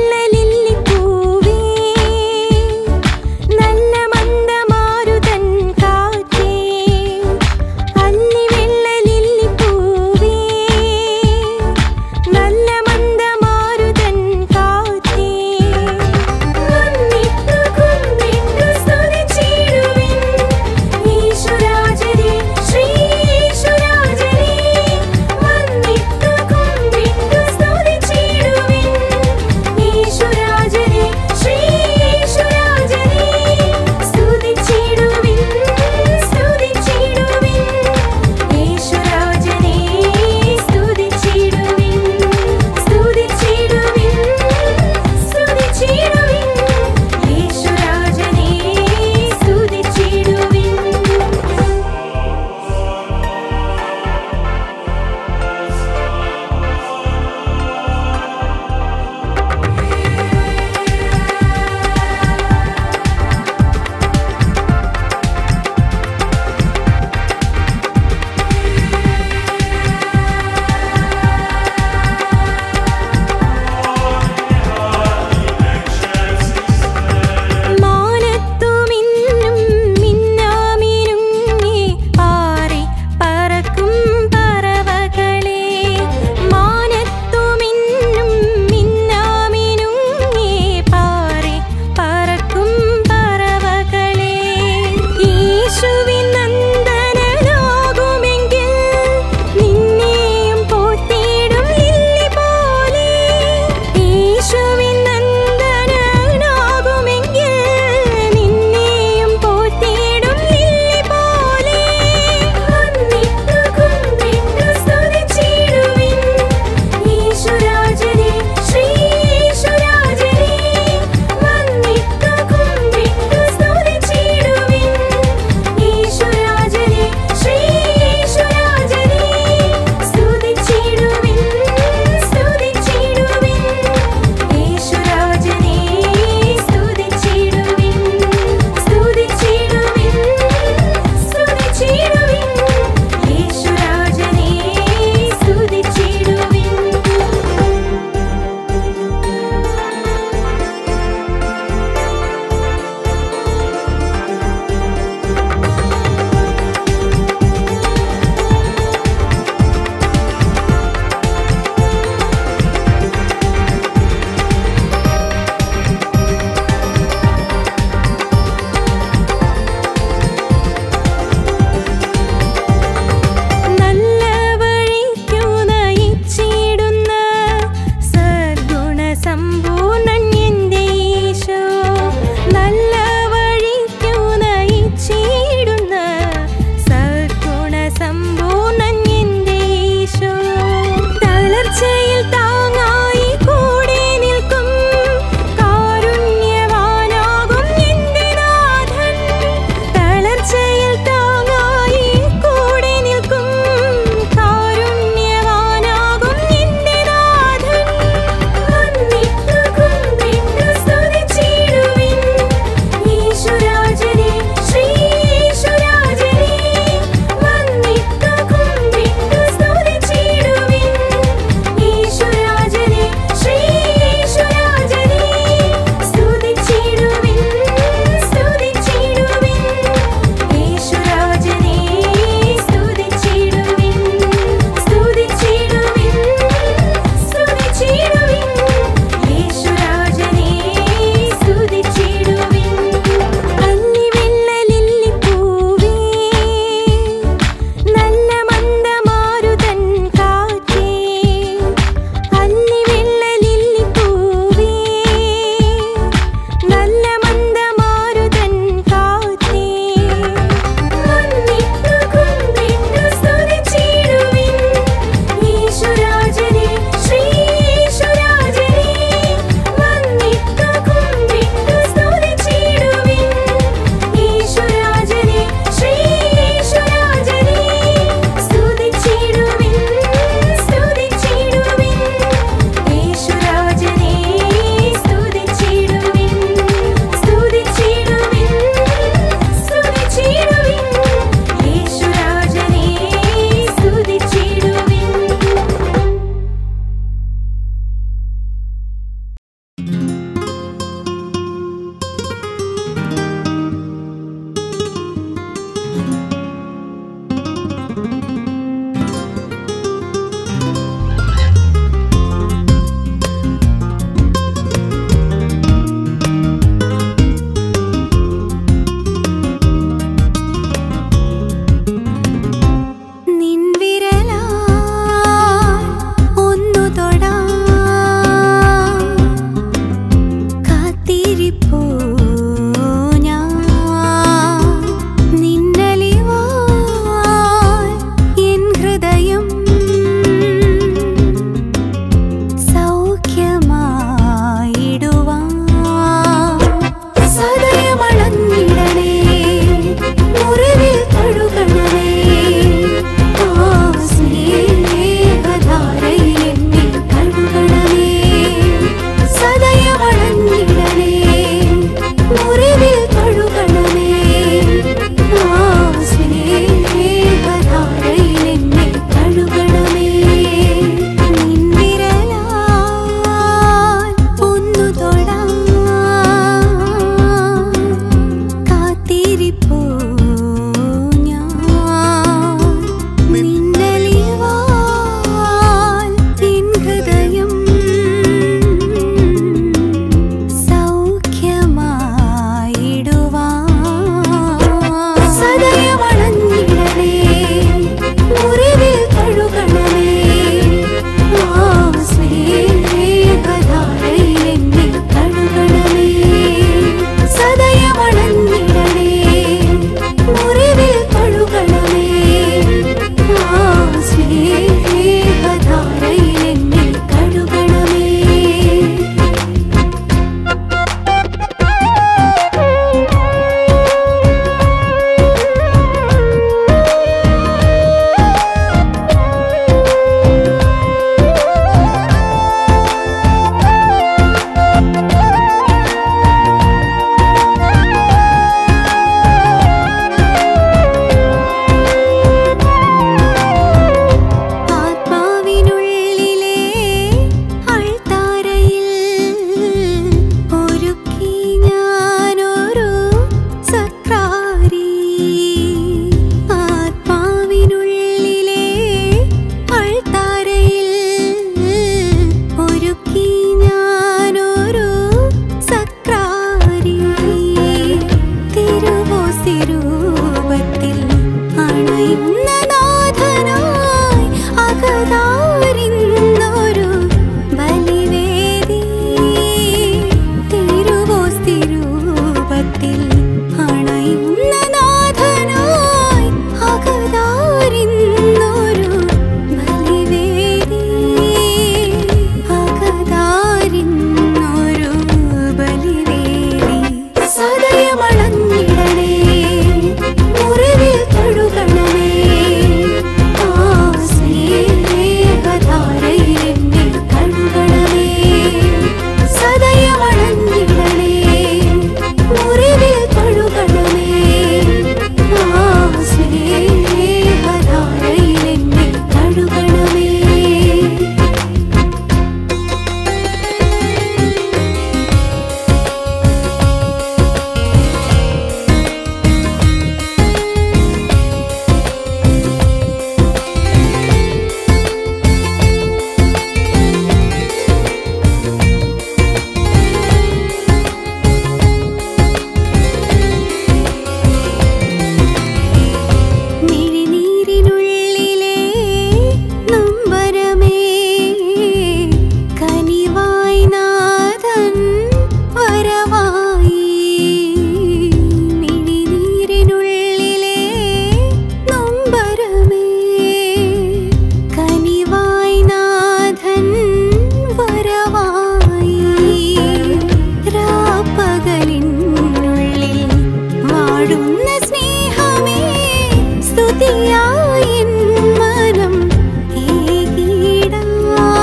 സ്തുതിയായി മനം ഏകീടാം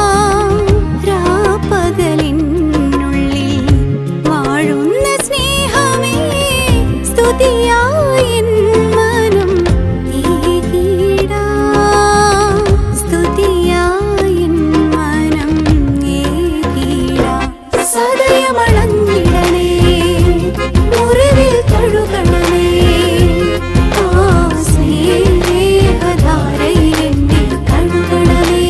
രാപ്പകലിനുള്ളിൽ വാഴുന്ന സ്നേഹമേ സ്തുതിയായി മനം ഏകീടാം സ്തുതിയായി മനം ഏകീടാം സദയമളഞ്ഞിടണേ മുറിവിൽ തൊഴുകണമേ ആ സ്നേഹധാരയിൽ എന്നെ കഴുകണമേ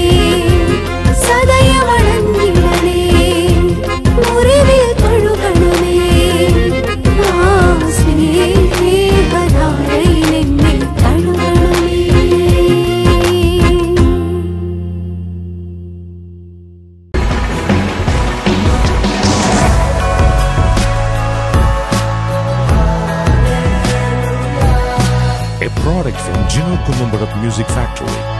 സദയമളഞ്ഞിടണേ മുറിവിൽ തൊഴുകണമേ ആ സ്നേഹധാരയിൽ എന്നെ കഴുകണമേ a product from Gino Columbarat Music Factory.